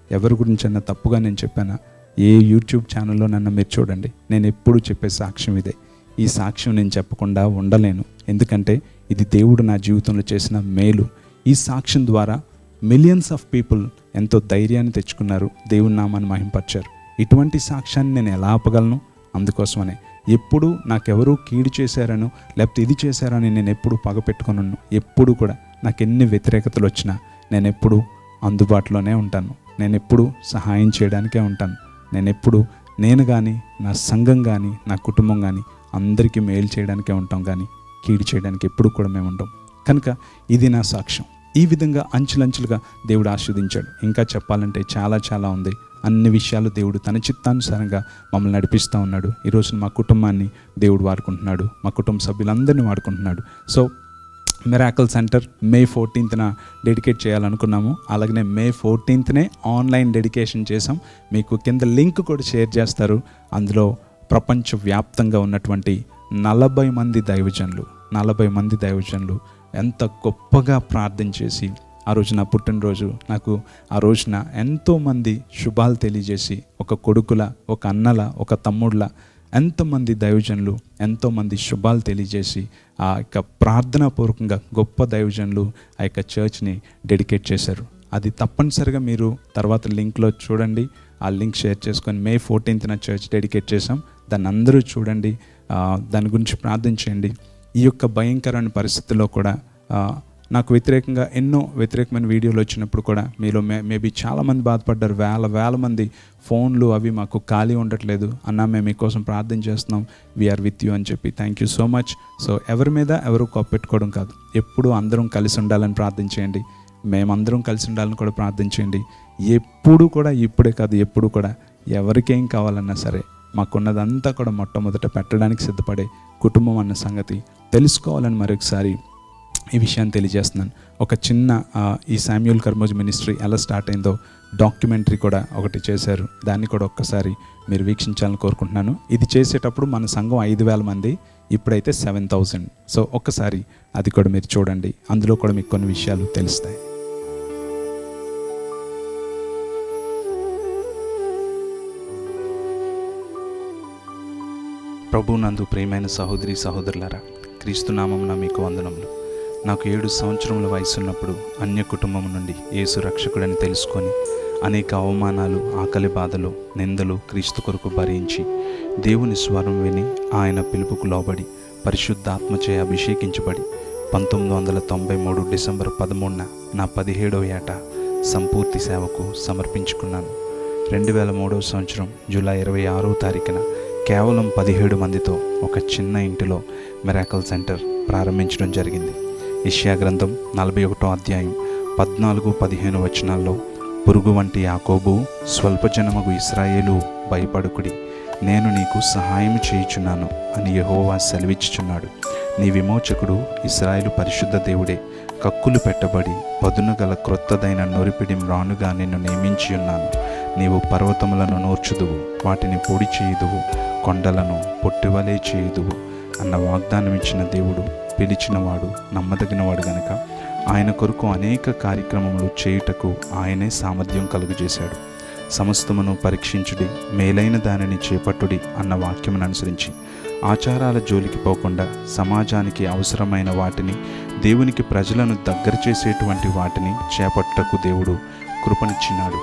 ఎవరి గురించైనా తప్పుగా నేను చెప్పానా ఏ యూట్యూబ్ ఛానల్లో నన్ను మీరు చూడండి నేను ఎప్పుడు చెప్పే సాక్ష్యం ఇదే ఈ సాక్ష్యం నేను చెప్పకుండా ఉండలేను ఎందుకంటే ఇది దేవుడు నా జీవితంలో చేసిన మేలు ఈ సాక్ష్యం ద్వారా మిలియన్స్ ఆఫ్ పీపుల్ ఎంతో ధైర్యాన్ని తెచ్చుకున్నారు దేవుని నామాన్ని మహింపరిచారు ఇటువంటి సాక్ష్యాన్ని నేను ఎలా ఆపగలను అందుకోసమనే ఎప్పుడు నాకెవరూ కీడు చేశారనో లేకపోతే ఇది చేశారని నేను ఎప్పుడు పగ పెట్టుకున్నాను ఎప్పుడు కూడా నాకు ఎన్ని వ్యతిరేకతలు వచ్చినా నేను ఎప్పుడు అందుబాటులోనే ఉంటాను నేను ఎప్పుడు సహాయం చేయడానికే ఉంటాను నేను ఎప్పుడు నేను కానీ నా సంఘం కానీ నా కుటుంబం కానీ అందరికీ మేలు చేయడానికే ఉంటాం కానీ కీడు చేయడానికి ఎప్పుడు కూడా మేము ఉంటాం కనుక ఇది నా సాక్ష్యం ఈ విధంగా అంచులంచులుగా దేవుడు ఆస్వాదించాడు ఇంకా చెప్పాలంటే చాలా చాలా ఉంది అన్ని విషయాలు దేవుడు తన చిత్తానుసారంగా మమ్మల్ని నడిపిస్తూ ఉన్నాడు ఈరోజు మా కుటుంబాన్ని దేవుడు వాడుకుంటున్నాడు మా కుటుంబ సభ్యులందరినీ వాడుకుంటున్నాడు సో మిరాకల్ సెంటర్ మే ఫోర్టీన్త్న డెడికేట్ చేయాలనుకున్నాము అలాగనే మే ఫోర్టీన్త్నే ఆన్లైన్ డెడికేషన్ చేసాం మీకు కింద లింక్ కూడా షేర్ చేస్తారు అందులో ప్రపంచవ్యాప్తంగా ఉన్నటువంటి నలభై మంది దైవజనులు నలభై మంది దైవజనులు ఎంత గొప్పగా ప్రార్థన చేసి ఆ రోజు నా పుట్టినరోజు నాకు ఆ రోజున ఎంతోమంది శుభాలు తెలియజేసి ఒక కొడుకుల ఒక అన్నల ఒక తమ్ముళ్ళ ఎంతోమంది దైవజనులు ఎంతోమంది శుభాలు తెలియజేసి ఆ యొక్క ప్రార్థనాపూర్వకంగా గొప్ప దైవజనులు ఆ యొక్క చర్చ్ని డెడికేట్ చేశారు అది తప్పనిసరిగా మీరు తర్వాత లింక్లో చూడండి ఆ లింక్ షేర్ చేసుకొని మే ఫోర్టీన్త్న చర్చ్ డెడికేట్ చేసాం దాన్ని అందరూ చూడండి ఆ, దాని గురించి ప్రార్థించండి ఈ యొక్క భయంకరమైన పరిస్థితుల్లో కూడా ఆ, నాకు వ్యతిరేకంగా ఎన్నో వ్యతిరేకమైన వీడియోలు వచ్చినప్పుడు కూడా మీలో మే మేబీ చాలామంది బాధపడ్డారు వేల వేల మంది ఫోన్లు అవి మాకు ఖాళీ ఉండట్లేదు అన్న మేము మీకోసం ప్రార్థన చేస్తున్నాం వీఆర్ విత్ యూ అని చెప్పి thank you so much so ఎవరి మీద ఎవరు కొప్పెట్టుకోవడం కాదు ఎప్పుడు అందరం కలిసి ఉండాలని ప్రార్థించేయండి మేమందరం కలిసి ఉండాలని కూడా ప్రార్థించేయండి ఎప్పుడు కూడా ఇప్పుడే కాదు ఎప్పుడు కూడా ఎవరికేం కావాలన్నా సరే మాకున్నదంతా కూడా మొట్టమొదట పెట్టడానికి సిద్ధపడే కుటుంబం అన్న సంగతి తెలుసుకోవాలని మరొకసారి ఈ విషయాన్ని తెలియజేస్తున్నాను ఒక చిన్న ఆ, ఈ శామ్యూల్ కర్మోజ్ మినిస్ట్రీ ఎలా స్టార్ట్ అయిందో డాక్యుమెంటరీ కూడా ఒకటి చేశారు దాన్ని కూడా ఒక్కసారి మీరు వీక్షించాలని కోరుకుంటున్నాను ఇది చేసేటప్పుడు మన సంఘం ఐదు వేల మంది ఇప్పుడైతే సెవెన్ థౌజండ్ సో ఒక్కసారి అది కూడా మీరు చూడండి అందులో కూడా మీకు కొన్ని విషయాలు తెలుస్తాయి ప్రభు నందు ప్రియమైన సహోదరి సహోదరులారా క్రీస్తునామమున మీకు వందనములు నాకు ఏడు సంవత్సరముల వయసు ఉన్నప్పుడు అన్య కుటుంబం నుండి యేసు రక్షకుడని తెలుసుకొని అనేక అవమానాలు ఆకలి బాధలు నిందలు క్రీస్తు కొరకు భరించి దేవుని స్వరం విని ఆయన పిలుపుకు లోబడి పరిశుద్ధాత్మచే అభిషేకించబడి పంతొమ్మిది వందల తొంభై మూడు డిసెంబర్ పదమూడున నా పదిహేడవ ఏట సంపూర్తి సేవకు సమర్పించుకున్నాను రెండు వేల మూడవ సంవత్సరం జూలై ఇరవై ఆరో తారీఖున కేవలం పదిహేడు మందితో ఒక చిన్న ఇంటిలో మెరాకల్ సెంటర్ ప్రారంభించడం జరిగింది ఇష్యా గ్రంథం నలభై ఒకటో అధ్యాయం పద్నాలుగు పదిహేను వచనాల్లో పురుగు వంటి యాకోబు స్వల్పజనమగు ఇస్రాయేలు భయపడుకుడి నేను నీకు సహాయం చేయుచున్నాను అని యెహోవా సెలవిచ్చుచున్నాడు నీ విమోచకుడు ఇస్రాయేలు పరిశుద్ధ దేవుడే కక్కులు పెట్టబడి పదును గల క్రొత్తదైన నొరిపిడి మ్రానుగా నిన్ను నియమించి ఉన్నాను నీవు పర్వతములను నూర్చుదువు వాటిని పొడి చేయుదువు కొండలను పొట్టివలే చేయుదువు అన్న వాగ్దానం ఇచ్చిన దేవుడు పిలిచినవాడు నమ్మదగినవాడు గనక ఆయన కొరకు అనేక కార్యక్రమములు చేయుటకు ఆయనే సామర్థ్యం కలుగజేశాడు సమస్తమును పరీక్షించుడి మేలైన దానిని చేపట్టుడి అన్న వాక్యమును అనుసరించి ఆచారాల జోలికి పోకుండా సమాజానికి అవసరమైన వాటిని దేవునికి ప్రజలను దగ్గర చేసేటువంటి వాటిని చేపట్టుటకు దేవుడు కృపనిచ్చినాడు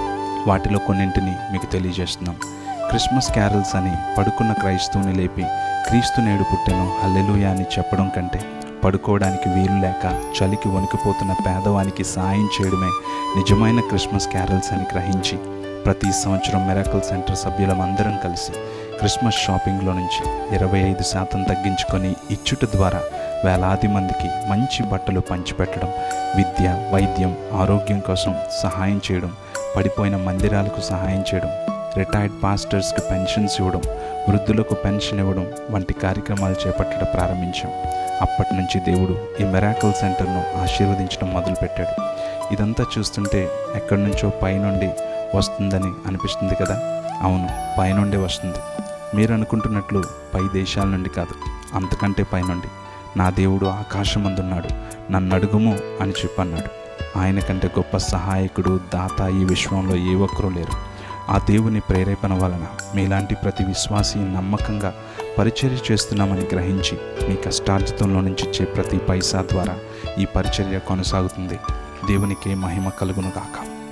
వాటిలో కొన్నింటిని మీకు తెలియజేస్తున్నాం క్రిస్మస్ క్యారల్స్ అని పడుకున్న క్రైస్తవుని లేపి క్రీస్తు నేడు పుట్టెను హల్లెలూయా అని చెప్పడం కంటే పడుకోవడానికి వీలు లేక చలికి వణికిపోతున్న పేదవానికి సాయం చేయడమే నిజమైన క్రిస్మస్ క్యారల్స్ అని గ్రహించి ప్రతి సంవత్సరం మెరాకల్ సెంటర్ సభ్యులమందరం కలిసి క్రిస్మస్ షాపింగ్లో నుంచి ఇరవై ఐదు శాతం తగ్గించుకొని ఇచ్చుట ద్వారా వేలాది మందికి మంచి బట్టలు పంచిపెట్టడం విద్య వైద్యం ఆరోగ్యం కోసం సహాయం చేయడం పడిపోయిన మందిరాలకు సహాయం చేయడం రిటైర్డ్ పాస్టర్స్కి పెన్షన్స్ ఇవ్వడం వృద్ధులకు పెన్షన్ ఇవ్వడం వంటి కార్యక్రమాలు చేపట్టడం ప్రారంభించాం అప్పటి నుంచి దేవుడు ఈ మెరాకల్ సెంటర్ను ఆశీర్వదించడం మొదలుపెట్టాడు ఇదంతా చూస్తుంటే ఎక్కడి నుంచో పైనుండి వస్తుందని అనిపిస్తుంది కదా అవును పైనుండి వస్తుంది మీరు అనుకుంటున్నట్లు పై దేశాల నుండి కాదు అంతకంటే పైనుండి నా దేవుడు ఆకాశమందున్నాడు నన్ను అడుగుము అని చెప్పన్నాడు ఆయన కంటే గొప్ప సహాయకుడు దాత ఈ విశ్వంలో ఏ ఒక్కరూ లేరు ఆ దేవుని ప్రేరేపణ వలన మీలాంటి ప్రతి విశ్వాసి నమ్మకంగా పరిచర్య చేస్తున్నామని గ్రహించి మీ కష్టార్జితంలో నుంచి ఇచ్చే ప్రతి పైసా ద్వారా ఈ పరిచర్య కొనసాగుతుంది దేవునికే మహిమ కలుగును గాక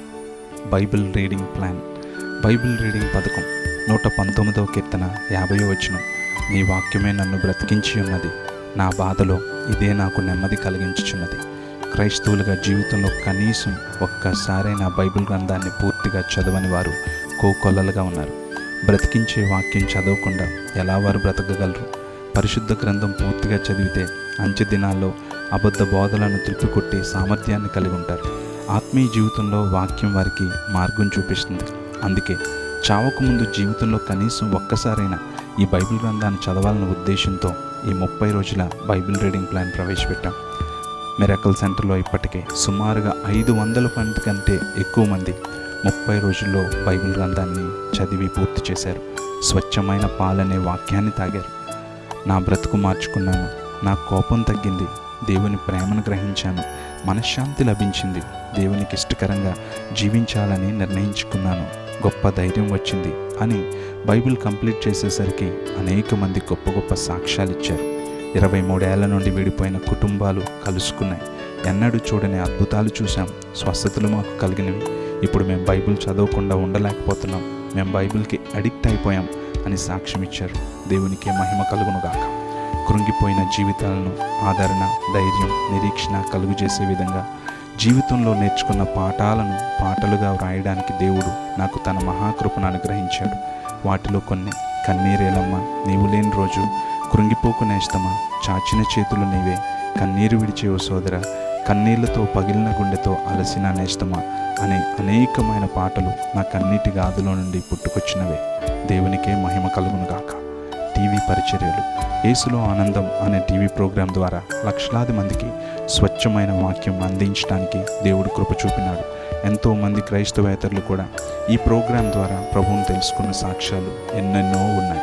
Bible reading plan Bible reading పథకం నూట పంతొమ్మిదవ కీర్తన యాభై వచనం నీ వాక్యమే నన్ను బ్రతికించి ఉన్నది నా బాధలో ఇదే నాకు నెమ్మది కలిగించుచున్నది క్రైస్తవులుగా జీవితంలో కనీసం ఒక్కసారే నా బైబిల్ గ్రంథాన్ని పూర్తిగా చదవని వారు కోకొల్లలుగా ఉన్నారు బ్రతికించే వాక్యం చదవకుండా ఎలా వారు బ్రతకగలరు పరిశుద్ధ గ్రంథం పూర్తిగా చదివితే అంచె దినాల్లో అబద్ధ బోధలను త్రిప్పికొట్టే సామర్థ్యాన్ని కలిగి ఉంటారు ఆత్మీయ జీవితంలో వాక్యం వారికి మార్గం చూపిస్తుంది అందుకే చావకు ముందు జీవితంలో కనీసం ఒక్కసారైనా ఈ బైబిల్ గ్రంథాన్ని చదవాలన్న ఉద్దేశంతో ఈ ముప్పై రోజుల బైబిల్ రీడింగ్ ప్లాన్ ప్రవేశపెట్టాం మిరాకల్ సెంటర్లో ఇప్పటికే సుమారుగా ఐదు వందల మంది కంటే ఎక్కువ మంది ముప్పై రోజుల్లో బైబిల్ గ్రంథాన్ని చదివి పూర్తి చేశారు స్వచ్ఛమైన పాలనే వాక్యాన్ని తాగారు నా బ్రతుకు మార్చుకున్నాను నా కోపం తగ్గింది దేవుని ప్రేమను గ్రహించాను మనశ్శాంతి లభించింది దేవునికి ఇష్టకరంగా జీవించాలని నిర్ణయించుకున్నాను గొప్ప ధైర్యం వచ్చింది అని బైబిల్ కంప్లీట్ చేసేసరికి అనేక మంది గొప్ప గొప్ప సాక్ష్యాలు ఇచ్చారు ఇరవై మూడేళ్ల నుండి విడిపోయిన కుటుంబాలు కలుసుకున్నాయి ఎన్నడూ చూడని అద్భుతాలు చూసాం స్వస్థతలు మాకు కలిగినవి ఇప్పుడు మేము బైబిల్ చదవకుండా ఉండలేకపోతున్నాం మేము బైబిల్కి అడిక్ట్ అయిపోయాం అని సాక్ష్యం ఇచ్చారు దేవునికి మహిమ కలుగును గాక కృంగిపోయిన జీవితాలను ఆదరణ ధైర్యం నిరీక్షణ కలుగు చేసే విధంగా జీవితంలో నేర్చుకున్న పాఠాలను పాటలుగా వ్రాయడానికి దేవుడు నాకు తన మహాకృపను అనుగ్రహించాడు వాటిలో కొన్ని కన్నీరేలమ్మ నీవు లేని రోజు కృంగిపోకు నేస్తమా చాచిన చేతులు నీవే కన్నీరు విడిచే ఓ సోదర కన్నీళ్లతో పగిలిన గుండెతో అలసిన నేస్తమా అనే అనేకమైన పాటలు నా కన్నీటి గాదులో నుండి పుట్టుకొచ్చినవే దేవునికే మహిమ కలుగును గాక టీవీ పరిచర్యలు యేసులో ఆనందం అనే టీవీ ప్రోగ్రాం ద్వారా లక్షలాది మందికి స్వచ్ఛమైన వాక్యం అందించడానికి దేవుడు కృప చూపినాడు ఎంతోమంది క్రైస్తవేతరులు కూడా ఈ ప్రోగ్రాం ద్వారా ప్రభువును తెలుసుకున్న సాక్ష్యాలు ఎన్నెన్నో ఉన్నాయి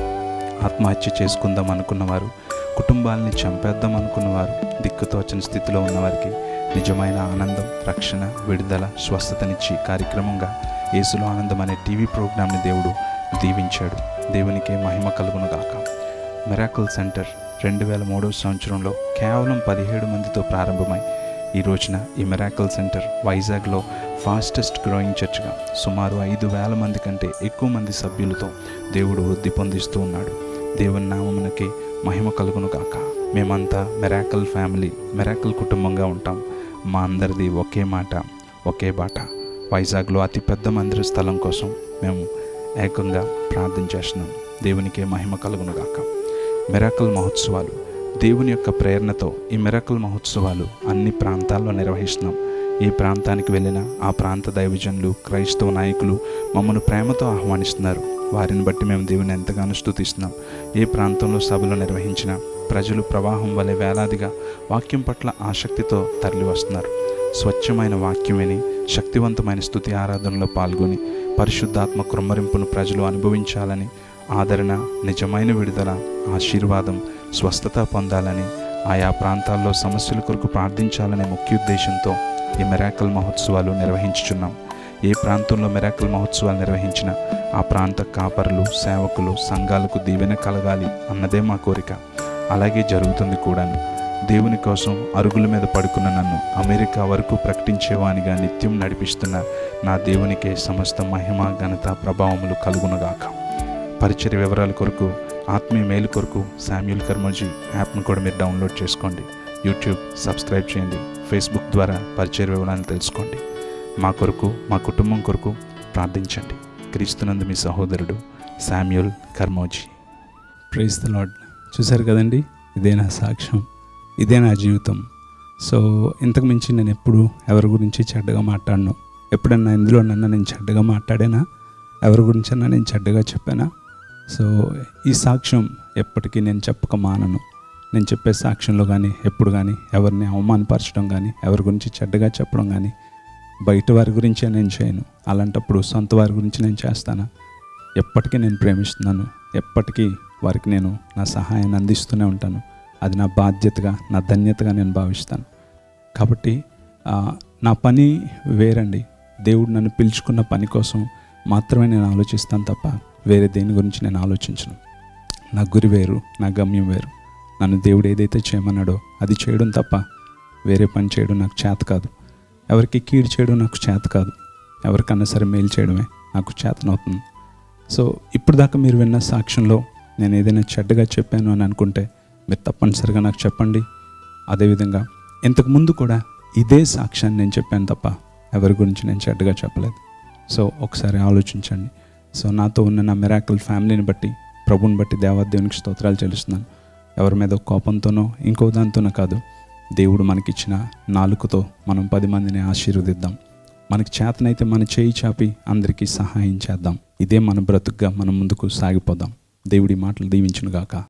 ఆత్మహత్య చేసుకుందాం అనుకున్నవారు కుటుంబాలని చంపేద్దాం అనుకున్నవారు దిక్కుతోచని స్థితిలో ఉన్నవారికి నిజమైన ఆనందం రక్షణ విడుదల స్వస్థతనిచ్చి కార్యక్రమంగా యేసులో ఆనందం అనే టీవీ ప్రోగ్రాంని దేవుడు దీవించాడు దేవునికే మహిమ కలుగును గాక మిరాకిల్ సెంటర్ రెండు వేల మూడవ సంవత్సరంలో కేవలం పదిహేడు మందితో ప్రారంభమై ఈ రోజున ఈ మిరాకిల్ సెంటర్ వైజాగ్లో ఫాస్టెస్ట్ గ్రోయింగ్ చర్చ్గా సుమారు ఐదు వేల మంది కంటే ఎక్కువ మంది సభ్యులతో దేవుడు వృద్ధి పొందిస్తూ ఉన్నాడు దేవుని నామమునకే మహిమ కలుగును కాక మేమంతా మెరాకల్ ఫ్యామిలీ మెరాకల్ కుటుంబంగా ఉంటాం మా అందరిది ఒకే మాట ఒకే బాట వైజాగ్లో అతిపెద్ద మందిర స్థలం కోసం మేము ఏకంగా ప్రార్థన చేస్తున్నాం దేవునికే మహిమ కలుగును గాక మెరాకల్ మహోత్సవాలు దేవుని యొక్క ప్రేరణతో ఈ మెరాకల్ మహోత్సవాలు అన్ని ప్రాంతాల్లో నిర్వహిస్తున్నాం ఏ ప్రాంతానికి వెళ్ళినా ఆ ప్రాంత దైవజనులు క్రైస్తవ నాయకులు మమ్మల్ని ప్రేమతో ఆహ్వానిస్తున్నారు వారిని బట్టి మేము దేవుని ఎంతగానో స్తుతిస్తున్నాం ఏ ప్రాంతంలో సభలు నిర్వహించినా ప్రజలు ప్రవాహం వలె వేలాదిగా వాక్యం పట్ల ఆసక్తితో తరలి వస్తున్నారు స్వచ్ఛమైన వాక్యం విని శక్తివంతమైన స్థుతి ఆరాధనలో పాల్గొని పరిశుద్ధాత్మ కృమ్మరింపును ప్రజలు అనుభవించాలని ఆదరణ నిజమైన విడుదల ఆశీర్వాదం స్వస్థత పొందాలని ఆయా ప్రాంతాల్లో సమస్యల కొరకు ప్రార్థించాలనే ముఖ్య ఉద్దేశంతో ఈ మెరాకల్ మహోత్సవాలు నిర్వహించుచున్నాం ఏ ప్రాంతంలో మెరాకల్ మహోత్సవాలు నిర్వహించినా ఆ ప్రాంత కాపరులు సేవకులు సంఘాలకు దీవెన కలగాలి అన్నదే మా కోరిక అలాగే జరుగుతుంది కూడాను దేవుని కోసం అరుగుల మీద పడుకున్న నన్ను అమెరికా వరకు ప్రకటించేవానిగా నిత్యం నడిపిస్తున్న నా దేవునికే సమస్త మహిమ ఘనత ప్రభావములు కలుగునగాక పరిచయ వివరాల కొరకు ఆత్మీయ మేలు కొరకు శామ్యుల్ కర్మజీ యాప్ను కూడా మీరు డౌన్లోడ్ చేసుకోండి యూట్యూబ్ సబ్స్క్రైబ్ చేయండి ఫేస్బుక్ ద్వారా పరిచయ వివరాలను తెలుసుకోండి మా కొరకు మా కుటుంబం కొరకు ప్రార్థించండి క్రీస్తునందు మీ సహోదరుడు Samuel Karmoji praise the Lord చూశారు కదండి ఇదే నా సాక్ష్యం ఇదే నా జీవితం సో ఇంతకు మించి నేను ఎప్పుడు ఎవరి గురించి చెడ్డగా మాట్లాడను ఎప్పుడన్నా ఇందులో నన్ను నేను చెడ్డగా మాట్లాడానా ఎవరి గురించన్నా నేను చెడ్డగా చెప్పానా సో ఈ సాక్ష్యం ఎప్పటికీ నేను చెప్పక మానను నేను చెప్పే సాక్ష్యంలో కానీ ఎప్పుడు కానీ ఎవరిని అవమానపరచడం కానీ ఎవరి గురించి చెడ్డగా చెప్పడం కానీ బయట వారి గురించే నేను చేయను అలాంటప్పుడు సొంత వారి గురించి నేను చేస్తానా ఎప్పటికీ నేను ప్రేమిస్తున్నాను ఎప్పటికీ వారికి నేను నా సహాయాన్ని అందిస్తూనే ఉంటాను అది నా బాధ్యతగా నా ధన్యతగా నేను భావిస్తాను కాబట్టి ఆ, నా పని వేరండి దేవుడు నన్ను పిలుచుకున్న పని కోసం మాత్రమే నేను ఆలోచిస్తాను తప్ప వేరే దేని గురించి నేను ఆలోచించను నా గురి వేరు నా గమ్యం వేరు నన్ను దేవుడు ఏదైతే చేయమన్నాడో అది చేయడం తప్ప వేరే పని చేయడం నాకు చేత కాదు ఎవరికి కీడు చేయడం నాకు చేత కాదు ఎవరికన్నా సరే మేలు చేయడమే నాకు చేతనవుతుంది సో ఇప్పుడు దాకా మీరు విన్న సాక్ష్యంలో నేను ఏదైనా చెడ్డగా చెప్పాను అని అనుకుంటే మీరు తప్పనిసరిగా నాకు చెప్పండి అదేవిధంగా ఇంతకు ముందు కూడా ఇదే సాక్ష్యాన్ని నేను చెప్పాను తప్ప ఎవరి గురించి నేను చెడ్డగా చెప్పలేదు సో ఒకసారి ఆలోచించండి సో నాతో ఉన్న నా మిరాకిల్ ఫ్యామిలీని బట్టి ప్రభుని బట్టి దేవాదేవునికి స్తోత్రాలు చెల్లిస్తున్నాను ఎవరి మీద కోపంతోనో ఇంకో దాంతోనో కాదు దేవుడు మనకిచ్చిన నాలుకతో మనం పది మందిని ఆశీర్వదిద్దాం మనకి చేతనైతే మన చేయి చాపి అందరికీ సహాయం చేద్దాం ఇదే మన బ్రతుకుగా మనం ముందుకు సాగిపోదాం దేవుడి మాటలు దీవించునుగాక